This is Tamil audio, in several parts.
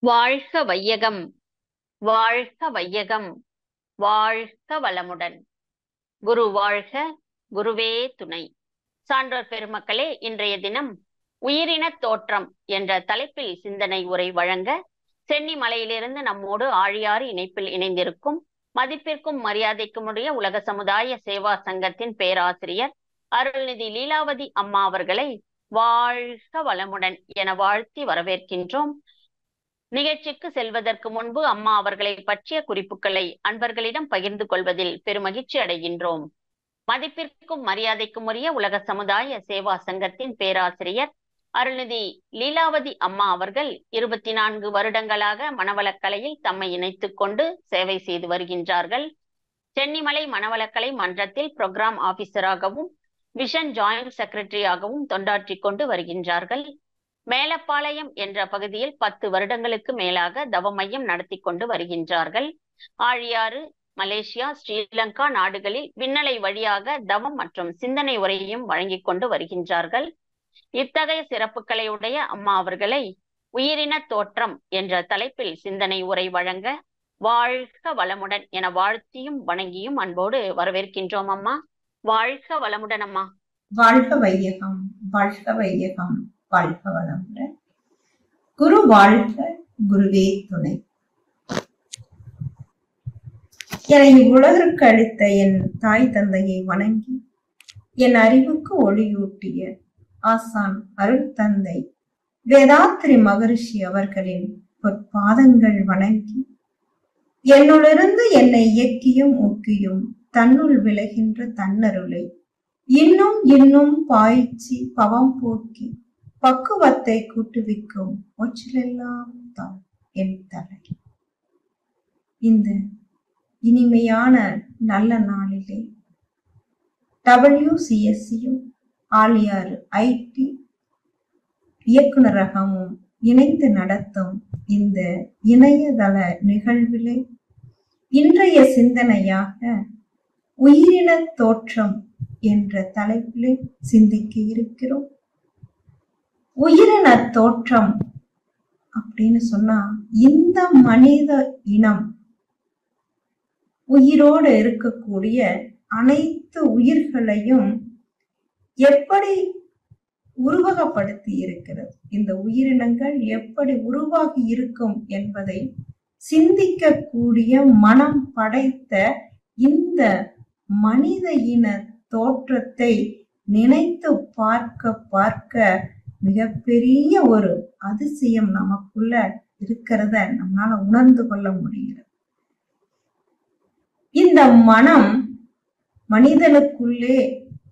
வாழ்க வையகம் வாழ்க வையகம் வாழ்க வளமுடன் குரு வாழ்க குருவே துணை சான்றோர் பெருமக்களே இன்றைய தினம் உயிரின தோற்றம் என்ற தலைப்பில் சிந்தனை உரை வழங்க சென்னி மலையிலிருந்து நம்மோடு ஆழியாறு இணைப்பில் இணைந்திருக்கும் மதிப்பிற்கும் மரியாதைக்கும் உடைய உலக சமுதாய சேவா சங்கத்தின் பேராசிரியர் அருள்நிதி லீலாவதி அம்மா அவர்களை வாழ்க வளமுடன் என வாழ்த்தி வரவேற்கின்றோம் நிகழ்ச்சிக்கு செல்வதற்கு முன்பு அம்மா அவர்களை பற்றிய குறிப்புகளை அன்பர்களிடம் பகிர்ந்து கொள்வதில் பெருமகிழ்ச்சி அடைகின்றோம் மதிப்பிற்கும் மரியாதைக்கும் உரிய உலக சமுதாய சேவா சங்கத்தின் பேராசிரியர் அருள்நிதி லீலாவதி அம்மா அவர்கள் இருபத்தி நான்கு வருடங்களாக மனவளக்கலையில் தம்மை இணைத்துக் கொண்டு சேவை செய்து வருகின்றார்கள் சென்னிமலை மனவளக்கலை மன்றத்தில் புரோகிராம் ஆபீசராகவும் விஷன் ஜாயிண்ட் செக்ரட்டரியாகவும் தொண்டாற்றிக் கொண்டு வருகின்றார்கள் மேலப்பாளையம் என்ற பகுதியில் பத்து வருடங்களுக்கு மேலாக தவ மையம் நடத்தி கொண்டு வருகின்றார்கள் ஆழியாறு மலேசியா ஸ்ரீலங்கா நாடுகளில் விண்ணலை வழியாக தவம் மற்றும் சிந்தனை உரையையும் வழங்கிக் கொண்டு வருகின்றார்கள் இத்தகைய சிறப்புகளை உடைய அம்மா அவர்களை உயிரின தோற்றம் என்ற தலைப்பில் சிந்தனை உரை வழங்க வாழ்க வளமுடன் என வாழ்த்தியும் வணங்கியும் அன்போடு வரவேற்கின்றோம் அம்மா வாழ்க வளமுடன் அம்மா வாழ்க வையகம் வாழ்க வையகம் வாழ்க வளமுடன் குரு வாழ்க குருவே துணை என்னை உலகிற்கு அளித்த என் தாய் தந்தையை வணங்கி என் அறிவுக்கு ஒளியூட்டிய ஆசான் அருள் தந்தை வேதாத்திரி மகரிஷி அவர்களின் பொற்பாதங்கள் வணங்கி என்னுள்ளிருந்து என்னை இயக்கியும் ஊக்கியும் தன்னுள் விளைகின்ற தன்னருளை இன்னும் இன்னும் பாய்ச்சி பவம் போக்கி பக்குவத்தை கூட்டுவிக்கும் ஒற்றிலெல்லாம் தான் என் தலை இந்த இனிமையான நல்ல நாளிலே டபிள்யூசிஎஸ்சியும் ஆலியாறு ஐடி இயக்குநரகமும் இணைந்து நடத்தும் இந்த இணையதள நிகழ்விலே இன்றைய சிந்தனையாக உயிரின தோற்றம் என்ற தலைப்பிலே சிந்திக்க இருக்கிறோம் உயிரின தோற்றம் அப்படின்னு சொன்னா இந்த மனித இனம் உயிரோடு இருக்கக்கூடிய அனைத்து உயிர்களையும் எப்படி உருவகப்படுத்தி இருக்கிறது இந்த உயிரினங்கள் எப்படி உருவாகி இருக்கும் என்பதை சிந்திக்கக்கூடிய மனம் படைத்த இந்த மனித இன தோற்றத்தை நினைத்து பார்க்க பார்க்க மிகப்பெரிய ஒரு அதிசயம் நமக்குள்ள இருக்கிறத நம்மளால உணர்ந்து கொள்ள முடிகிறது இந்த மனம் மனிதனுக்குள்ளே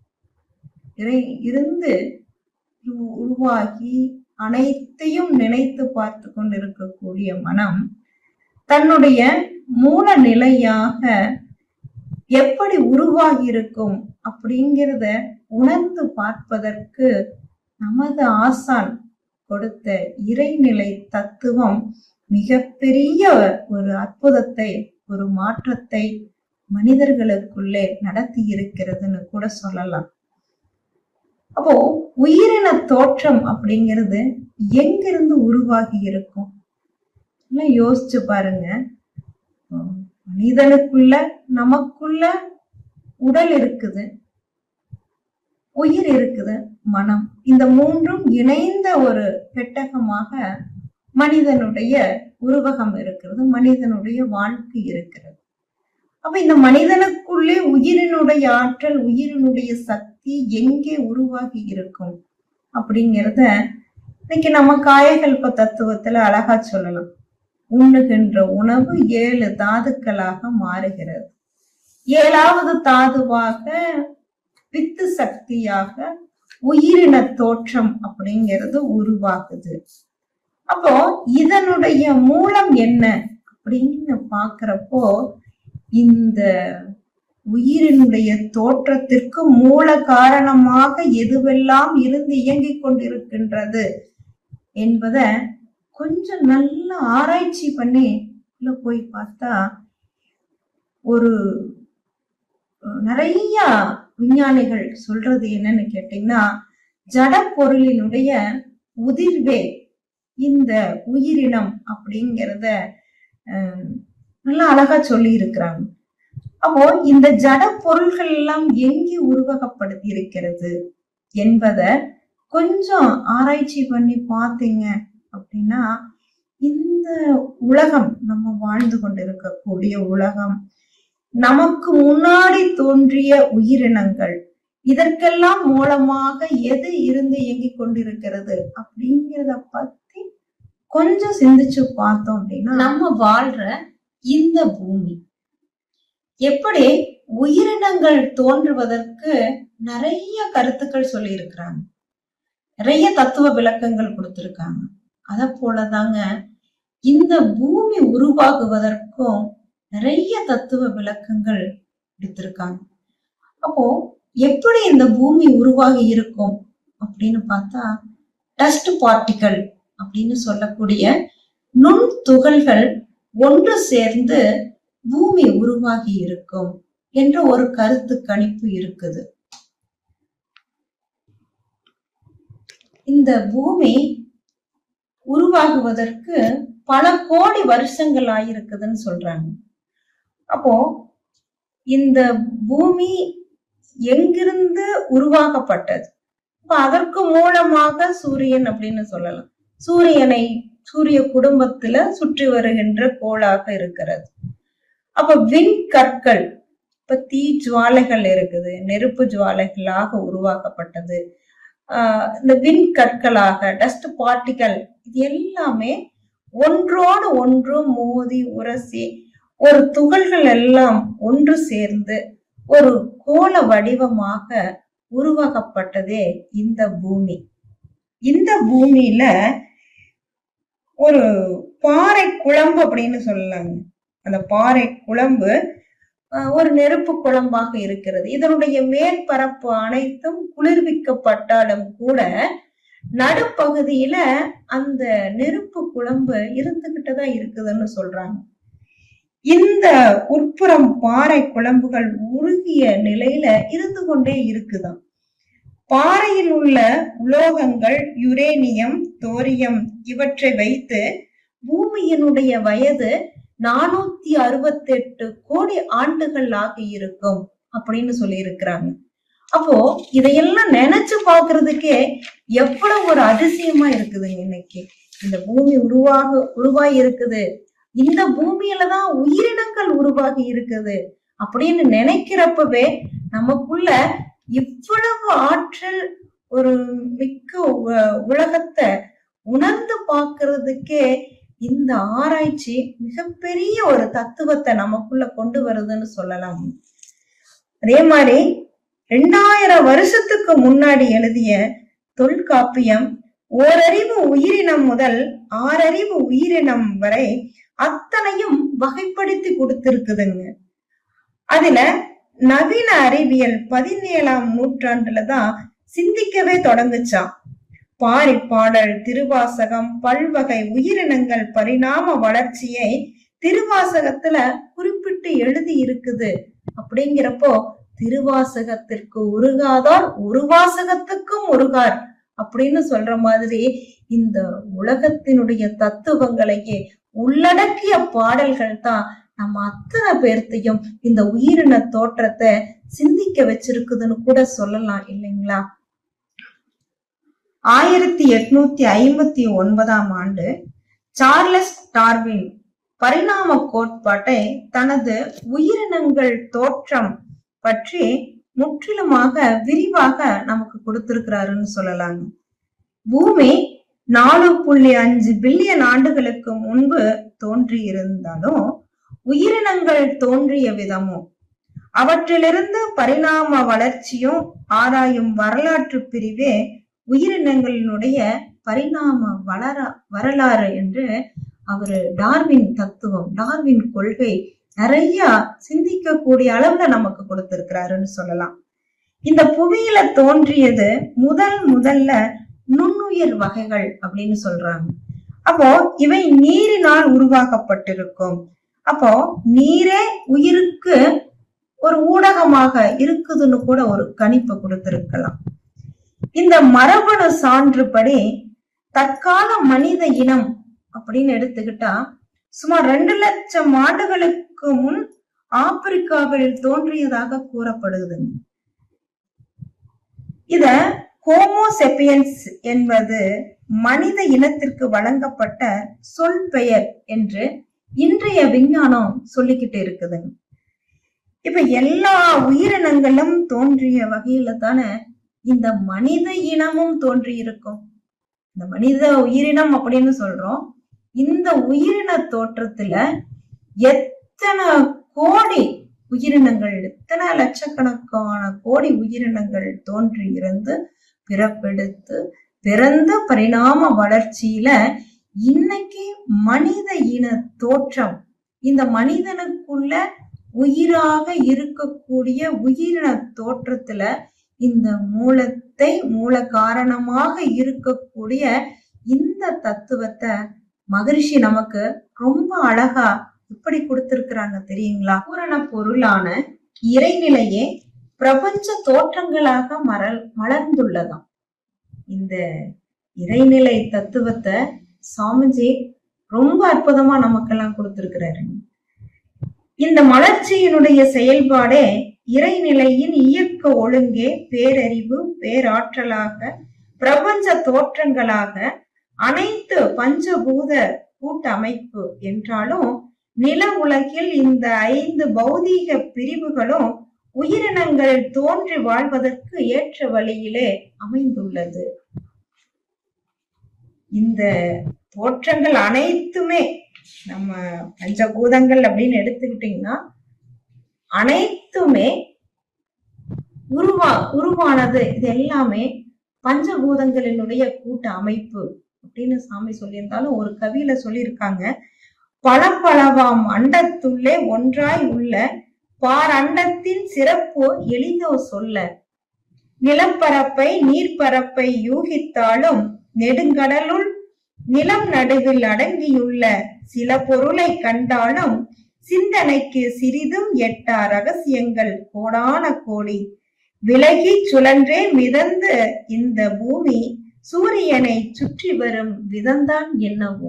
இருந்து உருவாகி அனைத்தையும் நினைத்து பார்த்து கொண்டிருக்கக்கூடிய மனம் தன்னுடைய மூல நிலையாக எப்படி உருவாகி இருக்கும் அப்படிங்கிறத உணர்ந்து பார்ப்பதற்கு நமது ஆசான் கொடுத்த இறைநிலை தத்துவம் மிகப்பெரிய ஒரு அற்புதத்தை ஒரு மாற்றத்தை மனிதர்களுக்குள்ளே நடத்தி இருக்கிறதுன்னு கூட சொல்லலாம் அப்போ உயிரின தோற்றம் அப்படிங்கிறது எங்கிருந்து உருவாகி இருக்கும் எல்லாம் யோசிச்சு பாருங்க மனிதனுக்குள்ள நமக்குள்ள உடல் இருக்குது உயிர் இருக்குது மனம் இந்த மூன்றும் இணைந்த ஒரு பெட்டகமாக மனிதனுடைய உருவகம் இருக்கிறது மனிதனுடைய வாழ்க்கை இருக்கிறது அப்ப இந்த மனிதனுக்குள்ளே உயிரினுடைய ஆற்றல் உயிரினுடைய சக்தி எங்கே உருவாகி இருக்கும் அப்படிங்கிறத இன்னைக்கு நம்ம காயகல்ப தத்துவத்துல அழகா சொல்லலாம் உண்ணுகின்ற உணவு ஏழு தாதுக்களாக மாறுகிறது ஏழாவது தாதுவாக வித்து சக்தியாக உயிரின தோற்றம் அப்படிங்கிறது உருவாகுது அப்போ இதனுடைய மூலம் என்ன அப்படின்னு பாக்குறப்போ இந்த உயிரினுடைய தோற்றத்திற்கு மூல காரணமாக எதுவெல்லாம் இருந்து இயங்கிக் கொண்டிருக்கின்றது என்பத கொஞ்சம் நல்லா ஆராய்ச்சி பண்ணி உள்ள போய் பார்த்தா ஒரு நிறைய விஞ்ஞானிகள் சொல்றது என்னன்னு கேட்டீங்கன்னா ஜட பொருளினுடைய உதிர்வே இந்த உயிரினம் அப்படிங்கிறத அஹ், நல்லா அழகா சொல்லி இருக்கிறாங்க அப்போ இந்த ஜட பொருள்கள் எல்லாம் எங்கே உருவகப்படுத்தி இருக்கிறது என்பதை கொஞ்சம் ஆராய்ச்சி பண்ணி பார்த்தீங்க அப்படின்னா இந்த உலகம் நம்ம வாழ்ந்து கொண்டிருக்கக்கூடிய உலகம் நமக்கு முன்னாடி தோன்றிய உயிரினங்கள் இதற்கெல்லாம் மூலமாக எது இருந்து இயங்கிக் கொண்டிருக்கிறது அப்படிங்கிறத பத்தி கொஞ்சம் சிந்திச்சு பார்த்தோம் அப்படின்னா நம்ம வாழ்ற இந்த பூமி எப்படி உயிரினங்கள் தோன்றுவதற்கு நிறைய கருத்துக்கள் சொல்லி இருக்கிறாங்க நிறைய தத்துவ விளக்கங்கள் கொடுத்திருக்காங்க அத போலதாங்க இந்த பூமி உருவாகுவதற்கும் நிறைய தத்துவ விளக்கங்கள் கொடுத்திருக்காங்க அப்போ எப்படி இந்த பூமி உருவாகி இருக்கும் அப்படின்னு பார்த்தா டஸ்ட் பார்ட்டிகல் அப்படின்னு சொல்லக்கூடிய நுண் துகள்கள் ஒன்று சேர்ந்து பூமி உருவாகி இருக்கும் என்ற ஒரு கருத்து கணிப்பு இருக்குது இந்த பூமி உருவாகுவதற்கு பல கோடி வருஷங்கள் ஆயிருக்குதுன்னு சொல்றாங்க அப்போ இந்த பூமி எங்கிருந்து உருவாக்கப்பட்டது அப்ப அதற்கு மூலமாக சூரியன் அப்படின்னு சொல்லலாம் சூரியனை சூரிய குடும்பத்துல சுற்றி வருகின்ற கோளாக இருக்கிறது அப்ப விண்கற்கள் இப்ப தீ ஜுவாலைகள் இருக்குது நெருப்பு ஜுவாலைகளாக உருவாக்கப்பட்டது ஆஹ் இந்த விண்கற்களாக டஸ்ட் பார்ட்டிகல் இது எல்லாமே ஒன்றோடு ஒன்று மோதி உரசி ஒரு துகள்கள் எல்லாம் ஒன்று சேர்ந்து ஒரு கோள வடிவமாக உருவாக்கப்பட்டதே இந்த பூமி இந்த பூமியில ஒரு பாறை குழம்பு அப்படின்னு சொல்லலாங்க அந்த பாறை குழம்பு அஹ், ஒரு நெருப்பு குழம்பாக இருக்கிறது இதனுடைய மேற்பரப்பு அனைத்தும் குளிர்விக்கப்பட்டாலும் கூட நடுப்பகுதியில அந்த நெருப்பு குழம்பு இருந்துகிட்டுதான் இருக்குதுன்னு சொல்றாங்க இந்த உட்புறம் பாறை குழம்புகள் உருகிய நிலையில இருந்து கொண்டே இருக்குதாம் பாறையில் உள்ள உலோகங்கள் யுரேனியம் தோரியம் இவற்றை வைத்து பூமியினுடைய வயது நானூத்தி அறுபத்தெட்டு கோடி ஆண்டுகள் ஆகி இருக்கும் அப்படின்னு சொல்லி இருக்கிறாங்க அப்போ இதையெல்லாம் நினைச்சு பாக்குறதுக்கே எவ்வளவு ஒரு அதிசயமா இருக்குதுங்க இன்னைக்கு இந்த பூமி உருவாக உருவாகி இருக்குது இந்த பூமியில தான் உயிரினங்கள் உருவாகி இருக்குது அப்படின்னு நினைக்கிறப்பவே நமக்குள்ள இவ்வளவு ஆற்றல் ஒரு மிக்க உ- உலகத்தை உணர்ந்து பார்க்கிறதுக்கே இந்த ஆராய்ச்சி மிகப்பெரிய ஒரு தத்துவத்தை நமக்குள்ள கொண்டு வருதுன்னு சொல்லலாம் அதே மாதிரி ரெண்டாயிரம் வருஷத்துக்கு முன்னாடி எழுதிய தொல்காப்பியம் ஓரறிவு உயிரினம் முதல் ஆறறிவு உயிரினம் வரை அத்தனையும் வகைப்படுத்தி கொடுத்திருக்குதுங்க அதுல நவீன அறிவியல் பதினேழாம் நூற்றாண்டுல தான் சிந்திக்கவே தொடங்குச்சாம் பாரிப்பாடல் திருவாசகம் பல்வகை உயிரினங்கள் பரிணாம வளர்ச்சியை திருவாசகத்துல குறிப்பிட்டு எழுதி இருக்குது அப்படிங்கிறப்போ திருவாசகத்திற்கு உருகாதார் உருவாசகத்துக்கும் உருகார் அப்படின்னு சொல்ற மாதிரி இந்த உலகத்தினுடைய தத்துவங்களையே உள்ளடக்கிய பாடல்கள் தான் நம்ம அத்தனை பேர்த்தையும் இந்த உயிரின தோற்றத்தை சிந்திக்க வச்சிருக்குதுன்னு கூட சொல்லலாம் இல்லைங்களா ஆயிரத்தி எட்நூத்தி ஐம்பத்தி ஒன்பதாம் ஆண்டு சார்லஸ் டார்வின் பரிணாம கோட்பாட்டை தனது உயிரினங்கள் தோற்றம் பற்றி முற்றிலுமாக விரிவாக நமக்கு கொடுத்திருக்கிறாருன்னு சொல்லலாங்க பூமி நாலு புள்ளி அஞ்சு பில்லியன் ஆண்டுகளுக்கு முன்பு தோன்றி இருந்தாலும் உயிரினங்கள் தோன்றிய விதமும் அவற்றிலிருந்து பரிணாம வளர்ச்சியும் ஆராயும் வரலாற்று பிரிவே உயிரினங்களினுடைய பரிணாம வளர வரலாறு என்று அவரு டார்வின் தத்துவம் டார்வின் கொள்கை நிறைய சிந்திக்கக்கூடிய அளவுல நமக்கு கொடுத்திருக்கிறாருன்னு சொல்லலாம் இந்த புவியில தோன்றியது முதல் முதல்ல நுண்ணுயிர் வகைகள் அப்படின்னு சொல்றாங்க அப்போ இவை நீரினால் உருவாக்கப்பட்டிருக்கும் அப்போ நீரே உயிருக்கு ஒரு ஊடகமாக இருக்குதுன்னு கூட ஒரு கணிப்பை கொடுத்திருக்கலாம் இந்த மரபணு சான்றுபடி தற்கால மனித இனம் அப்படின்னு எடுத்துக்கிட்டா சுமார் ரெண்டு லட்சம் ஆண்டுகளுக்கு முன் ஆப்பிரிக்காவில் தோன்றியதாக கூறப்படுது இத ஹோமோசெபியன்ஸ் என்பது மனித இனத்திற்கு வழங்கப்பட்ட சொல் பெயர் என்று இன்றைய விஞ்ஞானம் சொல்லிக்கிட்டு இருக்குதுங்க இப்ப எல்லா உயிரினங்களும் தோன்றிய வகையில தானே இந்த மனித இனமும் தோன்றி இருக்கும் இந்த மனித உயிரினம் அப்படின்னு சொல்றோம் இந்த உயிரின தோற்றத்துல எத்தனை கோடி உயிரினங்கள் எத்தனை லட்சக்கணக்கான கோடி உயிரினங்கள் தோன்றி இருந்து பிறப்பெடுத்து பிறந்த பரிணாம வளர்ச்சியில இன்னைக்கு மனித இன தோற்றம் இந்த மனிதனுக்குள்ள உயிராக இருக்கக்கூடிய உயிரின தோற்றத்துல இந்த மூலத்தை மூல காரணமாக இருக்கக்கூடிய இந்த தத்துவத்தை மகரிஷி நமக்கு ரொம்ப அழகா எப்படி கொடுத்திருக்கிறாங்க தெரியுங்களா பூரண பொருளான இறைநிலையே பிரபஞ்ச தோற்றங்களாக மரல் மலர்ந்துள்ளதாம் இந்த இறைநிலை தத்துவத்தை சாமிஜி ரொம்ப அற்புதமா நமக்கெல்லாம் கொடுத்திருக்கிறாரு இந்த மலர்ச்சியினுடைய செயல்பாடே இறைநிலையின் இயக்க ஒழுங்கே பேரறிவு பேராற்றலாக பிரபஞ்ச தோற்றங்களாக அனைத்து பஞ்சபூத கூட்டமைப்பு என்றாலும் நில உலகில் இந்த ஐந்து பௌதீக பிரிவுகளும் உயிரினங்கள் தோன்றி வாழ்வதற்கு ஏற்ற வழியிலே அமைந்துள்ளது இந்த தோற்றங்கள் அனைத்துமே நம்ம பஞ்சபூதங்கள் அப்படின்னு எடுத்துக்கிட்டீங்கன்னா அனைத்துமே உருவா உருவானது இது எல்லாமே பஞ்சபூதங்களினுடைய கூட்ட அமைப்பு அப்படின்னு சாமி சொல்லியிருந்தாலும் ஒரு கவியில சொல்லியிருக்காங்க பல பலவாம் அண்டத்துள்ளே ஒன்றாய் உள்ள பார் அண்டத்தின் சிறப்பு எளிதோ சொல்ல நிலப்பரப்பை நீர்ப்பரப்பை யூகித்தாலும் நெடுங்கடலுள் நிலம் நடுவில் அடங்கியுள்ள சில பொருளை கண்டாலும் சிந்தனைக்கு சிறிதும் எட்டா ரகசியங்கள் கோடான கோடி விலகி சுழன்றே மிதந்து இந்த பூமி சூரியனை சுற்றி வரும் விதம்தான் என்னவோ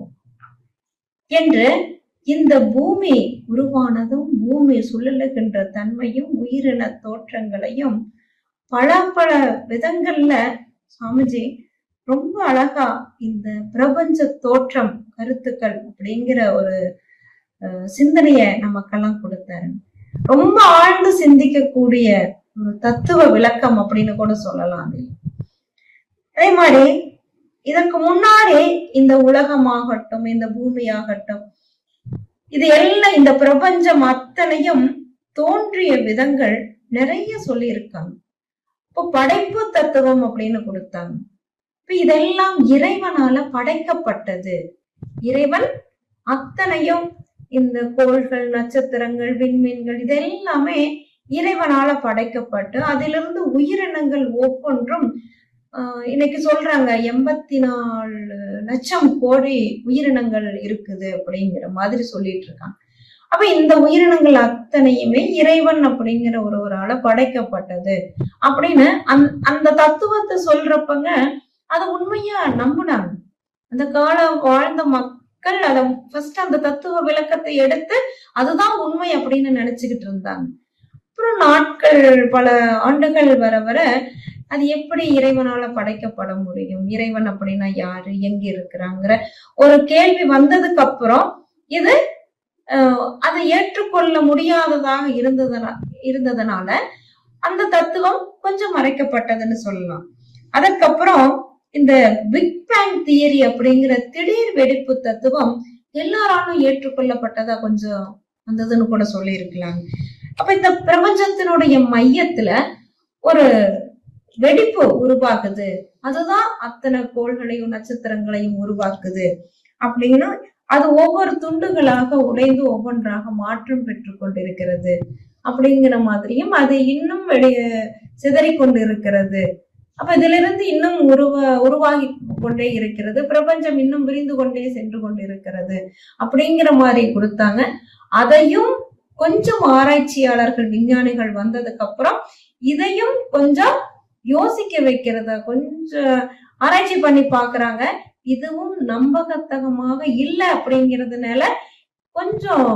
என்று இந்த பூமி உருவானதும் பூமி சுழலுகின்ற தன்மையும் உயிரின தோற்றங்களையும் பல பல விதங்கள்ல சுவாமிஜி ரொம்ப அழகா இந்த பிரபஞ்ச தோற்றம் கருத்துக்கள் அப்படிங்கிற ஒரு அஹ், சிந்தனைய நமக்கெல்லாம் கொடுத்தாரு ரொம்ப ஆழ்ந்து சிந்திக்கக்கூடிய ஒரு தத்துவ விளக்கம் அப்படின்னு கூட சொல்லலாம் அது அதே மாதிரி இதற்கு முன்னாடி இந்த உலகமாகட்டும் இந்த பூமியாகட்டும் இது எல்லாம் இந்த பிரபஞ்சம் அத்தனையும் தோன்றிய விதங்கள் நிறைய சொல்லியிருக்காங்க இப்போ படைப்பு தத்துவம் அப்படின்னு கொடுத்தாங்க இப்ப இதெல்லாம் இறைவனால படைக்கப்பட்டது இறைவன் அத்தனையும் இந்த கோள்கள் நட்சத்திரங்கள் விண்மீன்கள் இதெல்லாமே இறைவனால படைக்கப்பட்டு அதிலிருந்து உயிரினங்கள் ஒவ்வொன்றும் ஆஹ் இன்னைக்கு சொல்றாங்க எண்பத்தி நாலு லட்சம் கோடி உயிரினங்கள் இருக்குது அப்படிங்கிற மாதிரி சொல்லிட்டு இருக்காங்க அப்ப இந்த உயிரினங்கள் அத்தனையுமே இறைவன் அப்படிங்கிற ஒருவரால படைக்கப்பட்டது அப்படின்னு அந் அந்த தத்துவத்தை சொல்றப்பங்க அதை உண்மையா நம்பினாங்க அந்த காலம் வாழ்ந்த மக்கள் அத ஃபர்ஸ்ட் அந்த தத்துவ விளக்கத்தை எடுத்து அதுதான் உண்மை அப்படின்னு நினைச்சுக்கிட்டு இருந்தாங்க அப்புறம் நாட்கள் பல ஆண்டுகள் வர வர அது எப்படி இறைவனால படைக்கப்பட முடியும் இறைவன் அப்படின்னா யாரு எங்க இருக்கிறாங்கிற ஒரு கேள்வி வந்ததுக்கு அப்புறம் இது அஹ், அதை ஏற்றுக்கொள்ள முடியாததாக இருந்ததுனா இருந்ததுனால அந்த தத்துவம் கொஞ்சம் மறைக்கப்பட்டதுன்னு சொல்லலாம் அதுக்கப்புறம் இந்த பிக் பேங் தியரி அப்படிங்கிற திடீர் வெடிப்பு தத்துவம் எல்லாராலும் ஏற்றுக்கொள்ளப்பட்டதா கொஞ்சம் வந்ததுன்னு கூட சொல்லியிருக்கலாம் அப்ப இந்த பிரபஞ்சத்தினுடைய மையத்துல ஒரு வெடிப்பு உருவாக்குது அதுதான் அத்தனை கோள்களையும் நட்சத்திரங்களையும் உருவாக்குது அப்படின்னு அது ஒவ்வொரு துண்டுகளாக உடைந்து ஒவ்வொன்றாக மாற்றம் பெற்று கொண்டிருக்கிறது அப்படிங்கிற மாதிரியும் அது இன்னும் வெளிய சிதறிக் கொண்டு இருக்கிறது அப்ப இதுல இருந்து இன்னும் உருவ உருவாகி கொண்டே இருக்கிறது பிரபஞ்சம் இன்னும் விரிந்து கொண்டே சென்று கொண்டிருக்கிறது அப்படிங்கிற மாதிரி கொடுத்தாங்க அதையும் கொஞ்சம் ஆராய்ச்சியாளர்கள் விஞ்ஞானிகள் வந்ததுக்கு அப்புறம் இதையும் கொஞ்சம் யோசிக்க வைக்கிறத கொஞ்சம் ஆராய்ச்சி பண்ணி பாக்குறாங்க இதுவும் நம்பகத்தகமாக இல்லை அப்படிங்கிறதுனால கொஞ்சம்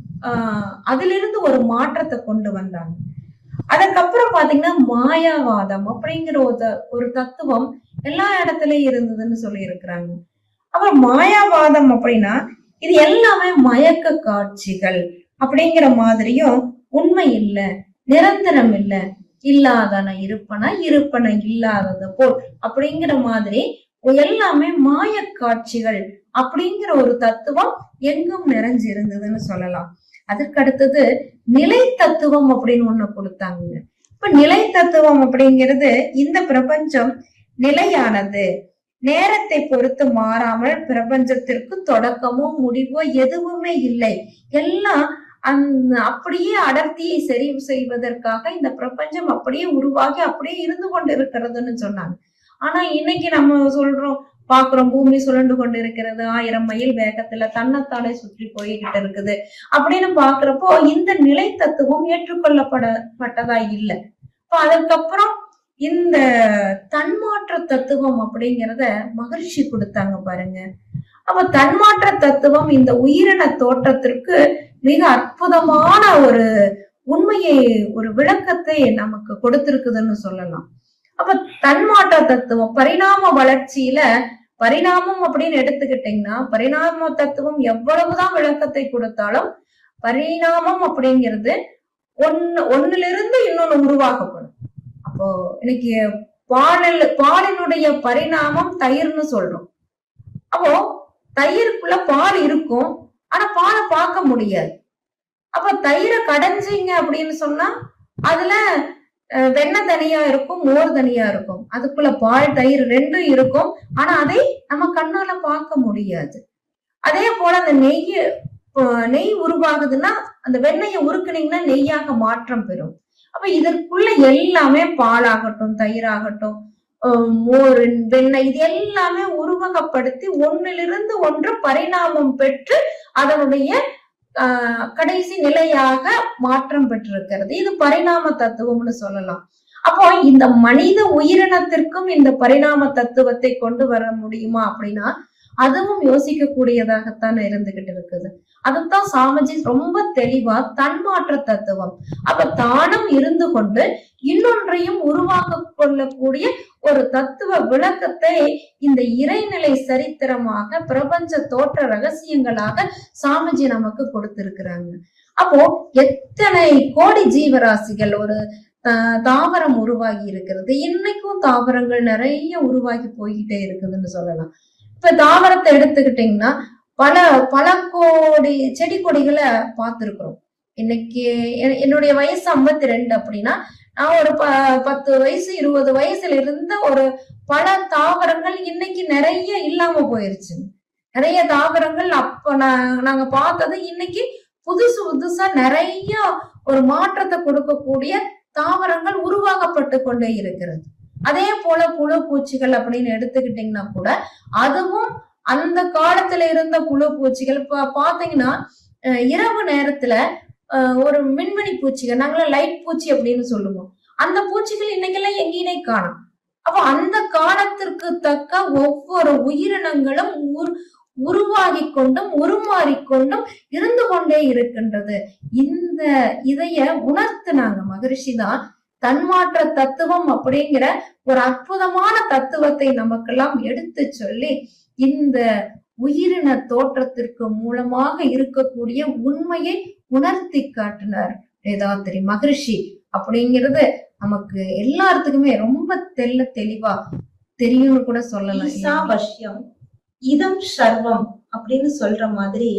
ஆஹ் அதிலிருந்து ஒரு மாற்றத்தை கொண்டு வந்தாங்க அதுக்கப்புறம் பாத்தீங்கன்னா மாயாவாதம் அப்படிங்கிற ஒரு த- ஒரு தத்துவம் எல்லா இடத்துலயும் இருந்ததுன்னு சொல்லி இருக்கிறாங்க அப்புறம் மாயாவாதம் அப்படின்னா இது எல்லாமே மயக்க காட்சிகள் அப்படிங்கிற மாதிரியும் உண்மை இல்ல நிரந்தரம் இல்ல இல்லாதன இருப்பன இருப்பன இல்லாதது போல் அப்படிங்கிற மாதிரி எல்லாமே மாயக் காட்சிகள் அப்படிங்கிற ஒரு தத்துவம் எங்கும் நிறைஞ்சு இருந்ததுன்னு சொல்லலாம் அதற்கு அடுத்தது நிலை தத்துவம் அப்படின்னு ஒண்ணு கொடுத்தாங்க இப்ப நிலை தத்துவம் அப்படிங்கிறது இந்த பிரபஞ்சம் நிலையானது நேரத்தை பொறுத்து மாறாமல் பிரபஞ்சத்திற்கு தொடக்கமோ முடிவோ எதுவுமே இல்லை எல்லாம் அந்த அப்படியே அடர்த்தியை சரி செய்வதற்காக இந்த பிரபஞ்சம் அப்படியே உருவாகி அப்படியே இருந்து கொண்டு இருக்கிறதுன்னு சொன்னாங்க ஆனா இன்னைக்கு நம்ம சொல்றோம் பாக்குறோம் பூமி சுழண்டு கொண்டு இருக்கிறது ஆயிரம் மைல் வேகத்துல தன்னைத்தானே சுற்றி போய்கிட்டு இருக்குது அப்படின்னு பாக்குறப்போ இந்த நிலை தத்துவம் ஏற்றுக்கொள்ளப்படப்பட்டதா இல்லை அப்ப அதுக்கப்புறம் இந்த தன்மாற்ற தத்துவம் அப்படிங்கிறத மகிழ்ச்சி கொடுத்தாங்க பாருங்க அப்ப தன்மாற்ற தத்துவம் இந்த உயிரின தோற்றத்திற்கு மிக அற்புதமான ஒரு உண்மையை ஒரு விளக்கத்தை நமக்கு கொடுத்திருக்குதுன்னு சொல்லலாம் அப்ப தன்மாற்ற தத்துவம் பரிணாம வளர்ச்சியில பரிணாமம் அப்படின்னு எடுத்துக்கிட்டீங்கன்னா பரிணாம தத்துவம் எவ்வளவுதான் விளக்கத்தை கொடுத்தாலும் பரிணாமம் அப்படிங்கிறது ஒன்னு ஒண்ணுல இருந்து இன்னொன்னு உருவாக்கப்படும் அப்போ இன்னைக்கு பாலில் பாலினுடைய பரிணாமம் தயிர்னு சொல்றோம் அப்போ தயிருக்குள்ள பால் இருக்கும் ஆனா பாலை பார்க்க முடியாது அப்ப தயிரை கடைஞ்சீங்க அப்படின்னு சொன்னா அதுல அஹ், வெண்ணெய் தனியா இருக்கும் மோர் தனியா இருக்கும் அதுக்குள்ள பால் தயிர் ரெண்டும் இருக்கும் ஆனா அதை நம்ம கண்ணால பார்க்க முடியாது அதே போல அந்த நெய் அஹ், நெய் உருவாகுதுன்னா அந்த வெண்ணெயை உருக்குனீங்கன்னா நெய்யாக மாற்றம் பெறும் அப்ப இதற்குள்ள எல்லாமே பாலாகட்டும் தயிராகட்டும் அஹ், மோர் வெண்ணெய் இது எல்லாமே உருவகப்படுத்தி ஒன்னிலிருந்து ஒன்று பரிணாமம் பெற்று அதனுடைய ஆஹ், கடைசி நிலையாக மாற்றம் பெற்றிருக்கிறது இது பரிணாம தத்துவம்னு சொல்லலாம் அப்போ இந்த மனித உயிரினத்திற்கும் இந்த பரிணாம தத்துவத்தை கொண்டு வர முடியுமா அப்படின்னா அதுவும் யோசிக்க கூடியதாகத்தான் இருந்துகிட்டு இருக்குது அதுதான் சாமிஜி ரொம்ப தெளிவா தன்மாற்ற தத்துவம் அப்ப தானும் இருந்து கொண்டு இன்னொன்றையும் உருவாக்க கொள்ளக்கூடிய ஒரு தத்துவ விளக்கத்தை இந்த இறைநிலை சரித்திரமாக பிரபஞ்ச தோற்ற ரகசியங்களாக சாமிஜி நமக்கு கொடுத்திருக்கிறாங்க அப்போ எத்தனை கோடி ஜீவராசிகள் ஒரு தா- தாவரம் உருவாகி இருக்கிறது இன்னைக்கும் தாவரங்கள் நிறைய உருவாகி போய்கிட்டே இருக்குதுன்னு சொல்லலாம் இப்ப தாவரத்தை எடுத்துக்கிட்டீங்கன்னா பல பல கோடி செடி கொடிகளை பார்த்திருக்கிறோம் இன்னைக்கு எ- என்னுடைய வயசு 52 ரெண்டு அப்படின்னா நான் ஒரு ப பத்து வயசு இருபது வயசுல இருந்த ஒரு பல தாவரங்கள் இன்னைக்கு நிறைய இல்லாம போயிருச்சு நிறைய தாவரங்கள் அப்ப நான் நாங்க பார்த்தது இன்னைக்கு புதுசு புதுசா நிறைய ஒரு மாற்றத்தை கொடுக்கக்கூடிய தாவரங்கள் உருவாக்கப்பட்டு கொண்டே இருக்கிறது அதே போல புழு பூச்சிகள் அப்படின்னு எடுத்துக்கிட்டீங்கன்னா கூட அதுவும் அந்த காலத்துல இருந்த புழு பூச்சிகள் இப்ப பாத்தீங்கன்னா அஹ் இரவு நேரத்துல அஹ் ஒரு மின்மினி பூச்சிகள் நாங்களாம் லைட் பூச்சி அப்படின்னு சொல்லுவோம் அந்த பூச்சிகள் இன்னைக்கெல்லாம் எங்கேயுமே காணும் அப்ப அந்த காலத்திற்கு தக்க ஒவ்வொரு உயிரினங்களும் உரு உருவாகி கொண்டும் உருமாறிக்கொண்டும் இருந்து கொண்டே இருக்கின்றது இந்த இதைய உணர்த்தினாங்க மகரிஷி தான் தன்மாற்ற தத்துவம் அப்படிங்கிற ஒரு அற்புதமான தத்துவத்தை நமக்கெல்லாம் எடுத்து சொல்லி இந்த உயிரின தோற்றத்திற்கு மூலமாக இருக்கக்கூடிய உண்மையை உணர்த்தி காட்டினார் வேதாத்திரி மகரிஷி அப்படிங்கிறது நமக்கு எல்லாத்துக்குமே ரொம்ப தெல்ல தெளிவா தெரியும்னு கூட சொல்லலாம் ஈசா வஷ்யம் இதம் சர்வம் அப்படின்னு சொல்ற மாதிரி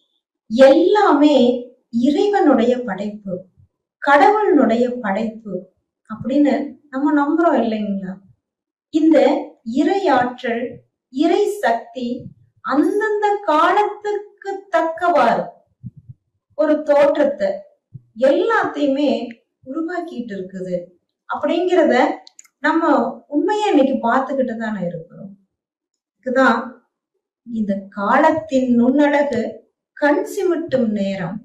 எல்லாமே இறைவனுடைய படைப்பு கடவுளுடைய படைப்பு அப்படின்னு நம்ம நம்புறோம் இல்லைங்களா இந்த இறையாற்றல் இறை சக்தி அந்தந்த காலத்துக்கு தக்கவாறு ஒரு தோற்றத்தை எல்லாத்தையுமே உருவாக்கிட்டு இருக்குது அப்படிங்கிறத நம்ம உண்மையை இன்னைக்கு பார்த்துக்கிட்டு தானே இருக்கிறோம் இதுதான் இந்த காலத்தின் நுண்ணழகு கண் சிமிட்டும் நேரம்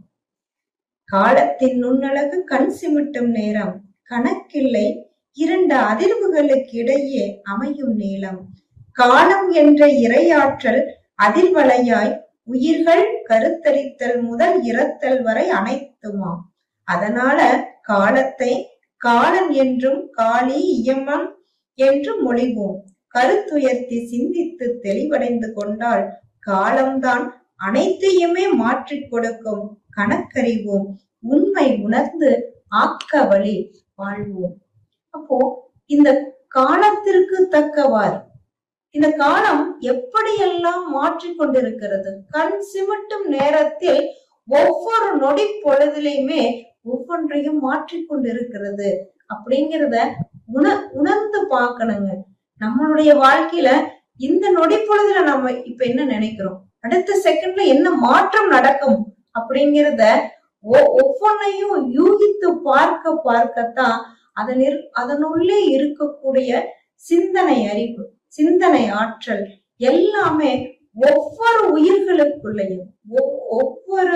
காலத்தின் நுண்ணழகு கண் சிமிட்டும் நேரம் கணக்கில்லை இரண்டு அதிர்வுகளுக்கு இடையே அமையும் நீளம் காலம் என்ற இறையாற்றல் அதிர்வலையாய் உயிர்கள் கருத்தரித்தல் முதல் இறத்தல் வரை அனைத்துமாம் அதனால காலத்தை காலன் என்றும் காளி இயமம் என்றும் மொழிவோம் கருத்துயர்த்தி சிந்தித்து தெளிவடைந்து கொண்டால் காலம்தான் அனைத்தையுமே மாற்றிக் கொடுக்கும் கணக்கறிவோம் உண்மை உணர்ந்து ஆக்க வழி வாழ்வோம் அப்போ இந்த காலத்திற்கு தக்கவாறு இந்த காலம் எப்படியெல்லாம் மாற்றிக் கொண்டிருக்கிறது கண் சிமிட்டும் நேரத்தில் ஒவ்வொரு நொடி பொழுதிலையுமே ஒவ்வொன்றையும் மாற்றிக் கொண்டிருக்கிறது அப்படிங்கிறத உண உணர்ந்து பார்க்கணுங்க நம்மளுடைய வாழ்க்கையில இந்த நொடி பொழுதுல நம்ம இப்ப என்ன நினைக்கிறோம் அடுத்த செகண்ட்ல என்ன மாற்றம் நடக்கும் அப்படிங்கிறத ஒ- ஒவ்வொன்னையும் யூகித்து பார்க்க பார்க்கத்தான் அதனில் அதனுள்ளே இருக்கக்கூடிய சிந்தனை அறிவு சிந்தனை ஆற்றல் எல்லாமே ஒவ்வொரு உயிர்களுக்குள்ளேயும் ஒவ்- ஒவ்வொரு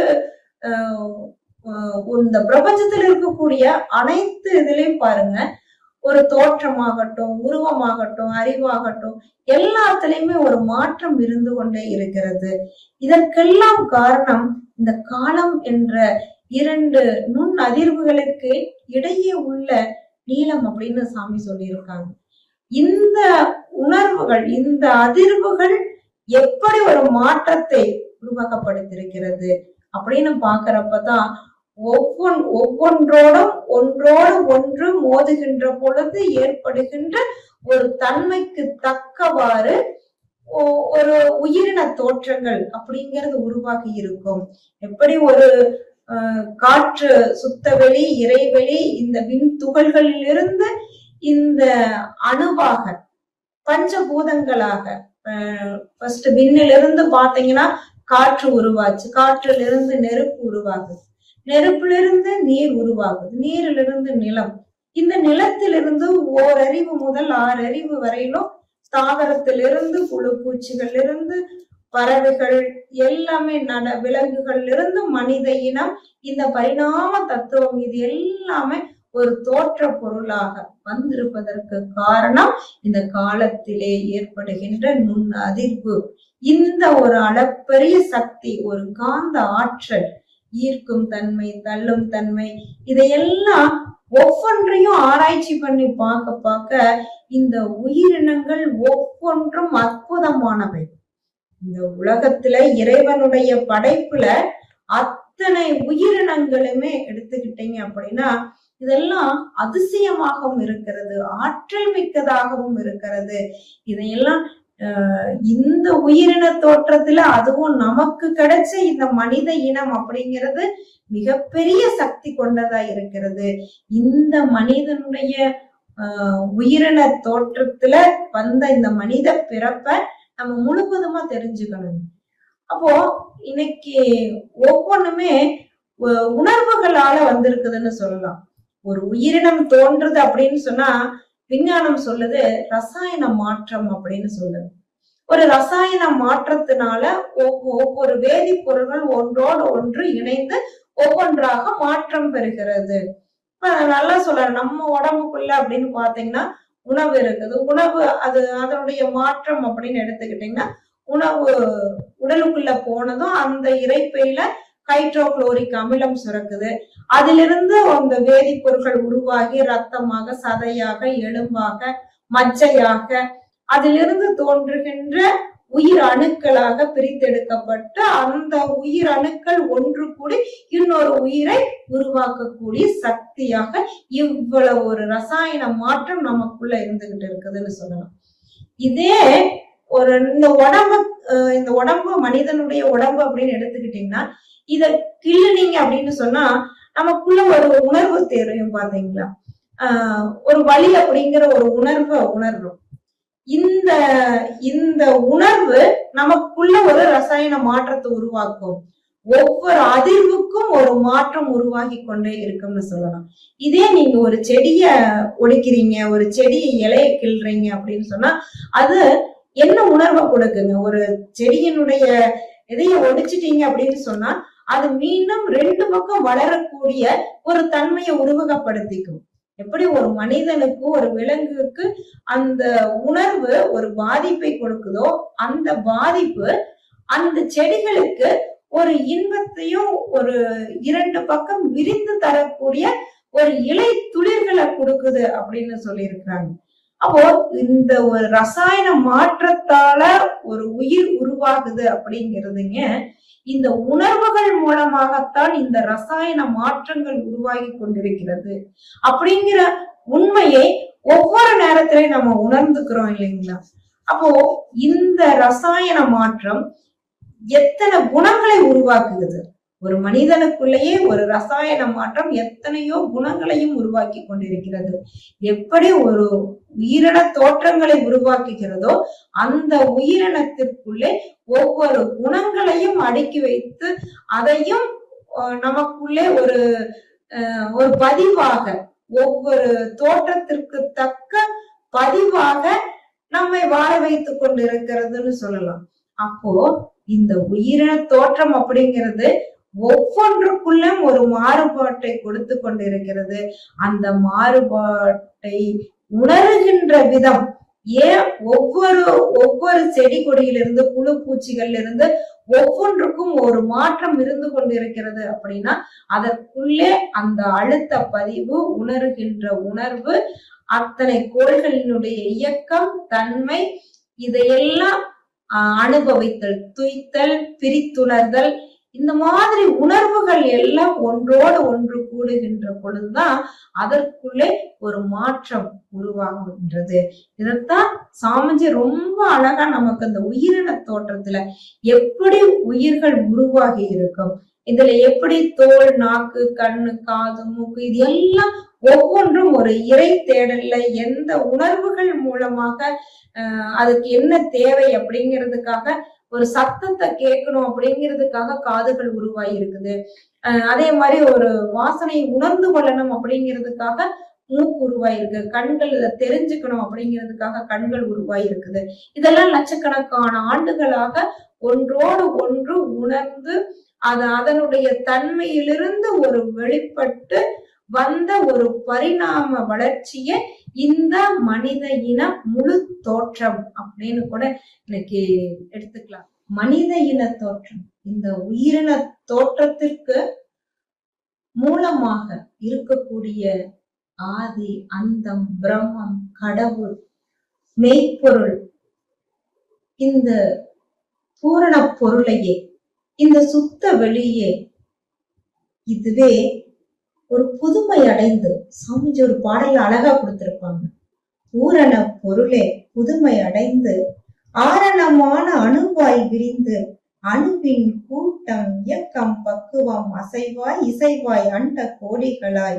ஆஹ், ஆஹ், இந்த பிரபஞ்சத்தில் இருக்கக்கூடிய அனைத்து இதுலயும் பாருங்க ஒரு தோற்றமாகட்டும் உருவமாகட்டும் அறிவாகட்டும் எல்லாத்துலயுமே ஒரு மாற்றம் இருந்து கொண்டே இருக்கிறது இதற்கெல்லாம் காரணம் இந்த காலம் என்ற இரண்டு நுண் அதிர்வுகளுக்கு இடையே உள்ள நீளம் அப்படின்னு சாமி சொல்லியிருக்காங்க இந்த உணர்வுகள் இந்த அதிர்வுகள் எப்படி ஒரு மாற்றத்தை உருவாக்கப்படுத்திருக்கிறது அப்படின்னு பாக்குறப்பதான் ஒவ்வொன் ஒவ்வொன்றோடும் ஒன்றோடு ஒன்று மோதுகின்ற பொழுது ஏற்படுகின்ற ஒரு தன்மைக்கு தக்கவாறு ஒ- ஒரு உயிரின தோற்றங்கள் அப்படிங்கிறது உருவாகி இருக்கும் எப்படி ஒரு அஹ், காற்று சுத்தவெளி இறைவெளி இந்த விண் துகள்களிலிருந்து இந்த அணுவாக பஞ்சபூதங்களாக ஃபர்ஸ்ட் விண்ணிலிருந்து பாத்தீங்கன்னா காற்று உருவாச்சு காற்றிலிருந்து நெருப்பு உருவாகுது நெருப்பிலிருந்து நீர் உருவாகுது நீரிலிருந்து நிலம் இந்த நிலத்திலிருந்து ஓரறிவு முதல் ஆறு அறிவு வரையிலும் தாவரத்திலிருந்து புழு பூச்சிகள் இருந்து பறவைகள் எல்லாமே நட விலங்குகள் இருந்து மனித இனம் இந்த பரிணாம தத்துவம் இது எல்லாமே ஒரு தோற்ற பொருளாக வந்திருப்பதற்கு காரணம் இந்த காலத்திலே ஏற்படுகின்ற நுண் அதிர்வு இந்த ஒரு அளப்பரிய சக்தி ஒரு காந்த ஆற்றல் ஈர்க்கும் தன்மை தள்ளும் தன்மை இதையெல்லாம் ஒவ்வொன்றையும் ஆராய்ச்சி பண்ணி பார்க்க பார்க்க இந்த உயிரினங்கள் ஒவ்வொன்றும் அற்புதமானவை இந்த உலகத்துல இறைவனுடைய படைப்புல அத்தனை உயிரினங்களுமே எடுத்துக்கிட்டீங்க அப்படின்னா இதெல்லாம் அதிசயமாகவும் இருக்கிறது ஆற்றல் மிக்கதாகவும் இருக்கிறது இதையெல்லாம் ஆஹ் இந்த உயிரின தோற்றத்துல அதுவும் நமக்கு கிடைச்ச இந்த மனித இனம் அப்படிங்கிறது மிகப்பெரிய சக்தி கொண்டதா இருக்கிறது இந்த மனிதனுடைய ஆஹ் உயிரின தோற்றத்துல வந்த இந்த மனித பிறப்ப நம்ம முழுவதுமா தெரிஞ்சுக்கணும் அப்போ இன்னைக்கு ஒவ்வொன்றுமே உ- உணர்வுகளால வந்திருக்குதுன்னு சொல்லலாம் ஒரு உயிரினம் தோன்றுது அப்படின்னு சொன்னா விஞ்ஞானம் சொல்லுது ரசாயன மாற்றம் அப்படின்னு சொல்லுது ஒரு ரசாயன மாற்றத்தினால ஒவ்வொ- ஒவ்வொரு வேதிப்பொருள்கள் ஒன்றோடு ஒன்று இணைந்து ஒவ்வொன்றாக மாற்றம் பெறுகிறது இப்ப நல்லா சொல்ற நம்ம உடம்புக்குள்ள அப்படின்னு பாத்தீங்கன்னா உணவு இருக்குது உணவு அது அதனுடைய மாற்றம் அப்படின்னு எடுத்துக்கிட்டீங்கன்னா உணவு உடலுக்குள்ள போனதும் அந்த இறைப்பையில ஹைட்ரோகுளோரிக் அமிலம் சுரக்குது அதிலிருந்து அந்த வேதிப்பொருட்கள் உருவாகி ரத்தமாக சதையாக எலும்பாக மജ്ജையாக அதிலிருந்து தோன்றுகின்ற உயிர் அணுக்களாக பிரித்தெடுக்கப்பட்டு அந்த உயிர் அணுக்கள் ஒன்று கூடி இன்னொரு உயிரை உருவாக்கக்கூடிய சக்தியாக இவ்வளவு ஒரு ரசாயன மாற்றம் நமக்குள்ள இருந்துகிட்டு இருக்குதுன்னு சொல்லலாம் இதே ஒரு இந்த உடம்பு அஹ் இந்த உடம்பு மனிதனுடைய உடம்பு அப்படின்னு எடுத்துக்கிட்டீங்கன்னா இத கிள்ளுனீங்க அப்படின்னு சொன்னா நமக்குள்ள ஒரு உணர்வு தெரியும் பாத்தீங்களா ஆஹ் ஒரு வலி அப்படிங்கிற ஒரு உணர்வை உணர்றோம் இந்த இந்த உணர்வு நமக்குள்ள ஒரு ரசாயன மாற்றத்தை உருவாக்கும் ஒவ்வொரு அதிர்வுக்கும் ஒரு மாற்றம் உருவாகி கொண்டே இருக்கும்னு சொல்லலாம் இதே நீங்க ஒரு செடிய ஒடிக்கிறீங்க ஒரு செடி இலைய கிள்றீங்க அப்படின்னு சொன்னா அது என்ன உணர்வை கொடுக்குங்க ஒரு செடியினுடைய இதைய ஒடிச்சிட்டீங்க அப்படின்னு சொன்னா அது மீண்டும் ரெண்டு பக்கம் வளரக்கூடிய ஒரு தன்மையை உருவகப்படுத்திக்கும் எப்படி ஒரு மனிதனுக்கு ஒரு விலங்குக்கு அந்த உணர்வு ஒரு பாதிப்பை கொடுக்குதோ அந்த பாதிப்பு அந்த செடிகளுக்கு ஒரு இன்பத்தையும் ஒரு இரண்டு பக்கம் விரிந்து தரக்கூடிய ஒரு இலை துளிர்களை கொடுக்குது அப்படின்னு சொல்லியிருக்கிறாங்க அப்போ இந்த ஒரு ரசாயன மாற்றத்தால ஒரு உயிர் உருவாகுது அப்படிங்கிறதுங்க இந்த உணர்வுகள் மூலமாகத்தான் இந்த ரசாயன மாற்றங்கள் உருவாகி கொண்டிருக்கிறது அப்படிங்கிற உண்மையை ஒவ்வொரு நேரத்திலையும் நம்ம உணர்ந்துக்கிறோம் இல்லைங்களா அப்போ இந்த ரசாயன மாற்றம் எத்தனை குணங்களை உருவாக்குகிறது ஒரு மனிதனுக்குள்ளேயே ஒரு ரசாயன மாற்றம் எத்தனையோ குணங்களையும் உருவாக்கி கொண்டிருக்கிறது எப்படி ஒரு உயிரின தோற்றங்களை உருவாக்குகிறதோ அந்த உயிரினத்திற்குள்ளே ஒவ்வொரு குணங்களையும் அடுக்கி வைத்து அதையும் அஹ், நமக்குள்ளே ஒரு அஹ், ஒரு பதிவாக ஒவ்வொரு தோற்றத்திற்கு தக்க பதிவாக நம்மை வாழ வைத்துக் கொண்டிருக்கிறதுன்னு சொல்லலாம் அப்போ இந்த உயிரின தோற்றம் அப்படிங்கிறது ஒவ்வொன்றுக்குள்ளும் ஒரு மாறுபாட்டை கொடுத்து கொண்டிருக்கிறது அந்த மாறுபாட்டை உணருகின்ற விதம் ஏன் ஒவ்வொரு ஒவ்வொரு செடி கொடியிலிருந்து புழு பூச்சிகள்ல இருந்து ஒவ்வொன்றுக்கும் ஒரு மாற்றம் இருந்து கொண்டிருக்கிறது அப்படின்னா அதற்குள்ளே அந்த அழுத்த பதிவு உணர்கின்ற உணர்வு அத்தனை கோள்களினுடைய இயக்கம் தன்மை இதையெல்லாம் ஆஹ், அனுபவித்தல் துய்த்தல் பிரித்துணர்தல் இந்த மாதிரி உணர்வுகள் எல்லாம் ஒன்றோடு ஒன்று கூடுகின்ற பொழுதுதான் அதற்குள்ளே ஒரு மாற்றம் உருவாகுகின்றது இதைத்தான் சாமிஜி ரொம்ப அழகா நமக்கு அந்த உயிரின தோற்றத்துல எப்படி உயிர்கள் உருவாகி இருக்கும் இதுல எப்படி தோல் நாக்கு கண்ணு காது மூக்கு இது எல்லாம் ஒவ்வொன்றும் ஒரு இறை தேடல்ல எந்த உணர்வுகள் மூலமாக ஆஹ் அதுக்கு என்ன தேவை அப்படிங்கிறதுக்காக ஒரு சத்தத்தை கேட்கணும் அப்படிங்கிறதுக்காக காதுகள் உருவாகி இருக்குது ஆஹ் அதே மாதிரி ஒரு வாசனை உணர்ந்து கொள்ளணும் அப்படிங்கிறதுக்காக மூக்கு உருவாயிருக்கு கண்கள் இதை தெரிஞ்சுக்கணும் அப்படிங்கிறதுக்காக கண்கள் உருவாகி இருக்குது இதெல்லாம் லட்சக்கணக்கான ஆண்டுகளாக ஒன்றோடு ஒன்று உணர்ந்து அது அதனுடைய தன்மையிலிருந்து ஒரு வெளிப்பட்டு வந்த ஒரு பரிணாம வளர்ச்சியே இந்த மனித இன முழு தோற்றம் அப்படின்னு கூட இன்னைக்கு எடுத்துக்கலாம் மனித இன தோற்றம் இந்த உயிரின தோற்றத்திற்கு மூலமாக இருக்கக்கூடிய ஆதி அந்தம் பிரம்மம் கடவுள் மெய்ப்பொருள் இந்த பூரண பொருளையே இந்த சுத்த வெளியே இதுவே ஒரு புதுமை அடைந்து சாமிஜி ஒரு பாடல்ல அழகா கொடுத்திருப்பாங்க பூரண பொருளே புதுமை அடைந்து ஆரணமான அணுவாய் விரிந்து அணுவின் கூட்டம் இயக்கம் பக்குவம் அசைவாய் இசைவாய் அண்ட கோடிகளாய்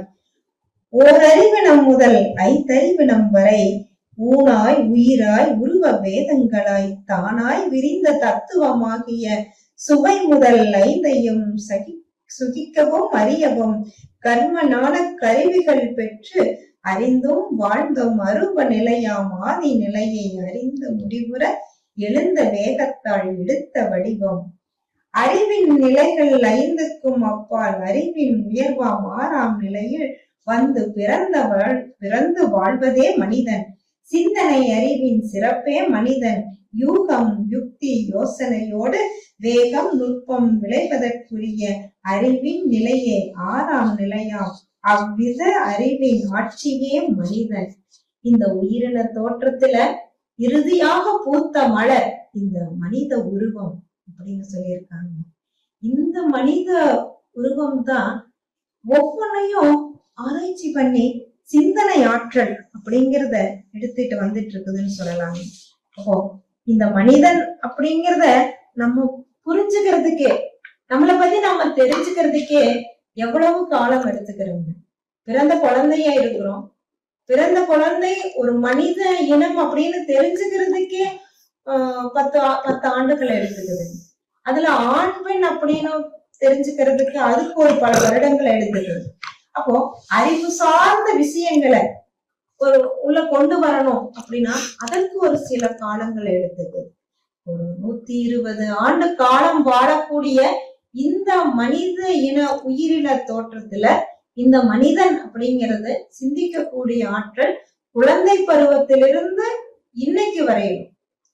ஓரறிவினம் முதல் ஐந்தறிவினம் வரை ஊனாய் உயிராய் உருவ வேதங்களாய் தானாய் விரிந்த தத்துவமாகிய சுவை முதல் ஐந்தையும் சகி சுகிக்கவும் அறியவும் கர்மனான கருவிகள் பெற்று அறிந்தும் வாழ்ந்தும் அருவ நிலையாம் ஆதி நிலையை அறிந்து முடிவுற எழுந்த வேகத்தால் எடுத்த வடிவம் அறிவின் நிலைகள் ஐந்துக்கும் அப்பால் அறிவின் உயர்வாம் ஆறாம் நிலையில் வந்து பிறந்த வாழ்- பிறந்து வாழ்வதே மனிதன் சிந்தனை அறிவின் சிறப்பே மனிதன் யூகம் யுக்தி யோசனையோடு வேகம் நுட்பம் விளைவதற்குரிய அறிவின் நிலையே ஆறாம் நிலையாம் அவ்வித அறிவின் ஆட்சியே மனிதன் இந்த உயிரின தோற்றத்துல இறுதியாக பூத்த மலர் இந்த மனித உருவம் அப்படின்னு சொல்லியிருக்காங்க இந்த மனித உருவம் தான் ஒவ்வொன்னையும் ஆராய்ச்சி பண்ணி சிந்தனை ஆற்றல் அப்படிங்கிறத எடுத்துட்டு வந்துட்டு இருக்குதுன்னு சொல்லலாம் அப்போ இந்த மனிதன் அப்படிங்கிறத நம்ம புரிஞ்சுக்கிறதுக்கே நம்மளை பத்தி நம்ம தெரிஞ்சுக்கிறதுக்கே எவ்வளவு காலம் எடுத்துக்கிறோங்க பிறந்த குழந்தையா இருக்கிறோம் பிறந்த குழந்தை ஒரு மனித இனம் அப்படின்னு தெரிஞ்சுக்கிறதுக்கே ஆஹ் பத்து ஆ- பத்து ஆண்டுகள் எடுத்துக்குது அதுல ஆண் பெண் அப்படின்னு தெரிஞ்சுக்கிறதுக்கு அதுக்கு ஒரு பல வருடங்கள் எடுத்துக்குது அப்போ அறிவு சார்ந்த விஷயங்களை ஒரு உள்ள கொண்டு வரணும் அப்படின்னா அதற்கு ஒரு சில காலங்கள் எடுத்தது ஒரு நூத்தி இருபது ஆண்டு காலம் வாழக்கூடிய இந்த மனித இன உயிரின தோற்றத்துல இந்த மனிதன் அப்படிங்கிறது சிந்திக்கக்கூடிய ஆற்றல் குழந்தை பருவத்திலிருந்து இன்னைக்கு வரையிலும்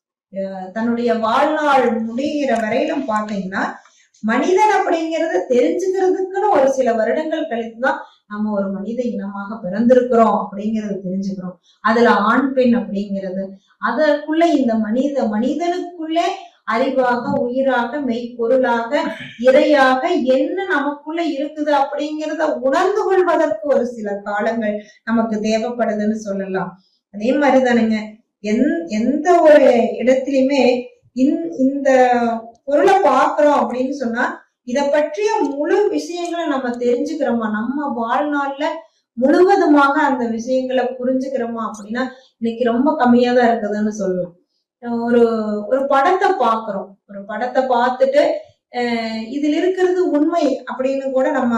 அஹ் தன்னுடைய வாழ்நாள் முடிகிற வரையிலும் பாத்தீங்கன்னா மனிதன் அப்படிங்கறத தெரிஞ்சுக்கிறதுக்குன்னு ஒரு சில வருடங்கள் கழித்துதான் நம்ம ஒரு மனித இனமாக பிறந்திருக்கிறோம் அப்படிங்கறது தெரிஞ்சுக்கிறோம் அதுல ஆண் பெண் அப்படிங்கிறது அதற்குள்ள இந்த மனித மனிதனுக்குள்ளே அறிவாக உயிராக மெய்ப்பொருளாக இறையாக என்ன நமக்குள்ள இருக்குது அப்படிங்கிறத உணர்ந்து கொள்வதற்கு ஒரு சில காலங்கள் நமக்கு தேவைப்படுதுன்னு சொல்லலாம் அதே மாதிரிதானுங்க எந் எந்த ஒரு இடத்துலயுமே இந் இந்த பொருளை பாக்குறோம் அப்படின்னு சொன்னா இத பற்றிய முழு விஷயங்களை நம்ம தெரிஞ்சுக்கிறோமா நம்ம வாழ்நாள்ல முழுவதுமாக அந்த விஷயங்களை புரிஞ்சுக்கிறோமா அப்படின்னா இன்னைக்கு ரொம்ப கம்மியா தான் இருக்குதுன்னு சொல்லலாம் அஹ் ஒரு ஒரு படத்தை பாக்குறோம் ஒரு படத்தை பார்த்துட்டு அஹ் இதுல இருக்கிறது உண்மை அப்படின்னு கூட நம்ம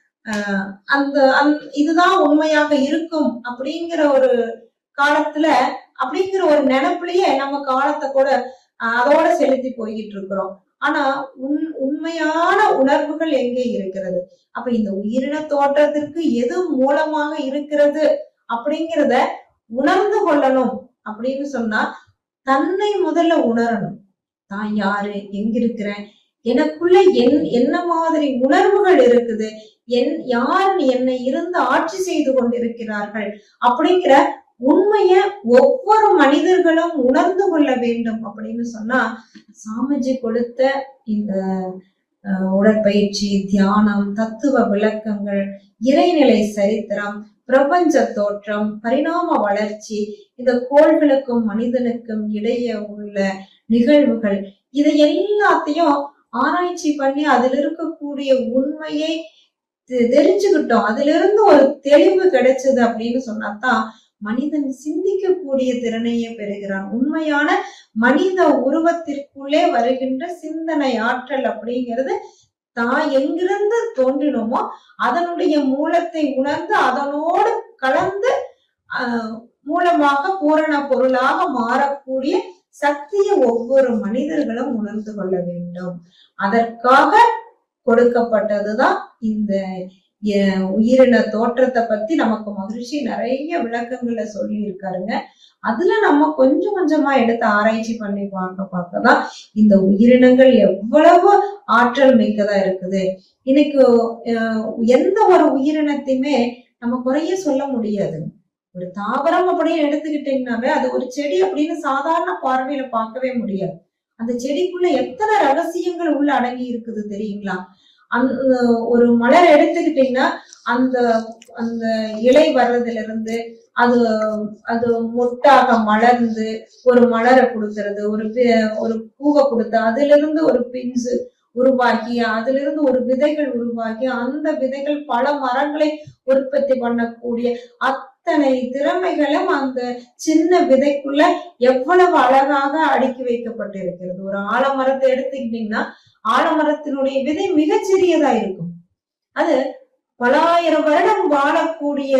அஹ் அந்த அந் இதுதான் உண்மையாக இருக்கும் அப்படிங்கிற ஒரு காலத்துல அப்படிங்கிற ஒரு நினைப்புலயே நம்ம காலத்தை கூட அஹ் அதோட செலுத்தி போய்கிட்டு இருக்கிறோம் ஆனா உண் உண்மையான உணர்வுகள் எங்கே இருக்கிறது அப்ப இந்த உயிரின தோற்றத்திற்கு எது மூலமாக இருக்கிறது அப்படிங்கிறத உணர்ந்து கொள்ளணும் அப்படின்னு சொன்னா தன்னை முதல்ல உணரணும் தான் யாரு எங்க இருக்கிறேன் எனக்குள்ள என் என்ன மாதிரி உணர்வுகள் இருக்குது என் யார் என்னை இருந்து ஆட்சி செய்து கொண்டிருக்கிறார்கள் அப்படிங்கிற உண்மைய ஒவ்வொரு மனிதர்களும் உணர்ந்து கொள்ள வேண்டும் அப்படின்னு சொன்னா சாமிஜி கொடுத்த இந்த அஹ், உடற்பயிற்சி தியானம் தத்துவ விளக்கங்கள் இறைநிலை சரித்திரம் பிரபஞ்ச தோற்றம் பரிணாம வளர்ச்சி இந்த கோள்களுக்கும் மனிதனுக்கும் இடையே உள்ள நிகழ்வுகள் இதை எல்லாத்தையும் ஆராய்ச்சி பண்ணி அதில் இருக்கக்கூடிய உண்மையை தெ- தெரிஞ்சுக்கிட்டோம் அதுல இருந்து ஒரு தெளிவு கிடைச்சது அப்படின்னு சொன்னாதான் மனிதன் சிந்திக்கக்கூடிய திறனையே பெறுகிறான் உண்மையான மனித உருவத்திற்குள்ளே வருகின்ற சிந்தனை ஆற்றல் அப்படிங்கிறது தான் எங்கிருந்து தோன்றினோமோ அதனுடைய மூலத்தை உணர்ந்து அதனோடு கலந்து ஆஹ், மூலமாக பூரண பொருளாக மாறக்கூடிய சக்தியை ஒவ்வொரு மனிதர்களும் உணர்ந்து கொள்ள வேண்டும் அதற்காக கொடுக்கப்பட்டதுதான் இந்த அஹ், உயிரின தோற்றத்தை பத்தி நமக்கு மகிழ்ச்சி நிறைய விளக்கங்களை சொல்லி இருக்காருங்க அதுல நம்ம கொஞ்சம் கொஞ்சமா எடுத்து ஆராய்ச்சி பண்ணி பார்க்க பார்க்கதான் இந்த உயிரினங்கள் எவ்வளவு ஆற்றல் மிக்கதா இருக்குது இன்னைக்கு அஹ், எந்த ஒரு உயிரினத்தையுமே நம்ம குறைய சொல்ல முடியாது ஒரு தாவரம் அப்படின்னு எடுத்துக்கிட்டீங்கன்னாவே அது ஒரு செடி அப்படின்னு சாதாரண பார்வையில பார்க்கவே முடியாது அந்த செடிக்குள்ள எத்தனை ரகசியங்கள் உள்ள அடங்கி இருக்குது தெரியுங்களா அந்த ஒரு மலர் எடுத்துக்கிட்டீங்கன்னா அந்த அந்த இலை வர்றதுல இருந்து அது அது மொட்டாக மலர்ந்து ஒரு மலரை கொடுக்கறது ஒரு பி- ஒரு பூவை கொடுத்து அதுல இருந்து ஒரு பிஞ்சு உருவாக்கி அதுல இருந்து ஒரு விதைகள் உருவாக்கி அந்த விதைகள் பல மரங்களை உற்பத்தி பண்ணக்கூடிய அத்தனை திறமைகளும் அந்த சின்ன விதைக்குள்ள எவ்வளவு அழகாக அடுக்கி வைக்கப்பட்டிருக்கிறது ஒரு ஆலமரத்தை எடுத்துக்கிட்டீங்கன்னா ஆலமரத்தினுடைய விதை மிகச்சிறியதா இருக்கும் அது பலாயிரம் வருடம் வாழக்கூடிய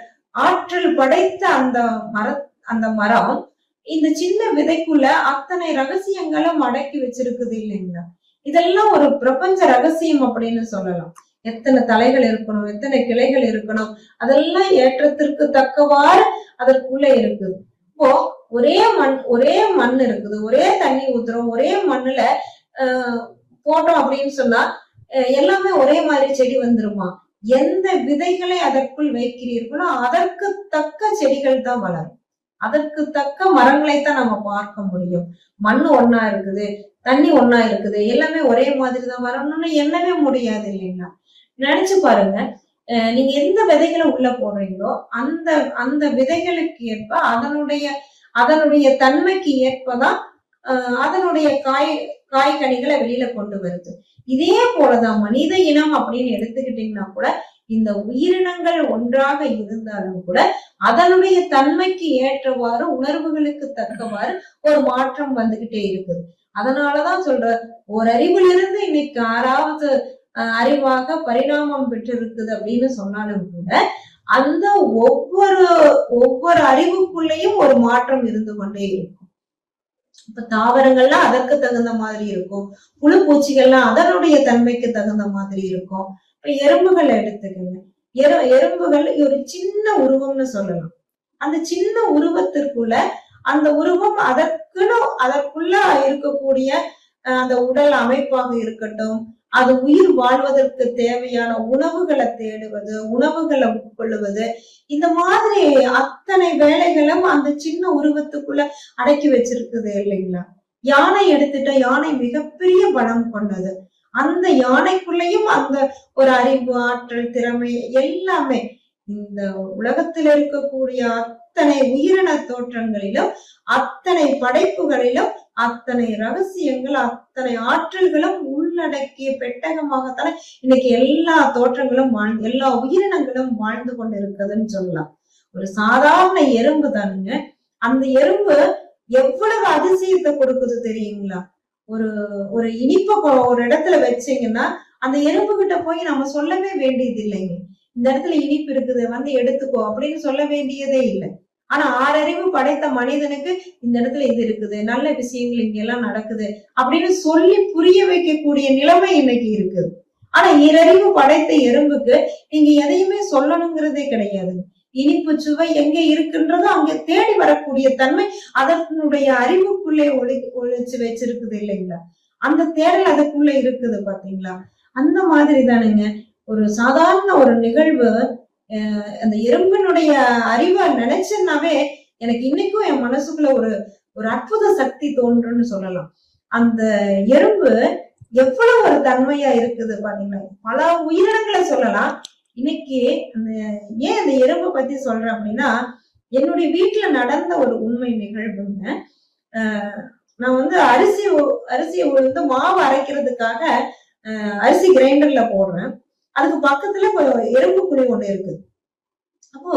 ஆற்றல் படைத்த அந்த மர அந்த மரம் இந்த சின்ன விதைக்குள்ள அத்தனை ரகசியங்களும் அடக்கி வச்சிருக்குது இல்லைங்களா இதெல்லாம் ஒரு பிரபஞ்ச ரகசியம் அப்படின்னு சொல்லலாம் எத்தனை தலைகள் இருக்கணும் எத்தனை கிளைகள் இருக்கணும் அதெல்லாம் ஏற்றத்திற்கு தக்கவாறு அதற்குள்ள இருக்குது இப்போ ஒரே மண் ஒரே மண் இருக்குது ஒரே தண்ணி ஊத்துறோம் ஒரே மண்ணுல ஆஹ் போட்டோம் அப்படின்னு சொன்னா அஹ் எல்லாமே ஒரே மாதிரி செடி வந்துருமா எந்த விதைகளை அதற்குள் வைக்கிறீர்களோ அதற்கு தக்க செடிகள் தான் வளரும் அதற்கு தக்க மரங்களை தான் நம்ம பார்க்க முடியும் மண்ணு ஒண்ணா இருக்குது தண்ணி ஒண்ணா இருக்குது எல்லாமே ஒரே மாதிரி தான் வரணும்னு எண்ணவே முடியாது இல்லைங்களா நினைச்சு பாருங்க அஹ் நீங்க எந்த விதைகளை உள்ள போடுறீங்களோ அந்த அந்த விதைகளுக்கு ஏற்ப அதனுடைய அதனுடைய தன்மைக்கு ஏற்பதான் அஹ் அதனுடைய காய் காய்கனிகளை வெளியில கொண்டு வருது இதே போலதான் மனித இனம் அப்படின்னு எடுத்துக்கிட்டீங்கன்னா கூட இந்த உயிரினங்கள் ஒன்றாக இருந்தாலும் கூட அதனுடைய தன்மைக்கு ஏற்றவாறு உணர்வுகளுக்கு தக்கவாறு ஒரு மாற்றம் வந்துகிட்டே இருக்குது அதனாலதான் சொல்ற ஒரு அறிவிலிருந்து இன்னைக்கு ஆறாவது அஹ், அறிவாக பரிணாமம் பெற்றிருக்குது அப்படின்னு சொன்னாலும் கூட அந்த ஒவ்வொரு ஒவ்வொரு அறிவுக்குள்ளேயும் ஒரு மாற்றம் இருந்து கொண்டே இருக்கும் இப்ப தாவரங்கள்லாம் அதற்கு தகுந்த மாதிரி இருக்கும் புழு பூச்சிகள்லாம் அதனுடைய தன்மைக்கு தகுந்த மாதிரி இருக்கும் இப்ப எறும்புகள் எடுத்துக்கோங்க எறு எறும்புகள் ஒரு சின்ன உருவம்னு சொல்லலாம் அந்த சின்ன உருவத்திற்குள்ள அந்த உருவம் அதற்குன்னு அதற்குள்ள இருக்கக்கூடிய அஹ், அந்த உடல் அமைப்பாக இருக்கட்டும் அது உயிர் வாழ்வதற்கு தேவையான உணவுகளை தேடுவது உணவுகளை உட்கொள்ளுவது இந்த மாதிரி அத்தனை வேலைகளும் அந்த சின்ன உருவத்துக்குள்ள அடக்கி வச்சிருக்குது இல்லைங்களா யானை எடுத்துட்டா யானை மிகப்பெரிய பலம் கொண்டது அந்த யானைக்குள்ளேயும் அந்த ஒரு அறிவு ஆற்றல் திறமை எல்லாமே இந்த உலகத்தில் இருக்கக்கூடிய அத்தனை உயிரின தோற்றங்களிலும் அத்தனை படைப்புகளிலும் அத்தனை ரகசியங்கள் அத்தனை ஆற்றல்களும் உள்ளடக்கிய பெட்டகமாகத்தானே இன்னைக்கு எல்லா தோற்றங்களும் வாழ் எல்லா உயிரினங்களும் வாழ்ந்து கொண்டு இருக்குதுன்னு சொல்லலாம் ஒரு சாதாரண எறும்பு தானுங்க அந்த எறும்பு எவ்வளவு அதிசயத்தை கொடுக்குது தெரியுங்களா ஒரு ஒரு இனிப்பை கொ- ஒரு இடத்துல வச்சீங்கன்னா அந்த எறும்பு கிட்ட போய் நம்ம சொல்லவே வேண்டியது இல்லைங்க இந்த இடத்துல இனிப்பு இருக்குது வந்து எடுத்துக்கோ அப்படின்னு சொல்ல வேண்டியதே இல்லை ஆனா ஆறறிவு படைத்த மனிதனுக்கு இந்த இடத்துல இது இருக்குது நல்ல விஷயங்கள் இங்க எல்லாம் நடக்குது அப்படின்னு சொல்லி புரிய வைக்கக்கூடிய நிலைமை இன்னைக்கு இருக்குது ஆனா ஈரறிவு படைத்த எறும்புக்கு நீங்க எதையுமே சொல்லணுங்கிறதே கிடையாது இனிப்பு சுவை எங்க இருக்குன்றதோ அங்க தேடி வரக்கூடிய தன்மை அதனுடைய அறிவுக்குள்ளே ஒளி ஒழிச்சு வச்சிருக்குது இல்லைங்களா அந்த தேடல் அதுக்குள்ள இருக்குது பாத்தீங்களா அந்த மாதிரி தானுங்க ஒரு சாதாரண ஒரு நிகழ்வு அஹ் அந்த எறும்பினுடைய அறிவை நினைச்சேன்னாவே எனக்கு இன்னைக்கும் என் மனசுக்குள்ள ஒரு ஒரு அற்புத சக்தி தோன்றுன்னு சொல்லலாம் அந்த எறும்பு எவ்வளவு ஒரு தன்மையா இருக்குது பாத்தீங்களா பல உயிரினங்களை சொல்லலாம் இன்னைக்கு அந்த ஏன் அந்த எறும்பை பத்தி சொல்றேன் அப்படின்னா என்னுடைய வீட்டுல நடந்த ஒரு உண்மை நிகழ்வுங்க அஹ் நான் வந்து அரிசி உ- அரிசியை உளுந்து மாவு அரைக்கிறதுக்காக அஹ் அரிசி கிரைண்டர்ல போடுறேன் அதுக்கு பக்கத்துல ஒரு எறும்பு குழி ஒண்ணு இருக்குது அப்போ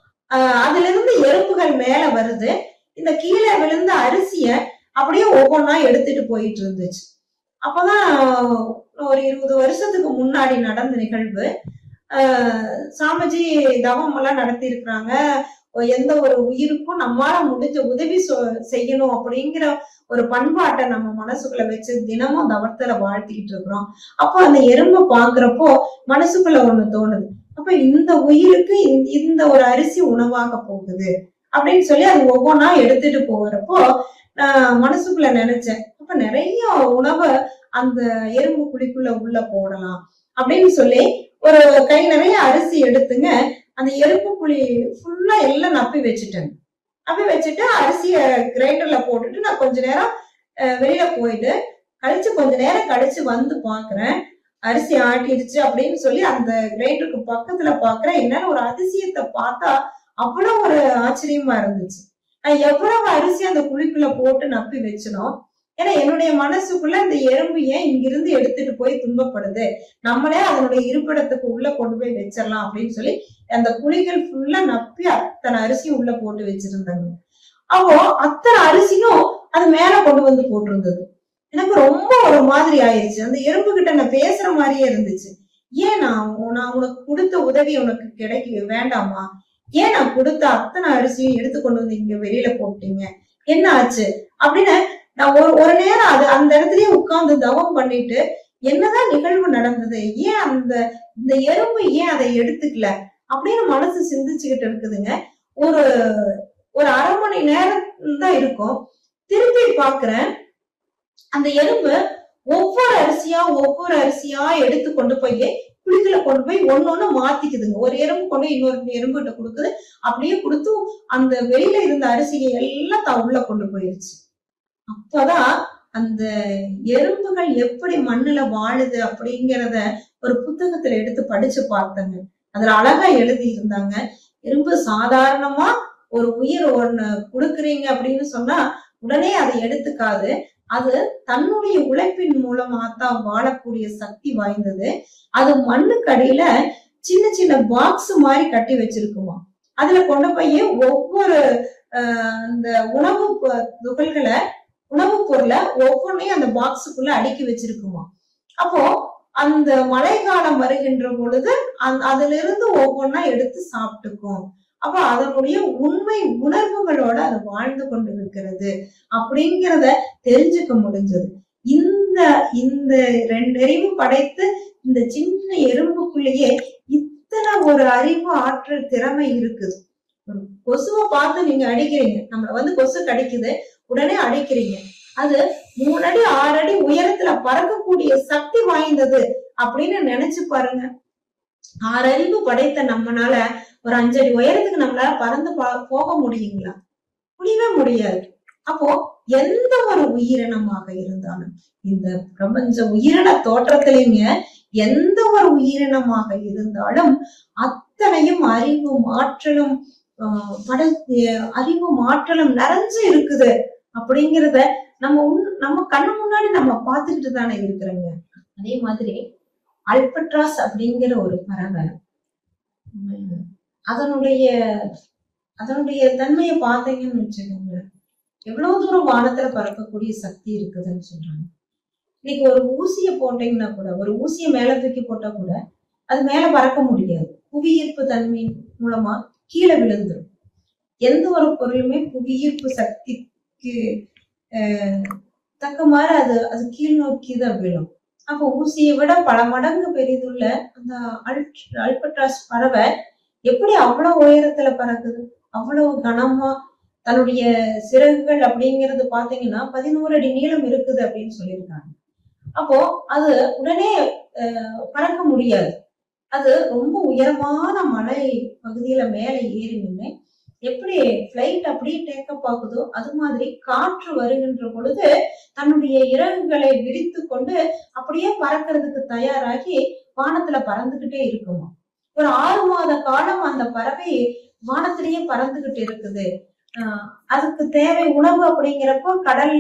ஆஹ் அதுல இருந்து எறும்புகள் மேல வருது இந்த கீழே விழுந்த அரிசிய அப்படியே ஒவ்வொன்றா எடுத்துட்டு போயிட்டு இருந்துச்சு அப்பதான் ஒரு இருபது வருஷத்துக்கு முன்னாடி நடந்த நிகழ்வு ஆஹ் சாமிஜி தவம் எல்லாம் நடத்தி இருக்கிறாங்க எந்த ஒரு உயிருக்கும் நம்மால முடிஞ்ச உதவி சொ- செய்யணும் அப்படிங்கிற ஒரு பண்பாட்டை நம்ம மனசுக்குள்ள வச்சு தினமும் தவத்துல வாழ்த்திக்கிட்டு இருக்கிறோம் அப்போ அந்த எறும்பை பாக்குறப்போ மனசுக்குள்ள ஒண்ணு தோணுது அப்ப இந்த உயிருக்கு இந்த- இந்த ஒரு அரிசி உணவாக போகுது அப்படின்னு சொல்லி அது ஒவ்வொன்றா எடுத்துட்டு போகிறப்போ நான் மனசுக்குள்ள நினைச்சேன் அப்ப நிறைய உணவை அந்த எறும்பு குழிக்குள்ள உள்ள போடலாம் அப்படின்னு சொல்லி ஒரு கை நிறைய அரிசி எடுத்துங்க அந்த எறும்பு குழி ஃபுல்லா எல்லாம் நப்பி வச்சுட்டேன் நப்பி வச்சுட்டு அரிசிய கிரைண்டர்ல போட்டுட்டு நான் கொஞ்ச நேரம் அஹ், வெளியில போயிட்டு கழிச்சு கொஞ்ச நேரம் கழிச்சு வந்து பாக்குறேன் அரிசி ஆட்டிடுச்சு அப்படின்னு சொல்லி அந்த கிரைண்டருக்கு பக்கத்துல பாக்குறேன் என்னால ஒரு அதிசயத்தை பார்த்தா அவ்வளவு ஒரு ஆச்சரியமா இருந்துச்சு நான் எவ்வளவு அரிசி அந்த குழிக்குள்ள போட்டு நப்பி வச்சனோ ஏன்னா என்னுடைய மனசுக்குள்ள இந்த எறும்பு ஏன் இங்கிருந்து எடுத்துட்டு போய் துன்பப்படுது நம்மளே அதனுடைய இருப்பிடத்துக்கு உள்ள கொண்டு போய் வச்சிடலாம் அப்படின்னு சொல்லி அந்த குழிகள் ஃபுல்லா நப்பி அத்தனை அரிசியும் உள்ள போட்டு வச்சிருந்தாங்க அப்போ அத்தனை அரிசியும் அது மேல கொண்டு வந்து போட்டிருந்தது எனக்கு ரொம்ப ஒரு மாதிரி ஆயிடுச்சு அந்த எறும்பு கிட்ட நான் பேசுற மாதிரியே இருந்துச்சு ஏன் நான் உ- நான் உனக்கு கொடுத்த உதவி உனக்கு கிடைக்க வேண்டாமா ஏன் நான் கொடுத்த அத்தனை அரிசியும் எடுத்து கொண்டு வந்து இங்க வெளியில போட்டீங்க என்ன ஆச்சு அப்படின்னு நான் ஒரு ஒரு நேரம் அது அந்த இடத்துலயே உட்கார்ந்து தவம் பண்ணிட்டு என்னதான் நிகழ்வு நடந்தது ஏன் அந்த இந்த எறும்பு ஏன் அதை எடுத்துக்கல அப்படின்னு மனசு சிந்திச்சுக்கிட்டு இருக்குதுங்க ஒரு ஒரு அரை மணி நேரம் தான் இருக்கும் திருப்பி பாக்குறேன் அந்த எறும்பு ஒவ்வொரு அரிசியா ஒவ்வொரு அரிசியா எடுத்து கொண்டு போய் குழிக்குள்ள கொண்டு போய் ஒன்னொன்னு மாத்திக்குதுங்க ஒரு எறும்பு கொண்டு போய் இன்னொரு எறும்பு கிட்ட கொடுக்குது அப்படியே கொடுத்து அந்த வெளியில இருந்த அரிசியை எல்லாம் தான் உள்ள கொண்டு போயிருச்சு அப்பதான் அந்த எறும்புகள் எப்படி மண்ணுல வாழுது அப்படிங்கிறத ஒரு புத்தகத்துல எடுத்து படிச்சு பார்த்தேங்க அதுல அழகா எழுதி இருந்தாங்க எறும்பு சாதாரணமா ஒரு உயிர் ஒண்ணு கொடுக்குறீங்க அப்படின்னு சொன்னா உடனே அதை எடுத்துக்காது அது தன்னுடைய உழைப்பின் மூலமா தான் வாழக்கூடிய சக்தி வாய்ந்தது அது மண்ணுக்கு அடியில சின்ன சின்ன பாக்ஸ் மாதிரி கட்டி வச்சிருக்குமா அதுல கொண்டு போய் ஒவ்வொரு ஆஹ், அந்த உணவு ப- துகள்களை உணவுப் பொருளை ஒவ்வொன்றையும் அந்த பாக்ஸுக்குள்ள அடுக்கி வச்சிருக்குமா அப்போ அந்த மழைக்காலம் வருகின்ற பொழுது அந்த அதுல இருந்து ஒவ்வொன்றா எடுத்து சாப்பிட்டுக்கும் அப்ப அதனுடைய உண்மை உணர்வுகளோட அது வாழ்ந்து கொண்டு இருக்கிறது அப்படிங்கிறத தெரிஞ்சுக்க முடிஞ்சது இந்த இந்த ரெண்டறிவு படைத்து இந்த சின்ன எறும்புக்குள்ளேயே அத்தனை ஒரு அறிவு ஆற்றல் திறமை இருக்குது ஒரு கொசுவை பார்த்து நீங்க அடிக்கிறீங்க நம்மள வந்து கொசு கடிக்குது உடனே அடிக்கிறீங்க அது மூணு அடி ஆறு அடி உயரத்துல பறக்கக்கூடிய சக்தி வாய்ந்தது அப்படின்னு நினைச்சு பாருங்க ஆறறிவு படைத்த நம்மனால ஒரு அஞ்சடி உயரத்துக்கு நம்மளால பறந்து பா- போக முடியுங்களா முடியவே முடியாது அப்போ எந்த ஒரு உயிரினமாக இருந்தாலும் இந்த பிரபஞ்ச உயிரின தோற்றத்திலேங்க எந்த ஒரு உயிரினமாக இருந்தாலும் அத்தனையும் அறிவும் ஆற்றலும் ஆஹ் பட அஹ் அறிவும் ஆற்றலும் நிறைஞ்சு இருக்குது அப்படிங்கிறத நம்ம உன்- நம்ம கண்ணு முன்னாடி நம்ம பார்த்துக்கிட்டு தானே இருக்கிறோங்க அதே மாதிரி அல்பட்ராஸ் அப்படிங்கிற ஒரு பறவை உம், அதனுடைய அதனுடைய தன்மையை பார்த்தீங்கன்னு வச்சுக்கோங்க எவ்வளவு தூரம் வானத்துல பறக்கக்கூடிய சக்தி இருக்குதுன்னு சொல்றாங்க இன்னைக்கு ஒரு ஊசியை போட்டீங்கன்னா கூட ஒரு ஊசியை மேல தூக்கி போட்டா கூட அது மேல பறக்க முடியாது புவியீர்ப்பு தன்மை மூலமா கீழே விழுந்துரும் எந்த ஒரு பொருளுமே புவியீர்ப்பு சக்திக்கு அஹ், தக்க மாதிரி அது அது கீழ் நோக்கி தான் விழும் அப்போ ஊசியை விட பல மடங்கு பெரிதுள்ள அந்த அல்ட் அல்பட்ராஸ் பறவை எப்படி அவ்வளவு உயரத்துல பறக்குது அவ்வளவு கனமா தன்னுடைய சிறகுகள் அப்படிங்கிறது பாத்தீங்கன்னா பதினோரு அடி நீளம் இருக்குது அப்படின்னு சொல்லியிருக்காங்க அப்போ அது உடனே அஹ், பறக்க முடியாது அது ரொம்ப உயரமான மலை பகுதியில மேல ஏறி நின்று எப்படி பிளைட் அப்படியே டேக்கப் ஆகுதோ அது மாதிரி காற்று வருகின்ற பொழுது தன்னுடைய இறகுகளை விரித்து கொண்டு அப்படியே பறக்கிறதுக்கு தயாராகி வானத்துல பறந்துகிட்டே இருக்குமா ஒரு ஆறு மாத காலம் அந்த பறவை வானத்திலேயே பறந்துகிட்டு இருக்குது ஆஹ் அதுக்கு தேவை உணவு அப்படிங்கிறப்போ கடல்ல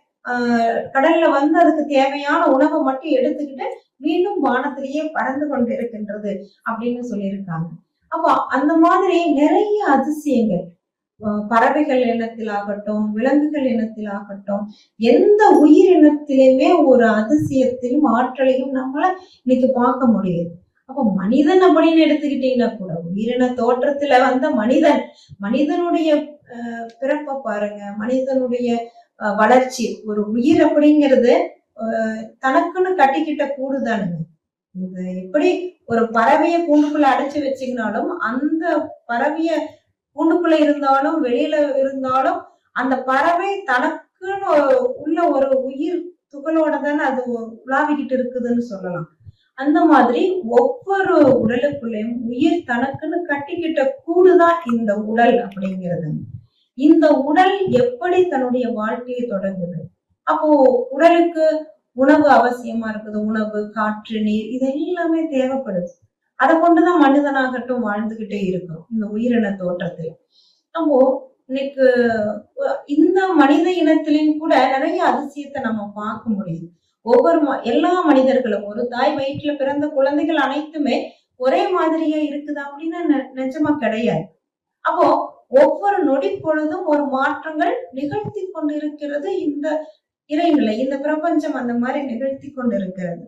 ஆஹ் கடல்ல வந்து அதுக்கு தேவையான உணவை மட்டும் எடுத்துக்கிட்டு மீண்டும் வானத்திலேயே பறந்து கொண்டு இருக்கின்றது அப்படின்னு சொல்லியிருக்காங்க அப்போ அந்த மாதிரி நிறைய அதிசயங்கள் ஆஹ் பறவைகள் இனத்திலாகட்டும் விலங்குகள் இனத்திலாகட்டும் எந்த உயிரினத்திலுமே ஒரு அதிசயத்திலும் ஆற்றலையும் நம்மளால இன்னைக்கு பார்க்க முடியுது அப்போ மனிதன் அப்படின்னு எடுத்துக்கிட்டீங்கன்னா கூட உயிரின தோற்றத்துல வந்த மனிதன் மனிதனுடைய அஹ், பிறப்பை பாருங்க மனிதனுடைய அஹ், வளர்ச்சி ஒரு உயிர் அப்படிங்கிறது அஹ், தனக்குன்னு கட்டிக்கிட்ட கூடுதானுங்க இது எப்படி ஒரு பறவைய கூண்டுக்குள்ள அடைச்சு வச்சீங்கனாலும் அந்த பறவைய கூண்டுக்குள்ள இருந்தாலும் வெளியில இருந்தாலும் அந்த பறவை தனக்குன்னு உள்ள ஒரு உயிர் துகளோட தானே அது உலாவிக்கிட்டு இருக்குதுன்னு சொல்லலாம் அந்த மாதிரி ஒவ்வொரு உடலுக்குள்ளேயும் உயிர் தனக்குன்னு கட்டிக்கிட்ட கூடுதான் இந்த உடல் அப்படிங்கிறது இந்த உடல் எப்படி தன்னுடைய வாழ்க்கையை தொடங்குது அப்போ உடலுக்கு உணவு அவசியமா இருக்குது உணவு காற்று நீர் இது எல்லாமே தேவைப்படுது அதை கொண்டுதான் மனிதனாகட்டும் வாழ்ந்துகிட்டே இருக்கும் இந்த உயிரின தோற்றத்தில் அப்போ இன்னைக்கு அஹ் இந்த மனித இனத்திலையும் கூட நிறைய அதிசயத்தை நம்ம பார்க்க முடியுது ஒவ்வொரு ம- எல்லா மனிதர்களும் ஒரு தாய் வயிற்றுல பிறந்த குழந்தைகள் அனைத்துமே ஒரே மாதிரியா இருக்குதா அப்படின்னா நெ- நிஜமா கிடையாது அப்போ ஒவ்வொரு நொடி பொழுதும் ஒரு மாற்றங்கள் நிகழ்த்தி கொண்டிருக்கிறது இந்த இறைநிலை இந்த பிரபஞ்சம் அந்த மாதிரி நிகழ்த்தி கொண்டிருக்கிறது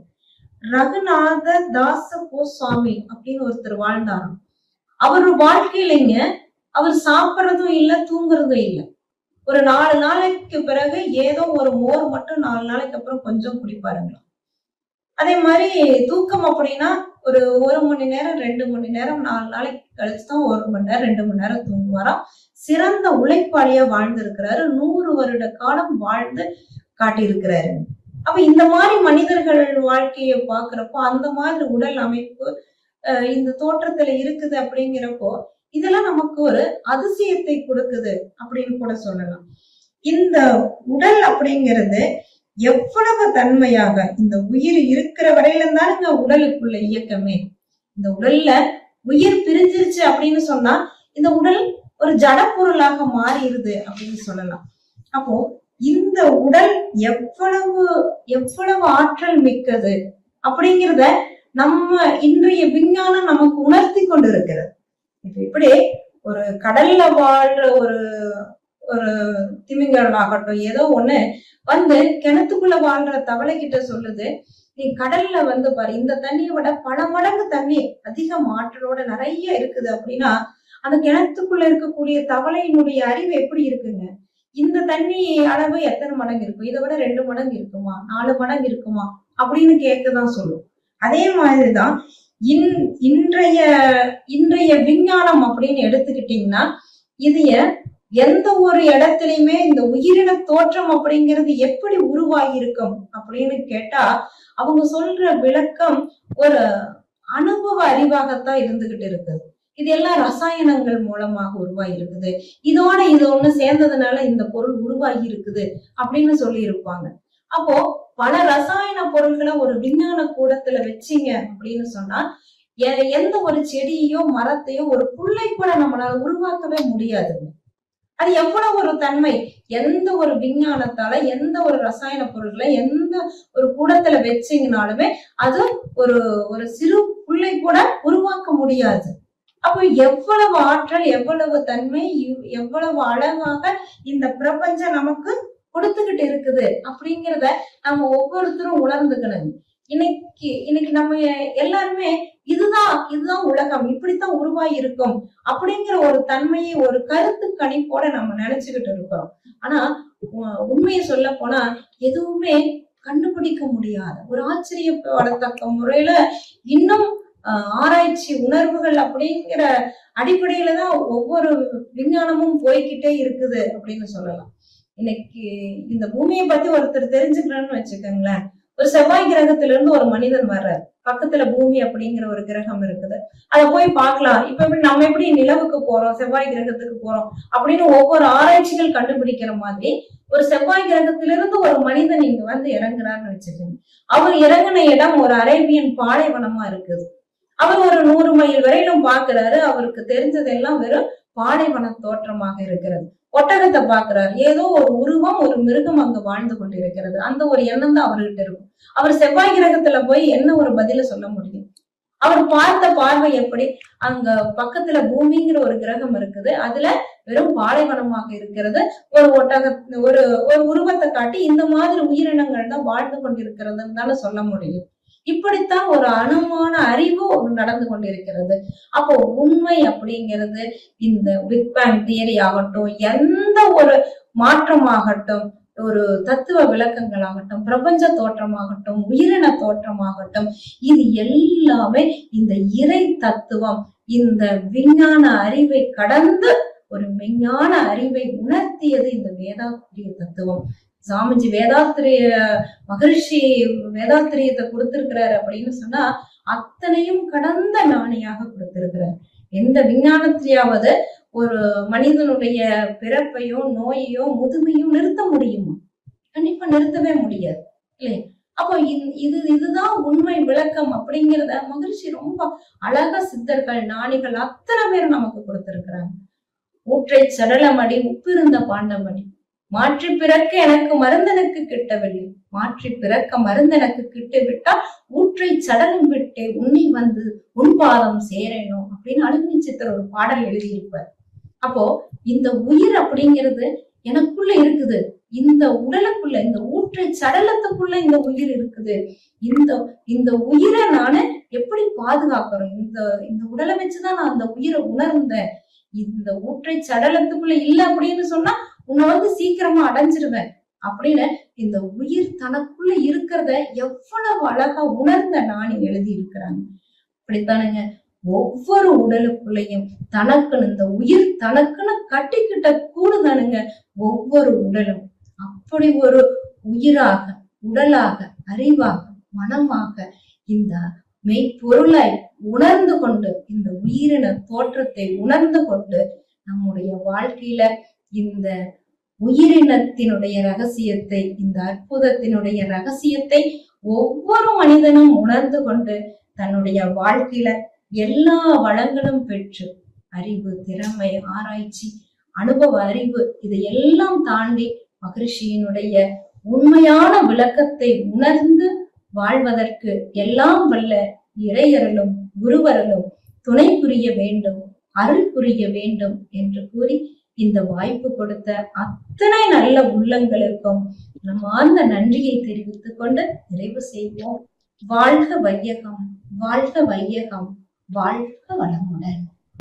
ரகுநாத தாச கோஸ்வாமி அப்படின்னு ஒருத்தர் வாழ்ந்தாராம் அவர் வாழ்க்கையிலைங்க அவர் சாப்பிடுறதும் இல்ல தூங்குறதும் இல்ல ஒரு நாலு நாளைக்கு பிறகு ஏதோ ஒரு மோர் மட்டும் நாலு நாளைக்கு அப்புறம் கொஞ்சம் குடிப்பாருங்களாம் அதே மாதிரி தூக்கம் அப்படின்னா ஒரு ஒரு மணி நேரம் ரெண்டு மணி நேரம் நாலு நாளைக்கு கழிச்சு தான் ஒரு மணி நேரம் ரெண்டு மணி நேரம் தூங்குவாராம் சிறந்த உழைப்பாளியா வாழ்ந்திருக்கிறாரு நூறு வருட காலம் வாழ்ந்து காட்டியிருக்கிறாரு அப்ப இந்த மாதிரி மனிதர்கள் வாழ்க்கையை பாக்குறப்போ அந்த மாதிரி உடல் அமைப்பு அஹ் இந்த தோற்றத்துல இருக்குது அப்படிங்கிறப்போ இதெல்லாம் நமக்கு ஒரு அதிசயத்தை கொடுக்குது அப்படின்னு கூட சொல்லலாம் இந்த உடல் அப்படிங்கிறது எவ்வளவு தன்மையாக இந்த உயிர் இருக்கிற வரையில தானுங்க உடலுக்குள்ள இயக்கமே இந்த உடல்ல உயிர் பிரிஞ்சிருச்சு அப்படின்னு சொன்னா இந்த உடல் ஒரு ஜட பொருளாக மாறிடுது அப்படின்னு சொல்லலாம் அப்போ இந்த உடல் எவ்வளவு எவ்வளவு ஆற்றல் மிக்கது அப்படிங்கிறத நம்ம இன்றைய விஞ்ஞானம் நமக்கு உணர்த்தி கொண்டு இருக்கிறது இப்ப இப்படி ஒரு கடல்ல வாழ்ற ஒரு ஒரு திமிங்கலம் ஆகட்டும் ஏதோ ஒண்ணு வந்து கிணத்துக்குள்ள வாழ்ற தவளை கிட்ட சொல்லுது நீ கடல்ல வந்து பாரு இந்த தண்ணியை விட பல மடங்கு தண்ணி அதிக ஆற்றலோட நிறைய இருக்குது அப்படின்னா அந்த கிணத்துக்குள்ள இருக்கக்கூடிய தவளையினுடைய அறிவு எப்படி இருக்குங்க இந்த தண்ணி அளவு எத்தனை மடங்கு இருக்கும் இதை விட ரெண்டு மடங்கு இருக்குமா நாலு மடங்கு இருக்குமா அப்படின்னு கேட்கதான் சொல்லும் அதே மாதிரிதான் இன் இன்றைய இன்றைய விஞ்ஞானம் அப்படின்னு எடுத்துக்கிட்டீங்கன்னா இதைய எந்த ஒரு இடத்துலயுமே இந்த உயிரின தோற்றம் அப்படிங்கிறது எப்படி உருவாகி இருக்கும் அப்படின்னு கேட்டா அவங்க சொல்ற விளக்கம் ஒரு அனுபவ அறிவாகத்தான் இருந்துகிட்டு இருக்குது இது எல்லாம் ரசாயனங்கள் மூலமாக உருவாகி இருக்குது இதோட இது ஒண்ணு சேர்ந்ததுனால இந்த பொருள் உருவாகி இருக்குது அப்படின்னு சொல்லி இருப்பாங்க அப்போ பல ரசாயன பொருள்களை ஒரு விஞ்ஞான கூடத்துல வச்சீங்க அப்படின்னு சொன்னா எ- எந்த ஒரு செடியோ மரத்தையோ ஒரு புல்லை கூட நம்மளால உருவாக்கவே முடியாதுங்க அது எவ்வளவு ஒரு தன்மை எந்த ஒரு விஞ்ஞானத்தால எந்த ஒரு ரசாயன பொருட்களை எந்த ஒரு கூடத்துல வச்சீங்கனாலுமே அது ஒரு ஒரு சிறு புல்லை கூட உருவாக்க முடியாது அப்போ எவ்வளவு ஆற்றல் எவ்வளவு தன்மை இவ்- எவ்வளவு அழகாக இந்த பிரபஞ்சம் நமக்கு கொடுத்துக்கிட்டு இருக்குது அப்படிங்கிறத நம்ம ஒவ்வொருத்தரும் உணர்ந்துக்கணும் இன்னைக்கு இன்னைக்கு நம்ம எல்லாருமே இதுதான் இதுதான் உலகம் இப்படித்தான் உருவாகி இருக்கும் அப்படிங்கிற ஒரு தன்மையை ஒரு கருத்து கணிப்போட நம்ம நினைச்சுக்கிட்டு இருக்கிறோம் ஆனா உ- உண்மையை சொல்ல போனா எதுவுமே கண்டுபிடிக்க முடியாத ஒரு ஆச்சரியப்படத்தக்க முறையில இன்னும் ஆஹ், ஆராய்ச்சி உணர்வுகள் அப்படிங்கிற அடிப்படையில தான் ஒவ்வொரு விஞ்ஞானமும் போய்க்கிட்டே இருக்குது அப்படின்னு சொல்லலாம் இன்னைக்கு இந்த பூமியை பத்தி ஒருத்தர் தெரிஞ்சுக்கணும்னு வச்சுக்கோங்களேன் ஒரு செவ்வாய் கிரகத்துல இருந்து ஒரு மனிதன் வர்றாரு பக்கத்துல பூமி அப்படிங்கிற ஒரு கிரகம் இருக்குது அத போய் பார்க்கலாம் இப்ப எப்படி நம்ம எப்படி நிலவுக்கு போறோம் செவ்வாய் கிரகத்துக்கு போறோம் அப்படின்னு ஒவ்வொரு ஆராய்ச்சிகள் கண்டுபிடிக்கிற மாதிரி ஒரு செவ்வாய் கிரகத்திலிருந்து ஒரு மனிதன் இங்க வந்து இறங்குறாருன்னு வச்சுக்கோங்க அவர் இறங்கின இடம் ஒரு அரேபியன் பாலைவனமா இருக்குது அவர் ஒரு நூறு மைல் வரையிலும் பாக்குறாரு அவருக்கு தெரிஞ்சதெல்லாம் வெறும் பாலைவன தோற்றமாக இருக்கிறது ஒட்டகத்தை பாக்குறாரு ஏதோ ஒரு உருவம் ஒரு மிருகம் அங்க வாழ்ந்து கொண்டிருக்கிறது அந்த ஒரு எண்ணம் தான் அவர்கிட்ட இருக்கும் அவர் செவ்வாய் கிரகத்துல போய் என்ன ஒரு பதில சொல்ல முடியும் அவர் பார்த்த பார்வை எப்படி அங்க பக்கத்துல பூமிங்கிற ஒரு கிரகம் இருக்குது அதுல வெறும் பாலைவனமாக இருக்கிறது ஒரு ஒட்டக ஒரு ஒரு உருவத்தை காட்டி இந்த மாதிரி உயிரினங்கள் தான் வாழ்ந்து கொண்டிருக்கிறதுன்னு தானே சொல்ல முடியும் இப்படித்தான் ஒரு அணுமான அறிவு ஒண்ணு நடந்து கொண்டிருக்கிறது அப்போ உண்மை அப்படிங்கிறது இந்த பிக் பேங் தியரி ஆகட்டும் எந்த ஒரு மாற்றமாகட்டும் ஒரு தத்துவ விளக்கங்களாகட்டும் பிரபஞ்ச தோற்றமாகட்டும் உயிரின தோற்றமாகட்டும் இது எல்லாமே இந்த இறை தத்துவம் இந்த விஞ்ஞான அறிவை கடந்து ஒரு மெஞ்ஞான அறிவை உணர்த்தியது இந்த வேதாத்திரிய தத்துவம் சாமிஜி வேதாத்திரிய மகரிஷி வேதாத்திரியத்தை கொடுத்திருக்கிறாரு அப்படின்னு சொன்னா அத்தனையும் கடந்த ஞானியாக கொடுத்திருக்கிறார் எந்த விஞ்ஞானத்திலேயாவது ஒரு மனிதனுடைய பிறப்பையோ நோயையோ முதுமையும் நிறுத்த முடியுமா கண்டிப்பா நிறுத்தவே முடியாது இல்லையா அப்போ இந்- இது இதுதான் உண்மை விளக்கம் அப்படிங்கிறத மகிழ்ச்சி ரொம்ப அழகா சித்தர்கள் ஞானிகள் அத்தனை பேர் நமக்கு கொடுத்திருக்கிறாங்க ஊற்றை சடலமடி உப்பிருந்த பாண்டமடி மாற்றி பிறக்க எனக்கு மருந்தனுக்கு கிட்டவில்லை மாற்றி பிறக்க மருந்தனுக்கு கிட்டு விட்டால் ஊற்றை சடலம் விட்டே உன்னை வந்து உன் பாதம் சேரணும் அப்படின்னு அழுகுனி சித்தர் ஒரு பாடல் எழுதியிருப்பார் அப்போ இந்த உயிர் அப்படிங்கிறது எனக்குள்ள இருக்குது இந்த உடலுக்குள்ள இந்த ஊற்றை சடலத்துக்குள்ள இந்த உயிர் இருக்குது இந்த இந்த உயிரை நானு எப்படி பாதுகாக்கிறோம் இந்த இந்த உடலை வச்சுதான் நான் அந்த உயிரை உணர்ந்தேன் இந்த ஊற்றை சடலத்துக்குள்ள இல்ல அப்படின்னு சொன்னா உன்னை வந்து சீக்கிரமா அடைஞ்சிருவேன் அப்படின்னு இந்த உயிர் தனக்குள்ள இருக்கிறத எவ்வளவு அழகா உணர்ந்த நாணி எழுதி இருக்கிறாங்க அப்படித்தானுங்க ஒவ்வொரு உடலுக்குள்ளேயும் தனக்குன்னு இந்த உயிர் தனக்குன்னு கட்டிக்கிட்ட கூடுதானுங்க ஒவ்வொரு உடலும் அப்படி ஒரு உயிராக உடலாக அறிவாக மனமாக இந்த மெய்ப்பொருளை உணர்ந்து கொண்டு இந்த உயிரின தோற்றத்தை உணர்ந்து கொண்டு நம்முடைய வாழ்க்கையில இந்த உயிரினத்தினுடைய ரகசியத்தை இந்த அற்புதத்தினுடைய ரகசியத்தை ஒவ்வொரு மனிதனும் உணர்ந்து கொண்டு தன்னுடைய வாழ்க்கையில எல்லா வளங்களும் பெற்று அறிவு திறமை ஆராய்ச்சி அனுபவ அறிவு இதையெல்லாம் தாண்டி மகரிஷியினுடைய உண்மையான விளக்கத்தை உணர்ந்து வாழ்வதற்கு எல்லாம் வல்ல இறையருளும் குருவருளும் துணை புரிய வேண்டும் அருள் புரிய வேண்டும் என்று கூறி இந்த வாய்ப்பு கொடுத்த அத்தனை நல்ல உள்ளங்களுக்கும் நம்ம ஆழ்ந்த நன்றியை தெரிவித்துக் கொண்டு நிறைவு செய்வோம் வாழ்க வையகம் வாழ்க வையகம் வாழ்க வளமுடன்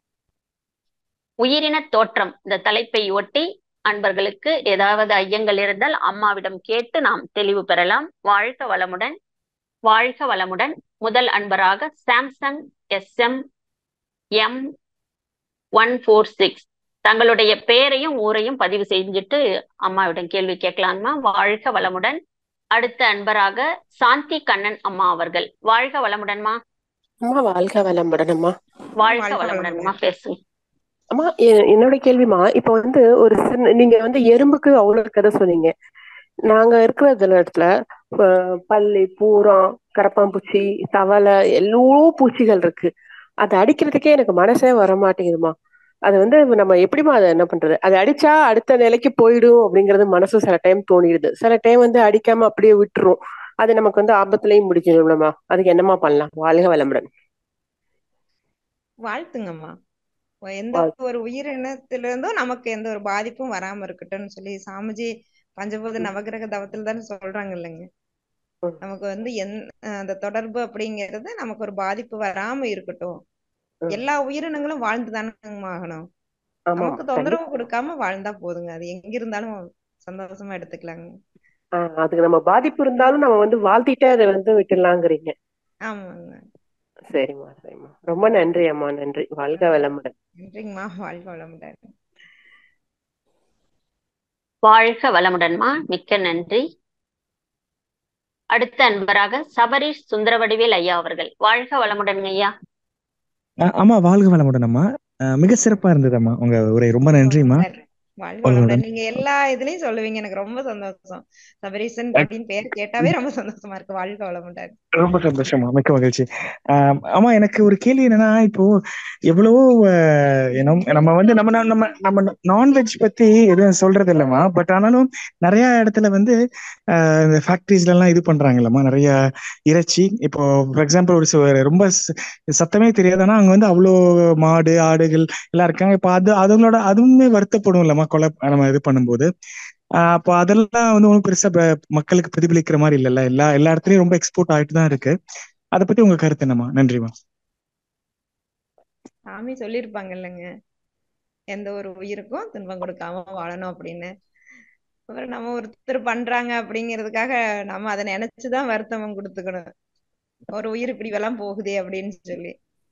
உயிரின தோற்றம் இந்த தலைப்பை ஒட்டி அன்பர்களுக்கு ஏதாவது ஐயங்கள் இருந்தால் அம்மாவிடம் கேட்டு நாம் தெளிவு பெறலாம் வாழ்க வளமுடன் வாழ்க வளமுடன் முதல் அன்பராக Samsung SM M one four six தங்களுடைய பெயரையும் ஊரையும் பதிவு செஞ்சுட்டு அம்மாவிடம் கேள்வி கேட்கலாமா வாழ்க வளமுடன் அடுத்த அன்பராக சாந்தி கண்ணன் அம்மா அவர்கள் வாழ்க வளமுடன்மா அம்மா வாழ்க வளமுடன் அம்மா வாழ்க வாழ்க வளமுடன்மா வளமுடன். பேசுங்க அம்மா எ- என்னோட கேள்விமா இப்ப வந்து ஒரு சின்ன நீங்க வந்து எறும்புக்கு அவ்வளவு கதை சொன்னீங்க நாங்க இருக்கிற இதுல இடத்துல அஹ், பல்லி பூரம் கரப்பாம்பூச்சி தவளை எல்லோ பூச்சிகள் இருக்கு அதை அடிக்கிறதுக்கே எனக்கு மனசே வர மாட்டேங்குதுமா அது வந்து நம்ம எப்படிமா அதை என்ன பண்றது அதை அடிச்சா அடுத்த நிலைக்கு போயிடும் அப்படிங்கறது மனசு சில டைம் தோணிடுது சில டைம் வந்து அடிக்காம அப்படியே விட்டுரும் அது நமக்கு வந்து ஆபத்துலயும் முடிஞ்சிடும்லம்மா அதுக்கு என்னம்மா பண்ணலாம் வாழ்க வளமுடன் வாழ்த்துங்கம்மா எந்த வாழ்- ஒரு உயிரினத்திலிருந்தும் நமக்கு எந்த ஒரு பாதிப்பும் வராம இருக்கட்டும்னு சொல்லி சாமிஜி பஞ்சபூத ம். நவகிரக தவத்தில் தானே சொல்றாங்க இல்லைங்க ம். நமக்கு வந்து என் அந்த தொடர்பு அப்படிங்கிறது நமக்கு ஒரு பாதிப்பு வராம இருக்கட்டும் ம். எல்லா உயிரினங்களும் வாழ்ந்து தானே ஆகணும் ஆமா நமக்கு கண்டிப்பா தொந்தரவு கொடுக்காம வாழ்ந்தா போதுங்க அது எங்க இருந்தாலும் சந்தோஷமா எடுத்துக்கலாங்க ஆஹ் அதுக்கு நம்ம பாதிப்பு இருந்தாலும் நம்ம வந்து வாழ்த்திட்டே அதை வந்து விட்டுடலாங்கிறீங்க ஆமாங்க சரிம்மா சரிம்மா ரொம்ப நன்றி அம்மா நன்றி வாழ்க வளமுடன் நன்றிங்கம்மா வாழ்க வளமுடன் வாழ்க வளமுடன்மா மிக்க நன்றி அடுத்த அன்பராக சபரீஷ் சுந்தரவடிவேல் ஐயா அவர்கள் வாழ்க வளமுடன் ஐயா ஆ- ஆமா வாழ்க வளமுடன் அம்மா ஆ, மிக சிறப்பா இருந்ததம்மா உங்க உரை ரொம்ப நன்றிம்மா நன்றி. வாழ்க வாழ்க வளமுடன் வளமுடன் நீங்க எல்லா இதுலயும் சொல்லுவீங்க எனக்கு ரொம்ப சந்தோஷம் சபரீசன் அப்படின்னு பேர் கேட்டாவே ரொம்ப சந்தோஷமா இருக்கு வாழ்க வளமுடன் ரொம்ப சந்தோஷமா மிக்க மகிழ்ச்சி ஆம், ஆமா எனக்கு ஒரு கேள்வி என்னன்னா இப்போ எவ்வளவோ அஹ், என்ன நம்ம வந்து நம்ம நம்ம நம்ம நம்ம நான்வெஜ் பத்தி எதுவும் சொல்றது இல்லம்மா பட் ஆனாலும் நிறைய இடத்துல வந்து அஹ், இந்த ஃபேக்டரிஸ்ல எல்லாம் இது பண்றாங்கல்லம்மா நிறைய இறைச்சி இப்போ ஃபார் எக்ஸாம்பிள் ஒரு சு- ரொம்ப ச- சத்தமே தெரியாதுன்னா அங்க வந்து அவ்வளோ மாடு ஆடுகள் எல்லாம் இருக்காங்க இப்போ அது அதுங்களோட அதுவுமே வருத்தப்படும் இல்லம்மா கொலை நம்ம இது பண்ணும்போது ஆஹ் அப்போ அதெல்லாம் வந்து ஒன்றும் பெருசா ப- மக்களுக்கு பிரதிபலிக்கிற மாதிரி இல்லைல்ல எல்லா எல்லா இடத்துலயும் ரொம்ப எக்ஸ்போர்ட் ஆயிட்டு தான் இருக்கு அதை பத்தி உங்க கருத்து என்னம்மா நன்றிம்மா சாமி சொல்லியிருப்பாங்க இல்லைங்க எந்த ஒரு உயிருக்கும் துன்பம் கொடுக்காம வாழணும் அப்படின்னு அப்புறம் நம்ம ஒருத்தர் பண்றாங்க அப்படிங்கிறதுக்காக நம்ம அதை நினைச்சுதான் வருத்தம் கொடுத்துக்கணும் ஒரு உயிர் இப்படி எல்லாம் போகுதே அப்படின்னு சொல்லி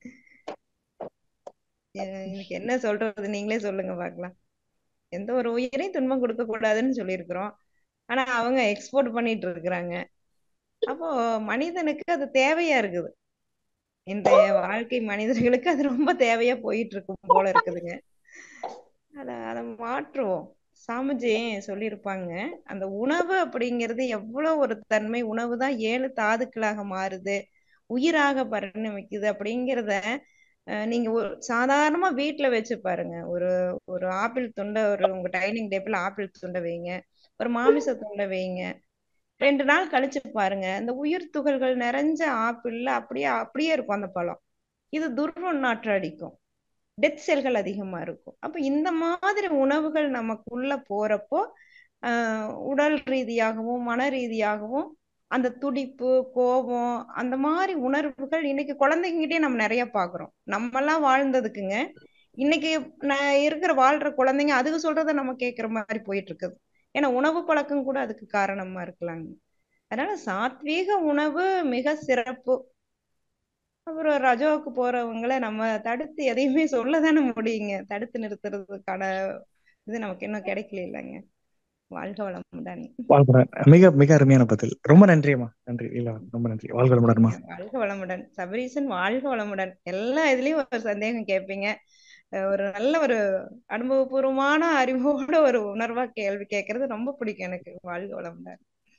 அஹ் இதுக்கு என்ன சொல்றது நீங்களே சொல்லுங்க பார்க்கலாம் எந்த ஒரு உயிரையும் துன்பம் கொடுக்க கூடாதுன்னு சொல்லியிருக்கிறோம் ஆனா அவங்க எக்ஸ்போர்ட் பண்ணிட்டு இருக்கிறாங்க அப்போ மனிதனுக்கு அது தேவையா இருக்குது இன்றைய வாழ்க்கை மனிதர்களுக்கு அது ரொம்ப தேவையா போயிட்டு இருக்கும் போல இருக்குதுங்க அத அத மாற்றுவோம் சாமிஜி சொல்லியிருப்பாங்க அந்த உணவு அப்படிங்கிறது எவ்வளவு ஒரு தன்மை உணவு தான் ஏழு தாதுக்களாக மாறுது உயிராக பரிணமிக்குது அப்படிங்கிறத அஹ், நீங்க ஒரு சாதாரணமா வீட்டுல வச்சு பாருங்க ஒரு ஒரு ஆப்பிள் துண்டை ஒரு உங்க டைனிங் டேபிள் ஆப்பிள் துண்டை வைங்க ஒரு மாமிச துண்டை வைங்க ரெண்டு நாள் கழிச்சு பாருங்க இந்த உயிர் துகள்கள் நிறைஞ்ச ஆப்பிள்ல அப்படியே அப்படியே இருக்கும் அந்த பழம் இது துர்நாற்று அடிக்கும் டெத் செல்கள் அதிகமா இருக்கும் அப்ப இந்த மாதிரி உணவுகள் நமக்குள்ள போறப்போ ஆஹ் உடல் ரீதியாகவும் மன ரீதியாகவும் அந்த துடிப்பு கோபம் அந்த மாதிரி உணர்வுகள் இன்னைக்கு குழந்தைங்கிட்டே நம்ம நிறைய பாக்குறோம் நம்ம எல்லாம் வாழ்ந்ததுக்குங்க இன்னைக்கு நான் இருக்கிற வாழ்ற குழந்தைங்க அதுக்கு சொல்றத நம்ம கேட்கிற மாதிரி போயிட்டு இருக்குது ஏன்னா உணவு பழக்கம் கூட அதுக்கு காரணமா இருக்கலாங்க அதனால சாத்வீக உணவு மிக சிறப்பு அப்புறம் ரஜோவுக்கு போறவங்கள நம்ம தடுத்து எதையுமே சொல்லதானே முடியுங்க தடுத்து நிறுத்துறதுக்கான இது நமக்கு இன்னும் கிடைக்கல இல்லைங்க வாழ்க வளமுடன் வாழ்க மிக மிக அருமையான பதில் ரொம்ப நன்றிம்மா நன்றி இல்ல ரொம்ப நன்றி வாழ்க வளமுடன்மா வாழ்க வளமுடன் சபரீசன் வாழ்க வளமுடன் எல்லா இதுலயும் ஒரு சந்தேகம் கேட்பீங்க அஹ் ஒரு நல்ல ஒரு அனுபவபூர்வமான அறிவோட ஒரு உணர்வா கேள்வி கேட்கறது ரொம்ப பிடிக்கும் எனக்கு வாழ்க வளமுடன்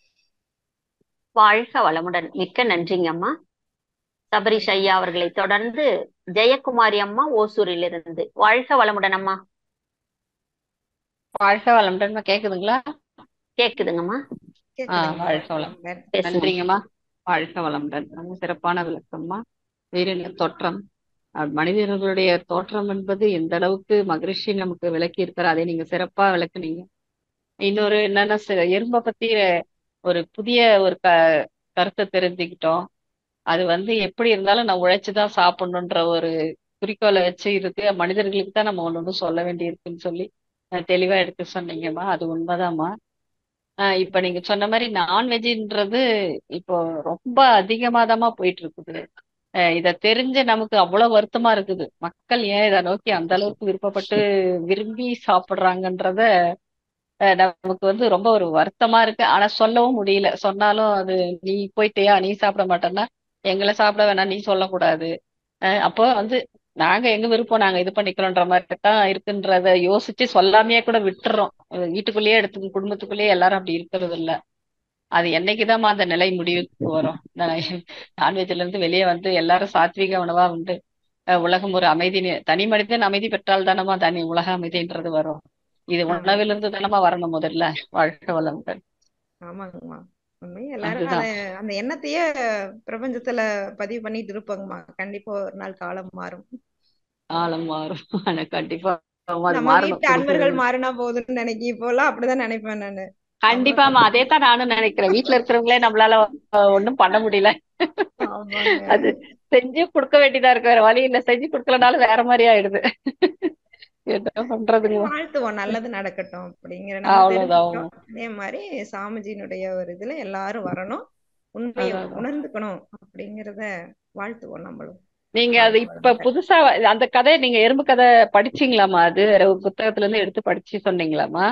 வாழ்க வளமுடன் மிக்க நன்றிங்க அம்மா சபரிஷ் ஐயா அவர்களை தொடர்ந்து ஜெயக்குமாரி அம்மா ஓசூரிலிருந்து வாழ்க வளமுடன் அம்மா வாழ்க வளமுடன் கேக்குதுங்களா கேக்குதுங்கம்மா கேக்குதுங்க வாழ்க வளம். வளமுடன். பேசுங்க நன்றிங்கம்மா வாழ்க வளமுடன் ரொம்ப சிறப்பான விளக்கம்மா உயிரின தோற்றம் அஹ் மனிதர்களுடைய தோற்றம் என்பது எந்த அளவுக்கு மகரிஷி நமக்கு விளக்கி இருக்கிறார் அதை நீங்க சிறப்பா விளக்குனீங்க இன்னொரு என்னன்னா சி- எறும்பை பத்தி ஒரு புதிய ஒரு க கருத்தை தெரிஞ்சுக்கிட்டோம் அது வந்து எப்படி இருந்தாலும் நான் உழைச்சுதான் சாப்பிடணுன்ற ஒரு குறிக்கோளை வச்சு இருக்கு மனிதர்களுக்கு தான் நம்ம ஒண்ணு ஒண்ணு சொல்ல வேண்டி இருக்குன்னு சொல்லி அஹ் தெளிவா எடுத்து சொன்னீங்கம்மா அது உண்மைதாம்மா ஆஹ் இப்ப நீங்க சொன்ன மாதிரி நான்வெஜ்ன்றது இப்போ ரொம்ப அதிகமாதமா போயிட்டு இருக்குது அஹ் இத தெரிஞ்சு நமக்கு அவ்வளவு வருத்தமா இருக்குது மக்கள் ஏன் இதை நோக்கி அந்த அளவுக்கு விருப்பப்பட்டு விரும்பி சாப்பிடுறாங்கன்றத அஹ் நமக்கு வந்து ரொம்ப ஒரு வருத்தமா இருக்கு ஆனா சொல்லவும் முடியல சொன்னாலும் அது நீ போயிட்டியா நீ சாப்பிட மாட்டேன்னா எங்களை சாப்பிட வேணாம் நீ சொல்லக்கூடாது அஹ் அப்போ வந்து நாங்க எங்க விருப்பம் நாங்க இது பண்ணிக்கிறோன்ற மாதிரி தான் இருக்குன்றத யோசிச்சு சொல்லாமையே கூட விட்டுறோம் அஹ் வீட்டுக்குள்ளேயே எடுத்து குடும்பத்துக்குள்ளேயே எல்லாரும் அப்படி இருக்கிறது இல்ல அது என்னைக்குதான் அந்த நிலை முடிவுக்கு வரும் நான்வெஜ்ல இருந்து வெளியே வந்து எல்லாரும் சாத்விக உணவா உண்டு அஹ் உலகம் ஒரு அமைதி நி- தனி மனிதன் அமைதி பெற்றால் தானமா தனி உலக அமைதின்றது வரும் இது ஆமா உணவிலிருந்து தானமா வரணும் முதல்ல வாழ்க்கை வளமுடன் ஆமாங்கம்மா உண்மையா எல்லாரும் அதுதான் அத அந்த எண்ணத்தையே பிரபஞ்சத்துல பதிவு பண்ணிட்டு இருப்பாங்கம்மா கண்டிப்பா ஒரு நாள் காலம் மாறும் காலம் மாறும் ஆனா கண்டிப்பா அது நம்ம மாறணும் வீட்டு அன்பர்கள் மாறினா போதும்னு நினைக்கி இப்போலாம் அப்படிதான் நினைப்பேன் நானு நம்ம கண்டிப்பாமா அதே தான் நானும் நினைக்கிறேன் வீட்டுல இருக்கிறவங்களே நம்மளால அஹ், ஒண்ணும் பண்ண முடியல ஆமாங்க அது செஞ்சு கொடுக்க வேண்டியதா இருக்கு வேற வழி இல்ல செஞ்சு கொடுக்கலனாலும் வேற மாதிரி ஆயிடுது என்ன சரி, பண்றதுங்க வாழ்த்துவோம் நல்லது நடக்கட்டும் அப்படிங்கிற நம்ம அவ்வளவுதான் தெரிஞ்சுக்கிட்டோம் அதே மாதிரி சாமிஜியினுடைய ஒரு இதுல எல்லாரும் வரணும் உண்மையை அதான் அதான். உணர்ந்துக்கணும் அப்படிங்கிறத வாழ்த்துவோம் நம்மளும் நீங்க அது வாழ்க இப்ப வளமுடன் புதுசா அந்த கதை நீங்க எறும்பு கதை படிச்சீங்களாமா அது வேற ஒரு புத்தகத்துல இருந்து எடுத்து படிச்சு சொன்னீங்களாமா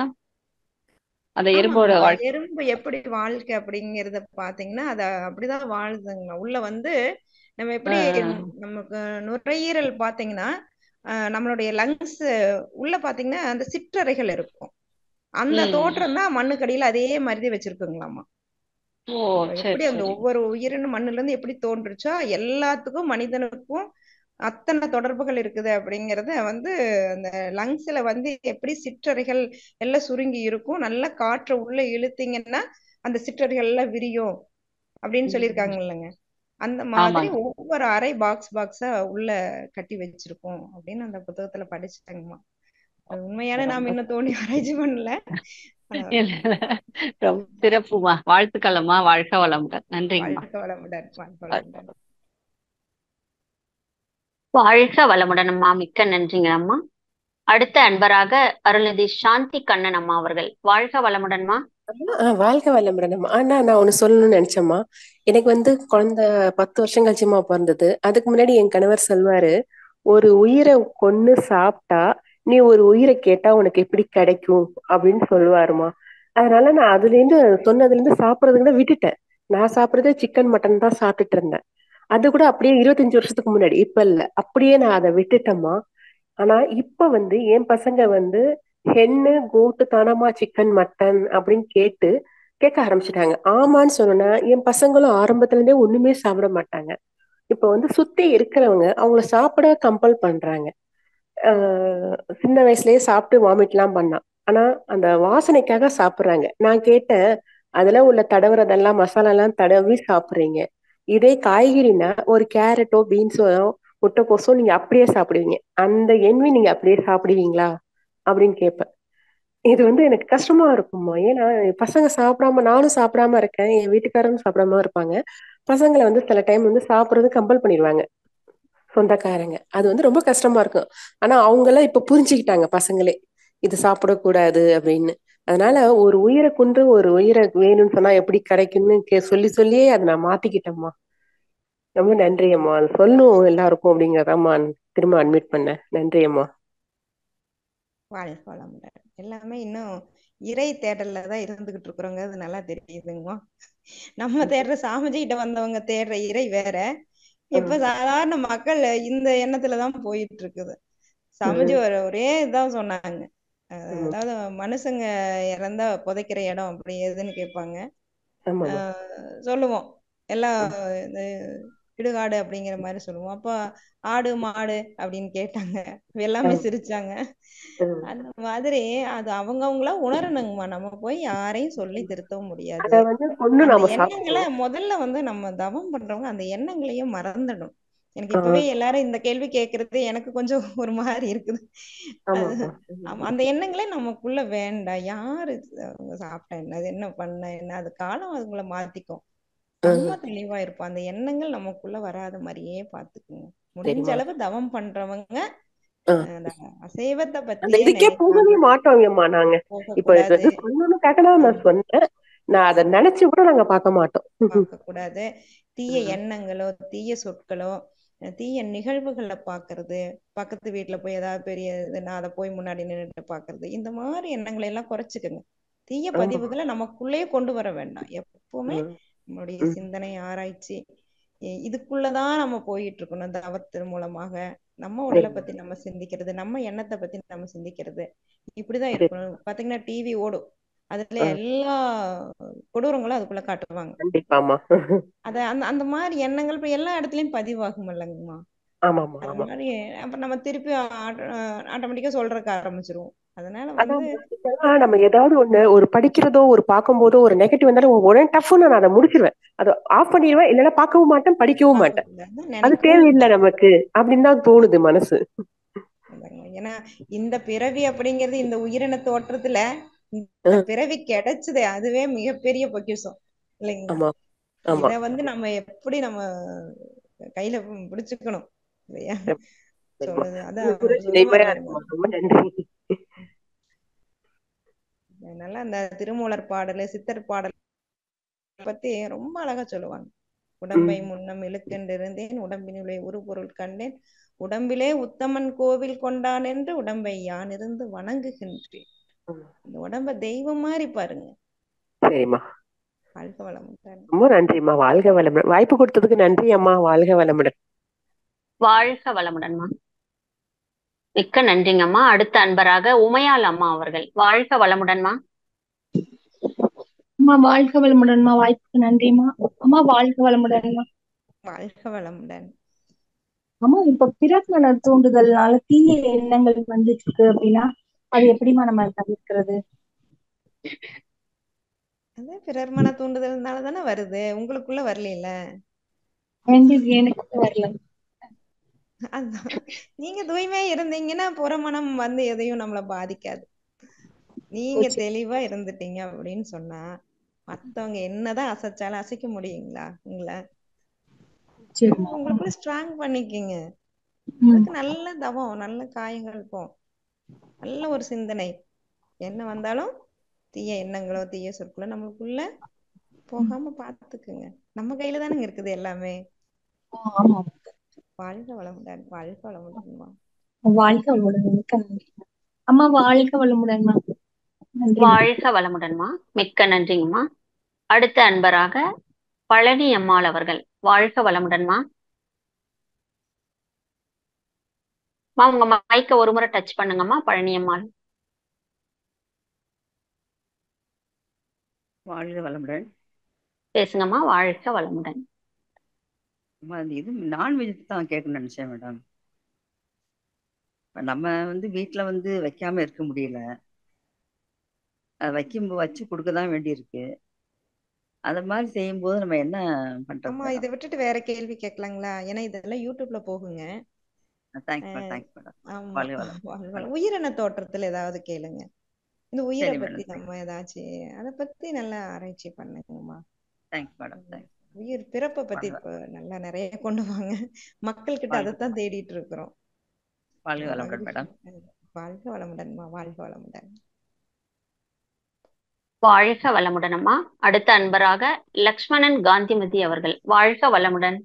அந்த எறும்போட ஆமாங்கம்மா வாழ்க்கை எறும்பு எப்படி வாழ்க்கை அப்படிங்கறத பாத்தீங்கன்னா அத அப்படிதான் வாழுதுங்க உள்ள வந்து நம்ம எப்படி ஆஹ் நமக்கு நுரையீரல் பாத்தீங்கன்னா அஹ் நம்மளுடைய லங்ஸ் உள்ள பாத்தீங்கன்னா அந்த சிற்றறைகள் இருக்கும் அந்த உம் தோற்றம் தான் மண்ணுக்கடியில அதே மாதிரிதான் வச்சிருக்குங்களாமா ஓ இப்ப சரி எப்படி அந்த சரி ஒவ்வொரு உயிரினும் மண்ணுல இருந்து எப்படி தோன்றுச்சோ எல்லாத்துக்கும் மனிதனுக்கும் அத்தனை தொடர்புகள் இருக்குது அப்படிங்கறத வந்து அந்த லங்ஸ்ல வந்து எப்படி சிற்றறைகள் எல்லாம் சுருங்கி இருக்கும் நல்லா காற்றை உள்ள இழுத்தீங்கன்னா அந்த சிற்றறைகள் எல்லாம் விரியும் அப்படின்னு உம் சொல்லியிருக்காங்க இல்லைங்க அந்த மாதிரி ஆமாங்க ஒவ்வொரு அறை பாக்ஸ் பாக்ஸா உள்ள கட்டி வச்சிருக்கோம் அப்படின்னு அந்த புத்தகத்துல படிச்சுட்டாங்கம்மா அது உண்மையான நாம் ரொம்ப இன்னும் தோண்டி ஆராய்ச்சி பண்ணல ஆனா இல்ல, இல்ல. ரொம்ப சிறப்புமா வாழ்த்துக்களம்மா வாழ்க வளமுடன் நன்றிங்கம்மா வாழ்க வளமுடன் வாழ்க வளமுடன் வாழ்க வளமுடன் அம்மா மிக்க நன்றிங்க அம்மா அடுத்த அன்பராக அருள்நிதி சாந்தி கண்ணன் அம்மா அவர்கள் வாழ்க வளமுடன்மா ஆஹ் வாழ்க்கை வளமுடன் ஆனா நான் ஒண்ணு சொல்லணும்னு நினைச்சேம்மா எனக்கு வந்து குழந்தை பத்து வருஷம் கழிச்சுமா பிறந்தது அதுக்கு முன்னாடி என் கணவர் சொல்வாரு ஒரு உயிரை கொன்னு சாப்பிட்டா நீ ஒரு உயிரை கேட்டா உனக்கு எப்படி கிடைக்கும் அப்படின்னு சொல்லுவாருமா அதனால நான் அதுல இருந்து சொன்னதுல இருந்து சாப்பிடறது கூட விட்டுட்டேன் நான் சாப்பிடுறது சிக்கன் மட்டன் தான் சாப்பிட்டுட்டு இருந்தேன் அது கூட அப்படியே இருபத்தஞ்சு வருஷத்துக்கு முன்னாடி இப்ப இல்ல அப்படியே நான் அதை விட்டுட்டேம்மா ஆனா இப்ப வந்து என் பசங்க வந்து ஹென்னு கோட்டு தானமா சிக்கன் மட்டன் அப்படின்னு கேட்டு கேட்க ஆரம்பிச்சிட்டாங்க ஆமான்னு சொன்னா என் பசங்களும் ஆரம்பத்துல இருந்தே ஒண்ணுமே சாப்பிட மாட்டாங்க இப்ப வந்து சுத்தி இருக்கிறவங்க அவங்கள சாப்பிட கம்பல் பண்றாங்க ஆஹ் சின்ன வயசுலயே சாப்பிட்டு வாமிட் எல்லாம் பண்ணான் ஆனா அந்த வாசனைக்காக சாப்பிடுறாங்க நான் கேட்டேன் அதெல்லாம் உள்ள தடவுறதெல்லாம் மசாலா எல்லாம் தடவி சாப்பிடுறீங்க இதே காய்கறினா ஒரு கேரட்டோ பீன்ஸோ முட்டைக்கோஸோ நீங்க அப்படியே சாப்பிடுவீங்க அந்த எண்ணி நீங்க அப்படியே சாப்பிடுவீங்களா அப்படின்னு கேட்பேன் இது வந்து எனக்கு கஷ்டமா இருக்குமா ஏன்னா என் பசங்க சாப்பிடாம நானும் சாப்பிடாம இருக்கேன் என் வீட்டுக்காரரும் சாப்பிடாம இருப்பாங்க பசங்களை வந்து சில டைம் வந்து சாப்பிடுறது கம்பல் பண்ணிடுவாங்க சொந்தக்காரங்க அது வந்து ரொம்ப கஷ்டமா இருக்கும் ஆனா அவங்க எல்லாம் இப்ப புரிஞ்சுக்கிட்டாங்க பசங்களே இது சாப்பிடக்கூடாது அப்படின்னு அதனால ஒரு உயிரை கொன்று ஒரு உயிரை வேணும்னு சொன்னா எப்படி கிடைக்கும்னு கே சொல்லி சொல்லியே அதை நான் மாத்திக்கிட்டேம்மா ரொம்ப நன்றி அம்மா அது சொல்லணும் எல்லாருக்கும் அப்படிங்கறதாம்மா திரும்ப அட்மிட் பண்ணேன் நன்றி அம்மா வாழ்க வளமுடன் எல்லாமே இன்னும் இறை தேடல்ல தான் இருந்துகிட்டு இருக்கிறோங்க அது நல்லா தெரியுதுங்கம்மா நம்ம தேடுற சாமிஜி கிட்ட வந்தவங்க தேடுற இறை வேற இப்ப சாதாரண மக்கள் இந்த எண்ணத்துலதான் போயிட்டு இருக்குது சாமிஜி ஒரு ஒரே இதான் சொன்னாங்க அஹ் அதாவது மனுஷங்க இறந்தா புதைக்கிற இடம் அப்படி எதுன்னு கேட்பாங்க ஆமாம்மா ஆஹ் சொல்லுவோம் எல்லாம் இந்த இடுகாடு அப்படிங்கிற மாதிரி சொல்லுவோம் அப்போ ஆடு மாடு அப்படின்னு கேட்டாங்க எல்லாமே சிரிச்சாங்க ம். அந்த மாதிரி அது அவங்கவுங்களா உணரணுங்கம்மா நம்ம போய் யாரையும் சொல்லி திருத்தவும் அத முடியாது வந்து கொண்டு அந்த நாம எண்ணங்களை சாப்பிடணும் முதல்ல வந்து நம்ம தவம் பண்றவங்க அந்த எண்ணங்களையும் மறந்துடும் எனக்கு ஆ, இப்பவே எல்லாரும் இந்த கேள்வி கேட்கறது எனக்கு கொஞ்சம் ஒரு மாதிரி இருக்குது அது ஆமாம்மா ஆமா, அந்த எண்ணங்களே நமக்குள்ள வேண்டாம் யாரு அவங்க சாப்பிட்டா என்ன அது என்ன பண்ண என்ன அது காலம் அதுங்களை மாத்திக்கும் நம்ம தெளிவா இருப்போம் அந்த எண்ணங்கள் நமக்குள்ள வராத மாதிரியே பாத்துக்குங்க முடிஞ்ச சரிம்மா அளவு தவம் பண்றவங்க ஆ. அந்த அசைவத்தை அந்த பத்தியே இதுக்கே போகவே நினைக்காம மாட்டோங்கம்மா நாங்க இப்ப போகக்கூடாது இது சொல்லணும்னுக்காக தான் நான் சொன்னேன் நான் அதை நினைச்சு கூட நாங்க பார்க்க மாட்டோம் பார்க்க கூடாது தீய ம். எண்ணங்களோ தீய சொற்களோ அஹ் தீய நிகழ்வுகளை பார்க்கிறது பக்கத்து வீட்டுல போய் ஏதாவது பெரிய இதுன்னா அதை போய் முன்னாடி நின்னுட்டு பார்க்கிறது இந்த மாதிரி எண்ணங்களை எல்லாம் குறைச்சுக்கோங்க தீய ஆமா. பதிவுகளை நமக்குள்ளேயே கொண்டு வர வேண்டாம் எப்பவுமே ம். நம்மளுடைய ம். சிந்தனை ஆராய்ச்சி இ- இதுக்குள்ளதான் நம்ம போயிட்டு இருக்கணும் இந்த தவத்தின் மூலமாக நம்ம உடலை சரி. பத்தி நம்ம சிந்திக்கிறது நம்ம எண்ணத்தை பத்தி நம்ம சிந்திக்கிறது இப்படிதான் சரி. இருக்கணும் பாத்தீங்கன்னா டிவி ஓடும் அதுல ஆ. எல்லா கொடூரங்களும் அதுக்குள்ள காட்டுவாங்க கண்டிப்பாமா அத அந்த அந்த மாதிரி எண்ணங்கள் இப்ப எல்லா இடத்துலயும் பதிவாகும் இல்லைங்கம்மா ஆமாமா அது ஆமா மாதிரி அப்ப நம்ம திருப்பி ஆட்டோமேட்டிக்கா சொல்றதுக்கு ஆரம்பிச்சிருவோம் அதனால அதான் வந்து இதெல்லாம் நம்ம ஏதாவது ஒண்ணு ஒரு படிக்கிறதோ ஒரு பார்க்கும்போதோ ஒரு நெகட்டிவ் வந்தாலும் உடனே டஃப்னு நான் அதை முடிச்சிருவேன் அதை ஆஃப் பண்ணிடுவேன் இல்லைன்னா பார்க்கவும் மாட்டேன் படிக்கவும் மாட்டேன் பார்க்கக்கூடாது அது நினைக்கவும் தேவையில்லை கூடாது நமக்கு அப்படின்னு தான் தோணுது மனசு அதாங்க. ஏன்னா இந்த பிறவி அப்படிங்கிறது இந்த உயிரின தோற்றத்துல இந்த பிறவி கிடைச்சதே அதுவே மிகப்பெரிய பொக்கிஷம் இல்லைங்களா ஆமா ஆமா இத வந்து நம்ம எப்படி நம்ம கையில பிடிச்சுக்கணும் இல்லையா சரிம்மா. சொல்லுது அதான் உங்க குரல் சொல்லுவாங்க இனிமையா பாருங்க. இருக்குமா ரொம்ப நன்றி அதனால அந்த திருமூலர் பாடல் சித்தர் பாடல் பத்தி ரொம்ப அழகா சொல்லுவாங்க உடம்பை ம். முன்னம் இழுக்கென்றிருந்தேன் உடம்பினுள்ளே ஒரு பொருள் கண்டேன் உடம்பிலே உத்தமன் கோவில் கொண்டான் என்று உடம்பை யான் இருந்து வணங்குகின்றேன் ம். இந்த உடம்ப தெய்வம் மாதிரி பாருங்க சரிம்மா வாழ்க வளமுடன் ரொம்ப நன்றிம்மா வாழ்க வளமுடன் வாய்ப்பு கொடுத்ததுக்கு நன்றி அம்மா வாழ்க வளமுடன் வாழ்க வளமுடன்மா மிக்க நன்றிங்கம்மா அடுத்த அன்பராக உமையாள் அம்மா அவர்கள் வாழ்க வளமுடன்மா அம்மா வாழ்க வளமுடன்மா வாய்ப்புக்கு நன்றிம்மா அம்மா வாழ்க வளமுடன்மா வாழ்க வளமுடன் அம்மா இப்ப பிறகு தூண்டுதல்னால தீய எண்ணங்கள் வந்துட்டு இருக்கு அப்படின்னா அது எப்படிம்மா நம்ம தவிர்க்கிறது அது பிறர் மன தூண்டுதல்னால தானே வருது உங்களுக்குள்ள வரல எங்களுக்கு எனக்கு வரல அதான் நீங்க தூய்மையா இருந்தீங்கன்னா புறமணம் வந்து எதையும் நம்மள பாதிக்காது நீங்க சரி. தெளிவா இருந்துட்டீங்க அப்படின்னு சொன்னா மத்தவங்க என்னதான் அசைச்சாலும் அசைக்க முடியுங்களா உங்களை சரிம்மா உங்களுக்குள்ள ஸ்ட்ராங் பண்ணிக்கங்க ம். அதுக்கு நல்ல தவம் நல்ல காயங்கள் போம் நல்ல ஒரு சிந்தனை என்ன வந்தாலும் தீய எண்ணங்களோ தீய சொற்களோ நம்மளுக்குள்ள போகாம பாத்துக்குங்க நம்ம கையில தானங்க இருக்குது எல்லாமே ஆமா வாழ்க வளமுடன் வாழ்க வளமுடன்மா வாழ்க வளமுடன் மிக்க நன்றி அம்மா வாழ்க வளமுடன்மா நன்றி வாழ்க வளமுடன்மா மிக்க நன்றிங்கம்மா அடுத்த அன்பராக பழனி அம்மாள் அவர்கள் வாழ்க வளமுடன்மா மா உங்க மைக்க ஒரு முறை டச் பண்ணுங்கம்மா பழனி அம்மாள் வாழ்க வளமுடன் பேசுங்கம்மா வாழ்க வளமுடன் அம்மா, அது இது நான்வெஜ் தான் கேட்கணும்னு நினைச்சேன் மேடம் இப்ப நம்ம வந்து வீட்ல வந்து வைக்காம இருக்க முடியல அது வைக்கும் வச்சு கொடுக்க தான் வேண்டியிருக்கு அத மாதிரி செய்யும்போது நம்ம என்ன பண்றது ஆமா இதை விட்டுட்டு வேற கேள்வி கேட்கலாங்களா ஏன்னா இதெல்லாம் யூடியூப்ல போகுங்க தேங்க்ஸ் மேடம் தேங்க்ஸ் மேடம் ஆமா வாழ்க வளம் வாழ்க வளம். உயிரின தோற்றத்துல ஏதாவது கேளுங்க இந்த உயிரை சரி பத்தி மேடம் நம்ம ஏதாச்சும் அதை பத்தி நல்லா ஆராய்ச்சி பண்ணுங்கம்மா தேங்க்ஸ் மேடம் தேங்க்ஸ் உயிர் பிறப்பை பத்தி வாழ்க இப்ப நல்லா நிறைய கொண்டு வாங்க மக்கள் கிட்ட வாழ்க அதைத்தான் தேடிட்டு இருக்கிறோம் வாழ்க வளமுடன் மேடம் வாழ்க வளமுடன்மா வாழ்க வளமுடன் வாழ்க வளமுடன் அம்மா அடுத்த அன்பராக லக்ஷ்மணன் காந்திமதி அவர்கள் வாழ்க வளமுடன்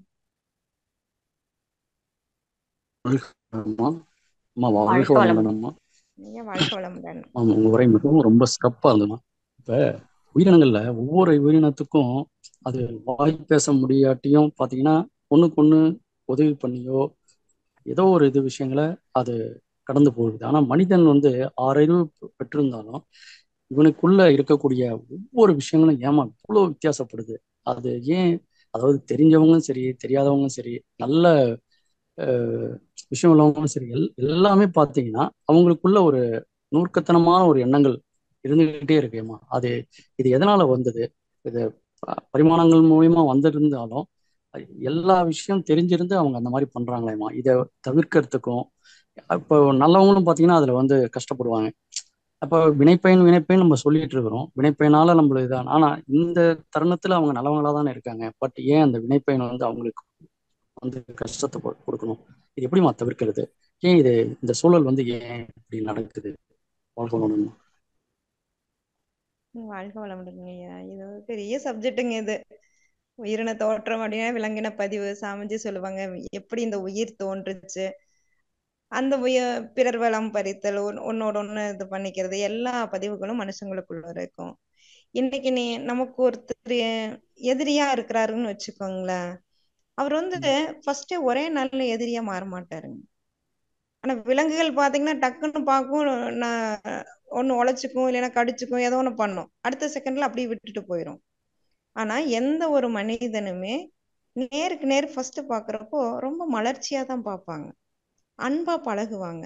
அம்மா அம்மா வாழ்க வாழ்க வளமுடன் வளமுடன் அம்மா ஐயா வாழ்க வளமுடன் ஆமா உங்க உரை மிகவும் ரொம்ப சிறப்பா இருந்ததுமா இப்ப உயிரினங்கள்ல ஒவ்வொரு உயிரினத்துக்கும் அது வாய் பேச முடியாட்டியும் பாத்தீங்கன்னா ஒண்ணுக்கு ஒண்ணு உதவி பண்ணியோ ஏதோ ஒரு இது விஷயங்களை அது கடந்து போகுது ஆனா மனிதன் வந்து ஆறறிவு பெற்றிருந்தாலும் இவனுக்குள்ள இருக்கக்கூடிய ஒவ்வொரு விஷயங்களும் ஏமா இவ்வளவு வித்தியாசப்படுது அது ஏன் அதாவது தெரிஞ்சவங்களும் சரி தெரியாதவங்களும் சரி நல்ல அஹ், விஷயம் உள்ளவங்களும் சரி எல் எல்லாமே பார்த்தீங்கன்னா அவங்களுக்குள்ள ஒரு நூற்கத்தனமான ஒரு எண்ணங்கள் இருந்துகிட்டே இருக்கேம்மா அது இது எதனால வந்தது இது ப- பரிமாணங்கள் மூலியமா வந்திருந்தாலும் அது எல்லா விஷயம் தெரிஞ்சிருந்து அவங்க அந்த மாதிரி பண்றாங்களேம்மா இதை தவிர்க்கிறதுக்கும் இப்போ நல்லவங்களும் பார்த்தீங்கன்னா அதுல வந்து கஷ்டப்படுவாங்க அப்போ வினைப்பயன் வினைப்பயன் நம்ம சொல்லிட்டு இருக்கிறோம் வினைப்பயனால நம்மள இதான் ஆனா இந்த தருணத்துல அவங்க நல்லவங்களா தானே இருக்காங்க பட் ஏன் அந்த வினைப்பயன் வந்து அவங்களுக்கு வந்து கஷ்டத்தை கொ- கொடுக்கணும் இது எப்படிம்மா தவிர்க்கிறது ஏன் இது இந்த சூழல் வந்து ஏன் இப்படி நடக்குது வாழ்க்கை வளமுடன் வாழ்க வளமுடன் ஐயா இது ஒரு பெரிய சப்ஜெக்ட்டுங்க இது உயிரின தோற்றம் அப்படின்னா விலங்கின பதிவு சாமிஜி சொல்லுவாங்க எப்படி இந்த உயிர் தோன்றுச்சு அந்த உய பிறர் வளம் பறித்தல் ஒன்- ஒன்னோட ஒண்ணு இது பண்ணிக்கிறது எல்லா பதிவுகளும் மனுஷங்களுக்குள்ள இருக்கும் இன்னைக்கு நீ நமக்கு ஒருத்தர் எதிரியா இருக்கிறாருன்னு வச்சுக்கோங்களேன் அவர் வந்து ஃபர்ஸ்ட் ஒரே நாள்ல எதிரியா மாற மாட்டாருங்க ஆனா விலங்குகள் பாத்தீங்கன்னா டக்குன்னு பார்க்கும் நான் ஒண்ணு உழைச்சுக்கும் இல்லைன்னா கடிச்சுக்கும் ஏதோ ஒண்ணு பண்ணும் அடுத்த செகண்ட்ல அப்படியே விட்டுட்டு போயிடும் ஆனா எந்த ஒரு மனிதனுமே நேருக்கு நேர் ஃபர்ஸ்ட் பாக்குறப்போ ரொம்ப மலர்ச்சியா தான் பார்ப்பாங்க அன்பா பழகுவாங்க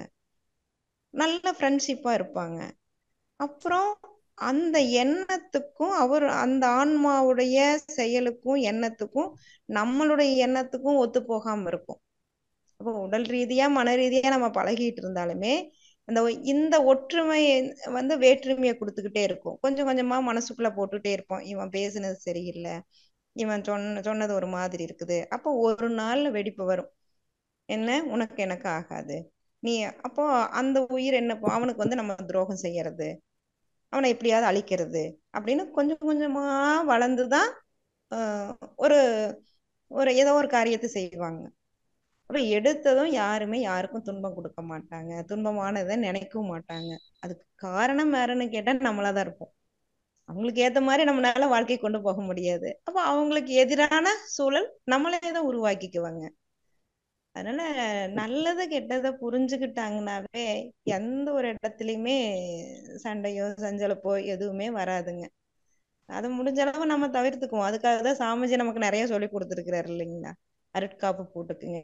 நல்ல ஃப்ரெண்ட்ஷிப்பா இருப்பாங்க அப்புறம் அந்த எண்ணத்துக்கும் அவர் அந்த ஆன்மாவுடைய செயலுக்கும் எண்ணத்துக்கும் நம்மளுடைய எண்ணத்துக்கும் ஒத்து போகாம இருக்கும் அப்போ உடல் ரீதியா மன ரீதியா நம்ம பழகிட்டு இருந்தாலுமே அந்த ஒ- இந்த ஒற்றுமை வந்து வேற்றுமையை கொடுத்துக்கிட்டே இருக்கும் கொஞ்சம் கொஞ்சமா மனசுக்குள்ள போட்டுட்டே இருப்போம் இவன் பேசுனது சரியில்லை இவன் சொன்ன சொன்னது ஒரு மாதிரி இருக்குது அப்போ ஒரு நாள்ல வெடிப்பு வரும் என்ன உனக்கு எனக்கு ஆகாது நீ அப்போ அந்த உயிர் என்ன போ- அவனுக்கு வந்து நம்ம துரோகம் செய்யறது அவனை எப்படியாவது அழிக்கிறது அப்படின்னு கொஞ்சம் கொஞ்சமா வளர்ந்துதான் ஆஹ், ஒரு ஒரு ஏதோ ஒரு காரியத்தை செய்வாங்க அப்ப எடுத்ததும் யாருமே யாருக்கும் துன்பம் கொடுக்க மாட்டாங்க துன்பமானதை நினைக்கவும் மாட்டாங்க அதுக்கு காரணம் வேறன்னு கேட்டா நம்மளாதான் இருப்போம் அவங்களுக்கு ஏத்த மாதிரி நம்மளால வாழ்க்கை கொண்டு போக முடியாது அப்ப அவங்களுக்கு எதிரான சூழல் நம்மளே தான் உருவாக்கிக்குவாங்க அதனால நல்லது கெட்டதை புரிஞ்சுக்கிட்டாங்கனாவே எந்த ஒரு இடத்துலயுமே சண்டையோ சஞ்சலப்போ எதுவுமே வராதுங்க அது முடிஞ்ச அளவு நம்ம தவிர்த்துக்குவோம் அதுக்காக தான் சாமிஜி நமக்கு நிறைய சொல்லி கொடுத்துருக்கிறாரு இல்லைங்களா அருட்காப்பு போட்டுக்குங்க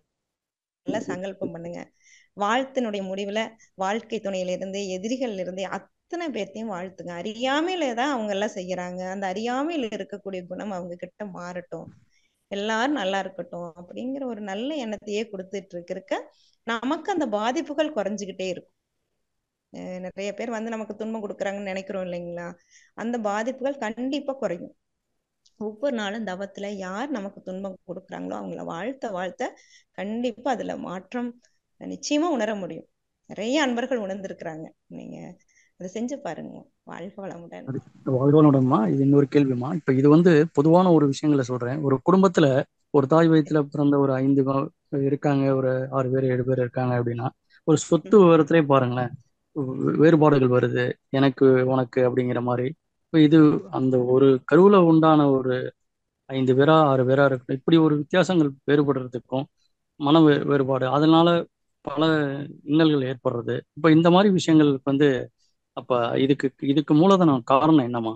நல்லா சங்கல்பம் பண்ணுங்க வாழ்த்தினுடைய முடிவுல வாழ்க்கை துணையிலிருந்து எதிரிகள்ல இருந்து அத்தனை பேர்த்தையும் வாழ்த்துங்க அறியாமையில தான் அவங்க எல்லாம் செய்யறாங்க அந்த அறியாமையில இருக்கக்கூடிய குணம் அவங்க கிட்ட மாறட்டும் எல்லாரும் நல்லா இருக்கட்டும் அப்படிங்கிற ஒரு நல்ல எண்ணத்தையே கொடுத்துட்டு இருக்க இருக்க நமக்கு அந்த பாதிப்புகள் குறைஞ்சுக்கிட்டே இருக்கும் அஹ் நிறைய பேர் வந்து நமக்கு துன்பம் கொடுக்குறாங்கன்னு நினைக்கிறோம் இல்லைங்களா அந்த பாதிப்புகள் கண்டிப்பா குறையும் ஒவ்வொரு நாளும் தவத்துல யார் நமக்கு துன்பம் கொடுக்குறாங்களோ அவங்கள வாழ்த்த வாழ்த்த கண்டிப்பா அதுல மாற்றம் நிச்சயமா உணர முடியும் நிறைய அன்பர்கள் உணர்ந்திருக்கிறாங்க நீங்க அதை செஞ்சு பாருங்க வாழ்க வளமுடன் வாழ்வானோடமா இது இன்னொரு கேள்விமா இப்ப இது வந்து பொதுவான ஒரு விஷயங்களை சொல்றேன் ஒரு குடும்பத்துல ஒரு தாய் வயித்துல பிறந்த ஒரு ஐந்து க- இருக்காங்க ஒரு ஆறு பேர் ஏழு பேர் இருக்காங்க அப்படின்னா ஒரு சொத்து விவரத்திலே பாருங்களேன் வே- வேறுபாடுகள் வருது எனக்கு உனக்கு அப்படிங்கிற மாதிரி இப்ப இது அந்த ஒரு கருவுல உண்டான ஒரு ஐந்து பேரா ஆறு பேரா இருக்கட்டும் இப்படி ஒரு வித்தியாசங்கள் வேறுபடுறதுக்கும் மன வே வேறுபாடு அதனால பல இன்னல்கள் ஏற்படுறது இப்ப இந்த மாதிரி விஷயங்களுக்கு வந்து அப்ப இதுக்கு இதுக்கு மூலதனம் காரணம் என்னமா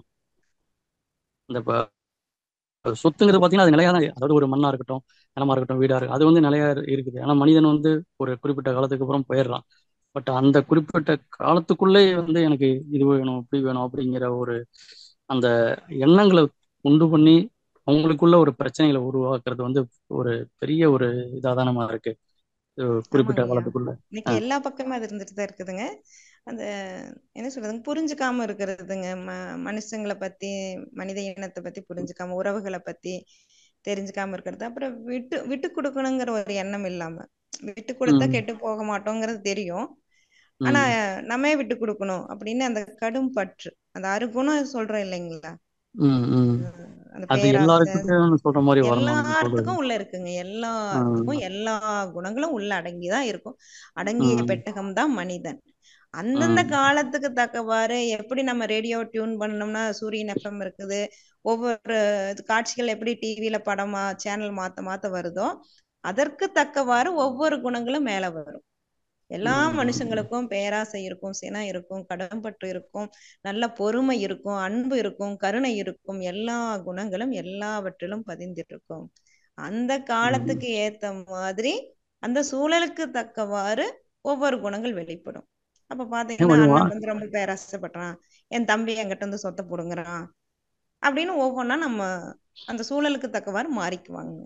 இந்த இப்ப சொத்துங்கிறது பாத்தீங்கன்னா அது நிலையா தான் அதாவது ஒரு மண்ணா இருக்கட்டும் நிலமா இருக்கட்டும் வீடா இருக்கட்டும் அது வந்து நிலையா இரு- இருக்குது ஆனா மனிதன் வந்து ஒரு குறிப்பிட்ட காலத்துக்கு அப்புறம் போயிடுறான் பட் அந்த குறிப்பிட்ட காலத்துக்குள்ளே வந்து எனக்கு இது வேணும் இப்படி வேணும் அப்படிங்கிற ஒரு அந்த எண்ணங்களை உண்டு பண்ணி அவங்களுக்குள்ள ஒரு பிரச்சனைகளை உருவாக்குறது வந்து ஒரு பெரிய ஒரு இதாதானமா இருக்கு இது குறிப்பிட்ட ஆமாங்கய்யா காலத்துக்குள்ள இன்னைக்கு எல்லா பக்கமும் அது இருந்துட்டு தான் இருக்குதுங்க அந்த என்ன சொல்றதுங்க புரிஞ்சுக்காம இருக்கிறதுங்க ம மனுஷங்களை பத்தி மனித இனத்தை பத்தி புரிஞ்சுக்காம உறவுகளை பத்தி தெரிஞ்சுக்காம இருக்கிறது அப்புறம் விட்டு விட்டு கொடுக்கணுங்கிற ஒரு எண்ணம் இல்லாம விட்டு கொடுத்தா ம் கெட்டு போக மாட்டோங்கிறது தெரியும் ஆனா ம் நம்ம விட்டு கொடுக்கணும் அப்படின்னு அந்த கடும் பற்று அந்த அருகுணம் சொல்றோம் இல்லைங்களா ம் ம் அந்த அது பேராசை எல்லாருக்கிட்டையும் சொல்ற மாதிரி வரணும் நீங்க சொல்றது எல்லாத்துக்கும் உள்ள இருக்குங்க ம் எல்லாத்துக்கும் எல்லா குணங்களும் உள்ள அடங்கிதான் இருக்கும் அடங்கிய ம் பெட்டகம் தான் மனிதன் அந்தந்த ம் காலத்துக்கு தக்கவாறு எப்படி நம்ம ரேடியோ டியூன் பண்ணோம்னா சூரியன் எஃப்எம் இருக்குது ஒவ்வொரு இது காட்சிகள் எப்படி டிவியில படமா சேனல் மாத்த மாத்த வருதோ அதற்கு தக்கவாறு ஒவ்வொரு குணங்களும் மேல வரும் எல்லா ம் மனுஷங்களுக்கும் பேராசை இருக்கும் சினம் இருக்கும் கடம்பற்று இருக்கும் நல்ல பொறுமை இருக்கும் அன்பு இருக்கும் கருணை இருக்கும் எல்லா குணங்களும் எல்லாவற்றிலும் பதிந்திருக்கும் அந்த ம் காலத்துக்கு ஏத்த மாதிரி அந்த சூழலுக்கு தக்கவாறு ஒவ்வொரு குணங்கள் வெளிப்படும் அப்ப ஏன் பாத்தீங்கன்னா வடிவா அண்ணன் வந்து ரொம்ப பேராசைப்படுறான் என் தம்பி என்கிட்ட வந்து சொத்தை புடுங்குறான் அப்படின்னு ஒவ்வொன்றா நம்ம அந்த சூழலுக்கு தக்கவாறு மாறிக்குவாங்க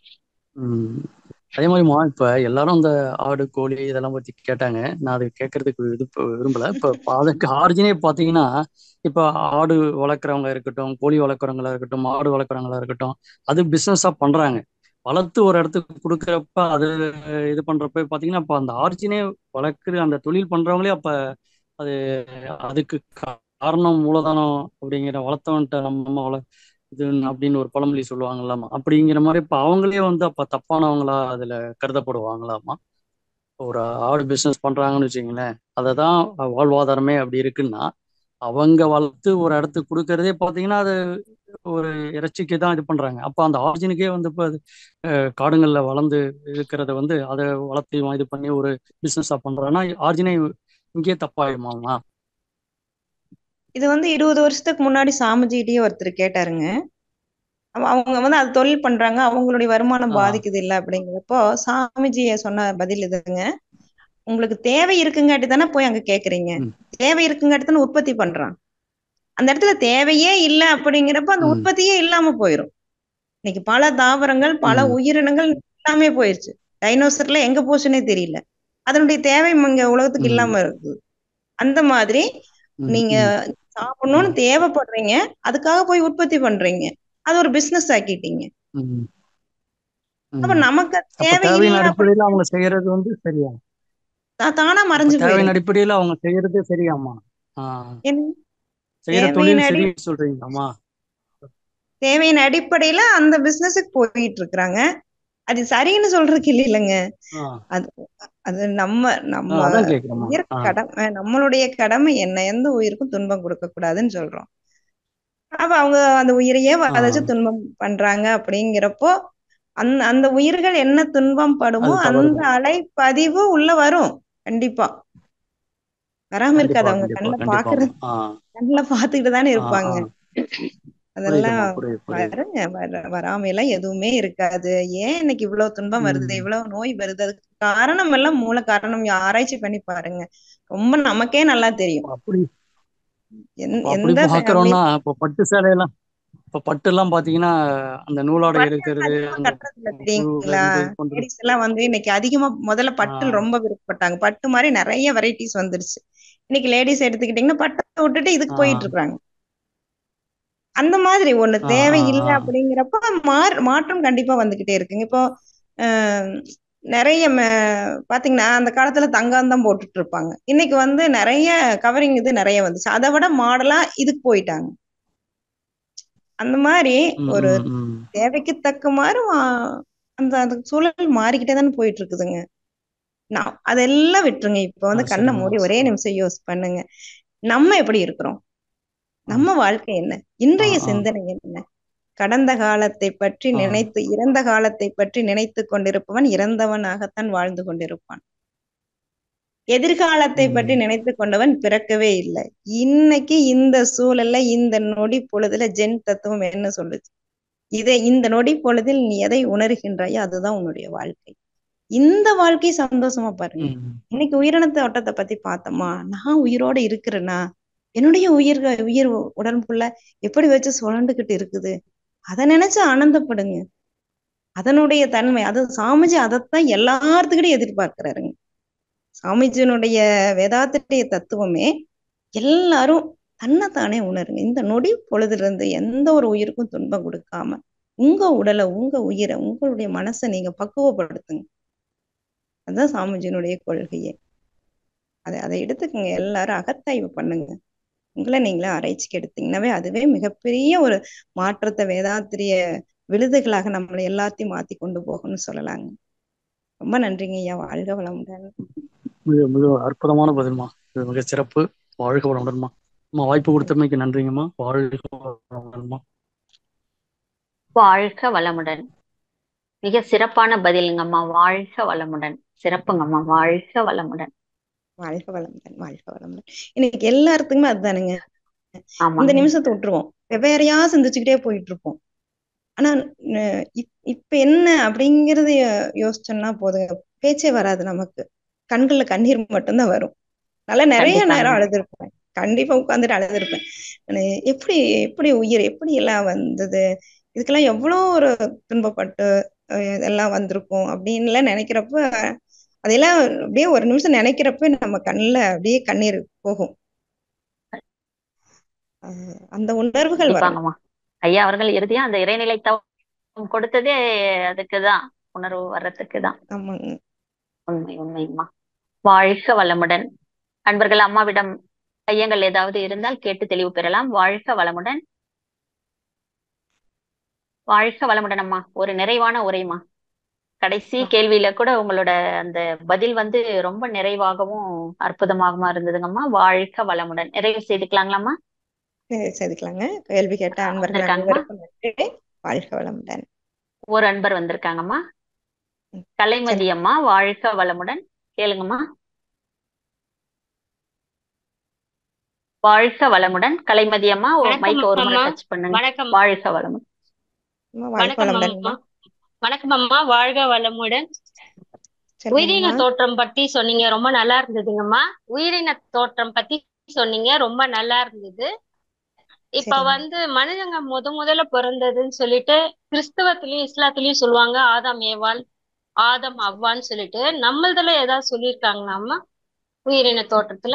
ம் அதே மாதிரிமா இப்ப எல்லாரும் இந்த ஆடு கோழி இதெல்லாம் பத்தி கேட்டாங்க நான் அது கேட்கறதுக்கு இது இப்ப விரும்பல இப்ப ப- அதுக்கு ஆரிஜினே பாத்தீங்கன்னா இப்ப ஆடு வளர்க்குறவங்க இருக்கட்டும் கோழி வளர்க்குறவங்களா இருக்கட்டும் மாடு வளர்க்குறவங்களா இருக்கட்டும் அது பிசினஸா பண்றாங்க வளர்த்து ஒரு இடத்துக்கு கொடுக்குறப்ப அது இது பண்றப்ப பாத்தீங்கன்னா அப்ப அந்த ஆர்ஜினே வளர்க்குற அந்த தொழில் பண்றவங்களே அப்ப அது அதுக்கு காரணம் மூலதனம் அப்படிங்கிற வளர்த்தவன்ட்ட நம்ம நம்ம வள இது அப்படின்னு ஒரு பழமொழி சொல்லுவாங்களாமா அப்படிங்கிற மாதிரி இப்ப அவங்களே வந்து அப்ப தப்பானவங்களா அதுல கருதப்படுவாங்களாமா ஒரு ஆடு பிசினஸ் பண்றாங்கன்னு வச்சுங்களேன் அதை தான் வாழ்வாதாரமே அப்படி இருக்குன்னா அவங்க வளர்த்து ஒரு இடத்துக்கு கொடுக்கறதே பார்த்தீங்கன்னா அது ஒரு இறைச்சிக்கு தான் இது பண்றாங்க அப்போ அந்த ஆர்ஜினுக்கே வந்து இப்போ அது அஹ், காடுங்கள்ல வளர்ந்து இருக்கிறத வந்து அதை வளர்த்து இது பண்ணி ஒரு பிசினஸா பண்றாங்கன்னா ஆர்ஜினே இங்கேயே தப்பாயிடுமாமா இது வந்து இருபது வருஷத்துக்கு முன்னாடி சாமிஜிகிட்டயே ஒருத்தர் கேட்டாருங்க அவ- அவங்க வந்து அது தொழில் பண்றாங்க அவங்களுடைய வருமானம் ஆ பாதிக்குது இல்ல அப்படிங்கிறப்போ சாமிஜிய சொன்ன பதில் இதுங்க உங்களுக்கு தேவை இருக்குங்காட்டி தானே போய் அங்க கேக்குறீங்க ம் தேவை இருக்குங்காட்டி தானே உற்பத்தி பண்றான் அந்த இடத்துல தேவையே இல்லை அப்படிங்கிறப்ப அந்த ம் உற்பத்தியே இல்லாம போயிடும் இன்னைக்கு பல தாவரங்கள் பல ம் உயிரினங்கள் எல்லாமே போயிருச்சு டைனோசர்ல எங்க போச்சுன்னே தெரியல அதனுடைய தேவை இங்க உலகத்துக்கு ம் இல்லாம இருக்குது அந்த மாதிரி ம் நீங்க ம் சாப்பிடணும்னு ம் தேவைப்படுறீங்க அதுக்காக போய் உற்பத்தி பண்றீங்க அது ஒரு பிசினஸ் ஆக்கிட்டீங்க ம் அப்ப ம் நமக்கு அது அப்ப தேவை தேவையின் இல்லை அப்படி அடிப்படையில் அவங்க செய்யறது வந்து சரியா தா- தானா அப்ப மறைஞ்சு தேவையின் போயிடுது அடிப்படையில் அவங்க செய்யறது சரியாமா ஆ என்ன செய்யற தேவையின் தொழில் அடி சரி சொல்றீங்களாமா தேவையின் அடிப்படையில அந்த பிசினஸுக்கு போயிட்டு இருக்கிறாங்க அது சரின்னு சொல்றதுக்கு இல்ல இல்லைங்க ஆ அது அது நம்ம ஆ, நம்ம அதான் கேக்குறேம்மா உயிர் ஆ கடமை நம்மளுடைய கடமை என்ன எந்த உயிருக்கும் துன்பம் கொடுக்க கூடாதுன்னு சொல்றோம் அப்ப அவங்க அந்த உயிரையே ஆ வதைச்சு துன்பம் பண்றாங்க அப்படிங்கிறப்போ அந்த அந்த உயிர்கள் என்ன துன்பம் படுமோ அது அந்த தவறுதான் அலைப்பதிவு உள்ள வரும் கண்டிப்பா வராம இருக்காது கண்டிப்பா அவங்க கண்டிப்பா கண்ணுல கண்டிப்பாம்மா பாக்குறது ஆ கண்ணுல பாத்துக்கிட்டு தானே ஆ இருப்பாங்க ஆ அதெல்லாம் புரியுதும்மா புரியுது புரியுது வருங்க வர வராம எல்லாம் எதுவுமே இருக்காது ஏன் இன்னைக்கு இவ்வளவு துன்பம் வருது ம் இவ்வளவு நோய் வருது அதுக்கு காரணம் எல்லாம் மூல காரணம் ஆராய்ச்சி பண்ணி பாருங்க ரொம்ப நமக்கே நல்லா தெரியும் அப்படி எந்- அப்ப அப்படி எந்த ஃபேமிலி பாக்குறோம்னா இப்போ பட்டு சேலையெல்லாம் இப்போ பட்டு எல்லாம் பாத்தீங்கன்னா அந்த நூலாடை பட்டு இருக்கிறது அதிகமா அந்த கட்டுறது இல்ல புழு தெரியுங்களா இது பண்றது லேடிஸ் எல்லாம் வந்து இன்னைக்கு அதிகமா முதல்ல ஆ பட்டு ரொம்ப விருப்பப்பட்டாங்க பட்டு மாதிரி நிறைய வெரைட்டிஸ் வந்துருச்சு இன்னைக்கு லேடிஸ் எடுத்துக்கிட்டீங்கன்னா பட்டை விட்டுட்டு இதுக்கு ஆ போயிட்டு இருக்காங்க அந்த மாதிரி ஒண்ணு ஆ ஆ தேவையில்லை ஆ அப்படிங்கிறப்ப மாற் மாற்றம் கண்டிப்பா வந்துகிட்டே இருக்குங்க இப்போ ஆஹ் நிறைய ம- பாத்தீங்கன்னா அந்த காலத்துல தங்கம் தான் போட்டுட்டு இருப்பாங்க இன்னைக்கு வந்து நிறைய கவரிங் இது நிறைய வந்துச்சு அதை விட மாடலா இதுக்கு போயிட்டாங்க அந்த மாதிரி ம் ஒரு ம் ம் தேவைக்கு தக்க மாதிரி மா- அந்த அந்த சூழல் மாறிக்கிட்டே தானே போயிட்டு இருக்குதுங்க நான் அதெல்லாம் விட்டுருங்க இப்ப ஆ வந்து கண்ணை சரிம்மா மூடி ஒரே சரி நிமிஷம் யோசி பண்ணுங்க நம்ம எப்படி இருக்கிறோம் ஆ நம்ம வாழ்க்கை என்ன ஆ இன்றைய ஆ சிந்தனை என்ன கடந்த காலத்தை பற்றி ஆ நினைத்து இறந்த காலத்தை பற்றி நினைத்து கொண்டிருப்பவன் இறந்தவனாகத்தான் வாழ்ந்து கொண்டிருப்பான் எதிர்காலத்தை பற்றி ம் நினைத்து கொண்டவன் பிறக்கவே இல்லை இன்னைக்கு இந்த சூழல்ல இந்த நொடி பொழுதுல ஜென் தத்துவம் என்ன சொல்லுச்சு இதை இந்த நொடி பொழுதில் நீ எதை உணர்கின்றாயோ அதுதான் உன்னுடைய வாழ்க்கை இந்த வாழ்க்கை சந்தோஷமா பாருங்க ம் இன்னைக்கு உயிரினத்த ஓட்டத்தை பத்தி பார்த்தோமா நான் உயிரோட இருக்கிறேனா என்னுடைய உயிர் உயிர் உடம்புக்குள்ள எப்படி வச்சு சுழண்டுகிட்டு இருக்குது அதை நினைச்சு ஆனந்தப்படுங்க அதனுடைய தன்மை அது சாமிஜி அதைத்தான் எல்லாத்துக்கிட்டையும் எதிர்பார்க்கிறாருங்க சாமிஜியினுடைய வேதாத்திரிய தத்துவமே எல்லாரும் தன்னைத்தானே உணருங்க இந்த நொடி பொழுதுல இருந்து எந்த ஒரு உயிருக்கும் துன்பம் கொடுக்காம உங்க உடலை உங்க உயிரை உங்களுடைய மனசை நீங்க பக்குவப்படுத்துங்க அதுதான் சாமிஜியினுடைய கொள்கையே அதை அதை எடுத்துக்கங்க எல்லாரும் அகத்தாய்வு பண்ணுங்க உங்களை நீங்களே ஆராய்ச்சிக்கு எடுத்தீங்கன்னாவே அதுவே மிகப்பெரிய ஒரு மாற்றத்தை வேதாத்திரிய விழுதுகளாக நம்மளை எல்லாத்தையும் மாத்தி கொண்டு போகும்னு சொல்லலாங்க ரொம்ப நன்றிங்க ஐயா வாழ்க வளமுடன் மிக மிக அற்புதமான பதில்மா இது மிக சிறப்பு வாழ்க வளமுடன்மா அம்மா வாய்ப்பு கொடுத்தமைக்கு நன்றிங்கம்மா வாழ்க வளமுடன்மா வாழ்க வளமுடன் மிக சிறப்பான பதிலுங்கம்மா வாழ்க வளமுடன் சிறப்புங்கம்மா வாழ்க வளமுடன் வாழ்க வளமுடன் வாழ்க வளமுடன் இன்னைக்கு எல்லாத்துக்குமே அதுதானுங்க இந்த ஆமாங்க நிமிஷத்தை விட்டுருவோம் வெவ்வேறையா சிந்திச்சுக்கிட்டே போயிட்டு இருப்போம் ஆனா அஹ் இப்- இப்ப என்ன அப்படிங்கறத யோ- யோசிச்சோம்னா போதுங்க பேச்சே வராது நமக்கு கண்கள்ல கண்ணீர் மட்டும்தான் வரும் நல்லா நிறைய நேரம் கண்டிப்பாங்க அழுதுருப்பேன் கண்டிப்பா உட்காந்துட்டு அழுதுருப்பேன் நானு எப்படி எப்படி உயிர் எப்படி எல்லாம் வந்தது இதுக்கெல்லாம் எவ்வளோ ஒரு துன்பப்பட்டு அஹ் இதெல்லாம் வந்திருக்கும் அப்படின்லாம் நினைக்கிறப்ப அதெல்லாம் அப்படியே ஒரு நிமிஷம் நினைக்கிறப்ப நம்ம கண்ணுல அப்படியே கண்ணீர் போகும் அஹ் அந்த உணர்வுகள் வரணும் கண்டிப்பாங்கம்மா ஐயா அவர்கள் இறுதியா அந்த இறைநிலை தவ கொடுத்ததே அதுக்குதான் உணர்வு வர்றதுக்குதான் ஆமாங்க உண்மை உண்மைம்மா வாழ்க வளமுடன் அன்பர்கள் அம்மாவிடம் ஐயங்கள் ஏதாவது இருந்தால் கேட்டு தெளிவு பெறலாம் வாழ்க வளமுடன் வாழ்க வளமுடன் அம்மா ஒரு நிறைவான உரைமா கடைசி கேள்வியில கூட உங்களோட அந்த பதில் வந்து ரொம்ப நிறைவாகவும் அற்புதமாகவும் இருந்ததுங்கம்மா வாழ்க வளமுடன் நிறைவு செய்துக்கலாங்களாம்மா சரி, செதுக்கலாங்க கேள்வி கேட்ட அன்பர்கள் வந்திருக்காங்கம்மா அனைவருக்கும் நன்றி வாழ்க வளமுடன் ஒரு அன்பர் வந்திருக்காங்கம்மா ம், கலைமதி சரி அம்மா வாழ்க வளமுடன் கேளுங்கம்மா வாழ்க வளமுடன் கலைமதி அம்மா வணக்கம் மைக்க ஒரு முறை அம்மா டச் பண்ணுங்க வணக்கம் வாழ்க வளமுடன் அம்மா வாழ்க வணக்கம் வளமுடன்மா அம்மா வணக்கம் அம்மா வாழ்க வளமுடன் சரிங்கம்மா உயிரின தோற்றம் பத்தி சொன்னீங்க ரொம்ப நல்லா இருந்ததுங்கம்மா உயிரின தோற்றம் பத்தி சொன்னீங்க ரொம்ப நல்லா இருந்தது இப்ப சரிங்க வந்து மனிதங்க முத முதல்ல பிறந்ததுன்னு சொல்லிட்டு கிறிஸ்தவத்திலயும் இஸ்லாத்திலயும் சொல்லுவாங்க ஆதாம் ஏவாள் ஆதம் அவ்வான்னு சொல்லிட்டு நம்மளதுல ஏதாவது சொல்லியிருக்காங்களா அம்மா உயிரின தோற்றத்துல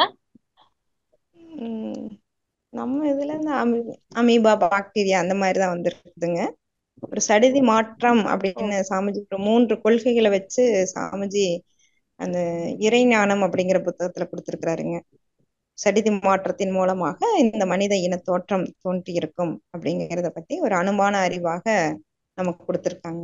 ம், நம்ம இதுல இருந்து அமீ அமீபா பாக்டீரியா அந்த மாதிரி தான் வந்திருக்குதுங்க ஒரு சடிதி மாற்றம் ஓ அப்படின்னு சாமிஜி ஒரு மூன்று கொள்கைகளை வச்சு சாமிஜி அந்த இறைஞானம் அப்படிங்கிற புத்தகத்துல கொடுத்திருக்கிறாருங்க சடிதி மாற்றத்தின் மூலமாக இந்த மனித இன தோற்றம் தோன்றி இருக்கும் அப்படிங்கிறத பத்தி ஒரு அனுமான அறிவாக நமக்கு கொடுத்திருக்காங்க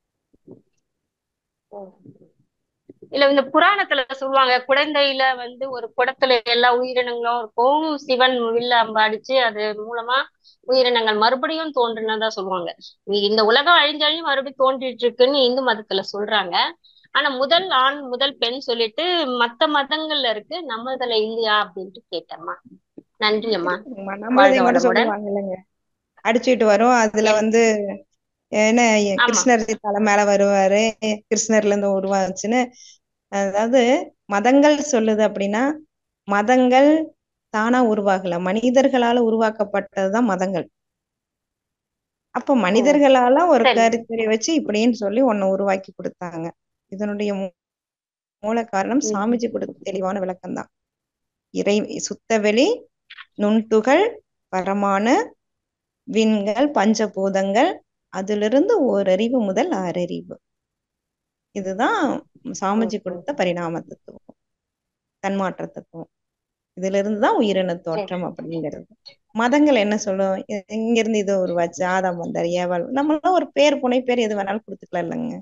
ஓ. இல்ல இந்த புராணத்துல சொல்லுவாங்க குழந்தையில வந்து ஒரு குடத்துல எல்லா உயிரினங்களும் இருக்கும் சிவன் வில்ல அம்பு அடிச்சு அது மூலமா உயிரினங்கள் மறுபடியும் தோன்றுனதா சொல்லுவாங்க இ- இந்த உலகம் அழிஞ்சழிஞ்சு மறுபடியும் தோன்றிட்டு இருக்குன்னு இந்து மதத்துல சொல்றாங்க ஆனா முதல் ஆண் முதல் பெண் சொல்லிட்டு மத்த மதங்கள்ல இருக்கு நம்மதுல இல்லையா அப்படின்ட்டு கேட்டேம்மா நன்றி அம்மா இருக்குதுங்கம்மா வாழ்க நம்மளதையும் கூட வளமுடன் சொல்லுவாங்க இல்லைங்க அடிச்சுட்டு வரும் அதுல என் வந்து என்ன ஆமா கிருஷ்ணர் தலை மேல வருவாரு கிருஷ்ணர்ல இருந்து உருவாச்சுன்னு அதாவது மதங்கள் சொல்லுது அப்படின்னா மதங்கள் தானா உருவாகல மனிதர்களால உருவாக்கப்பட்டதுதான் மதங்கள் அப்ப ஓ மனிதர்களால ஒரு சரி கருத்துரை வச்சு இப்படின்னு சொல்லி ஒண்ணு உருவாக்கி கொடுத்தாங்க இதனுடைய மூ- மூல காரணம் ம் சாமிஜி கொடுத்த தெளிவான விளக்கம் தான் இறை சுத்தவெளி நுண்துகள் பரமாணு விண்கள் பஞ்சபூதங்கள் அதிலிருந்து ஓரறிவு முதல் ஆறறிவு இதுதான் சாமிஜி ஓ ஓ கொடுத்த பரிணாம தத்துவம் தன்மாற்ற தத்துவம் இதுல இருந்து தான் உயிரின சரி தோற்றம் அப்படிங்கிறது மதங்கள் என்ன சொல்லும் இ- இங்க இருந்து இது உருவாச்சு ஆதாம் வந்தார் ஏவாள் நம்மளாம் ஒரு பேர் புனை பேர் எது வேணாலும் கொடுத்துக்கலாம் இல்லைங்க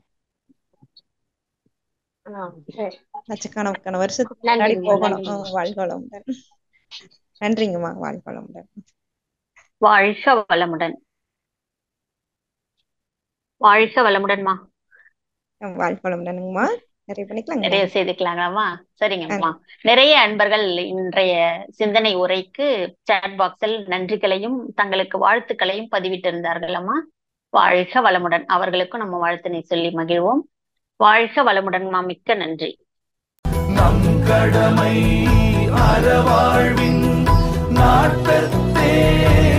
ஆ சரி லட்சக்கணக்கான வருஷத்துக்கு முன்னாடி நன்றிங்கம்மா போகணும் நன்றிங்கம்மா ஆஹ் வாழ்க வளமுடன் நன்றிங்கம்மா வாழ்க வளமுடன் வாழ்க வளமுடன் வாழ்க வளமுடன்மா ஆஹ் வாழ்க வளமுடனுங்கம்மா நிறைய பண்ணிக்கலாங்களா நிறைய செய்துக்கலாங்களாமா ஆ சரிங்கம்மா நிறைய அன்பர்கள் இன்றைய சிந்தனை உரைக்கு சாட் பாக்ஸில் நன்றிகளையும் தங்களுக்கு வாழ்த்துக்களையும் பதிவிட்டிருந்தார்கள் அம்மா வாழ்க வளமுடன் அவர்களுக்கும் நம்ம வாழ்த்தினை சொல்லி மகிழ்வோம் வாழ்க வளமுடன்மா மிக்க நன்றி நம் கடமை அறவாழ்வின் நாட்டத்தே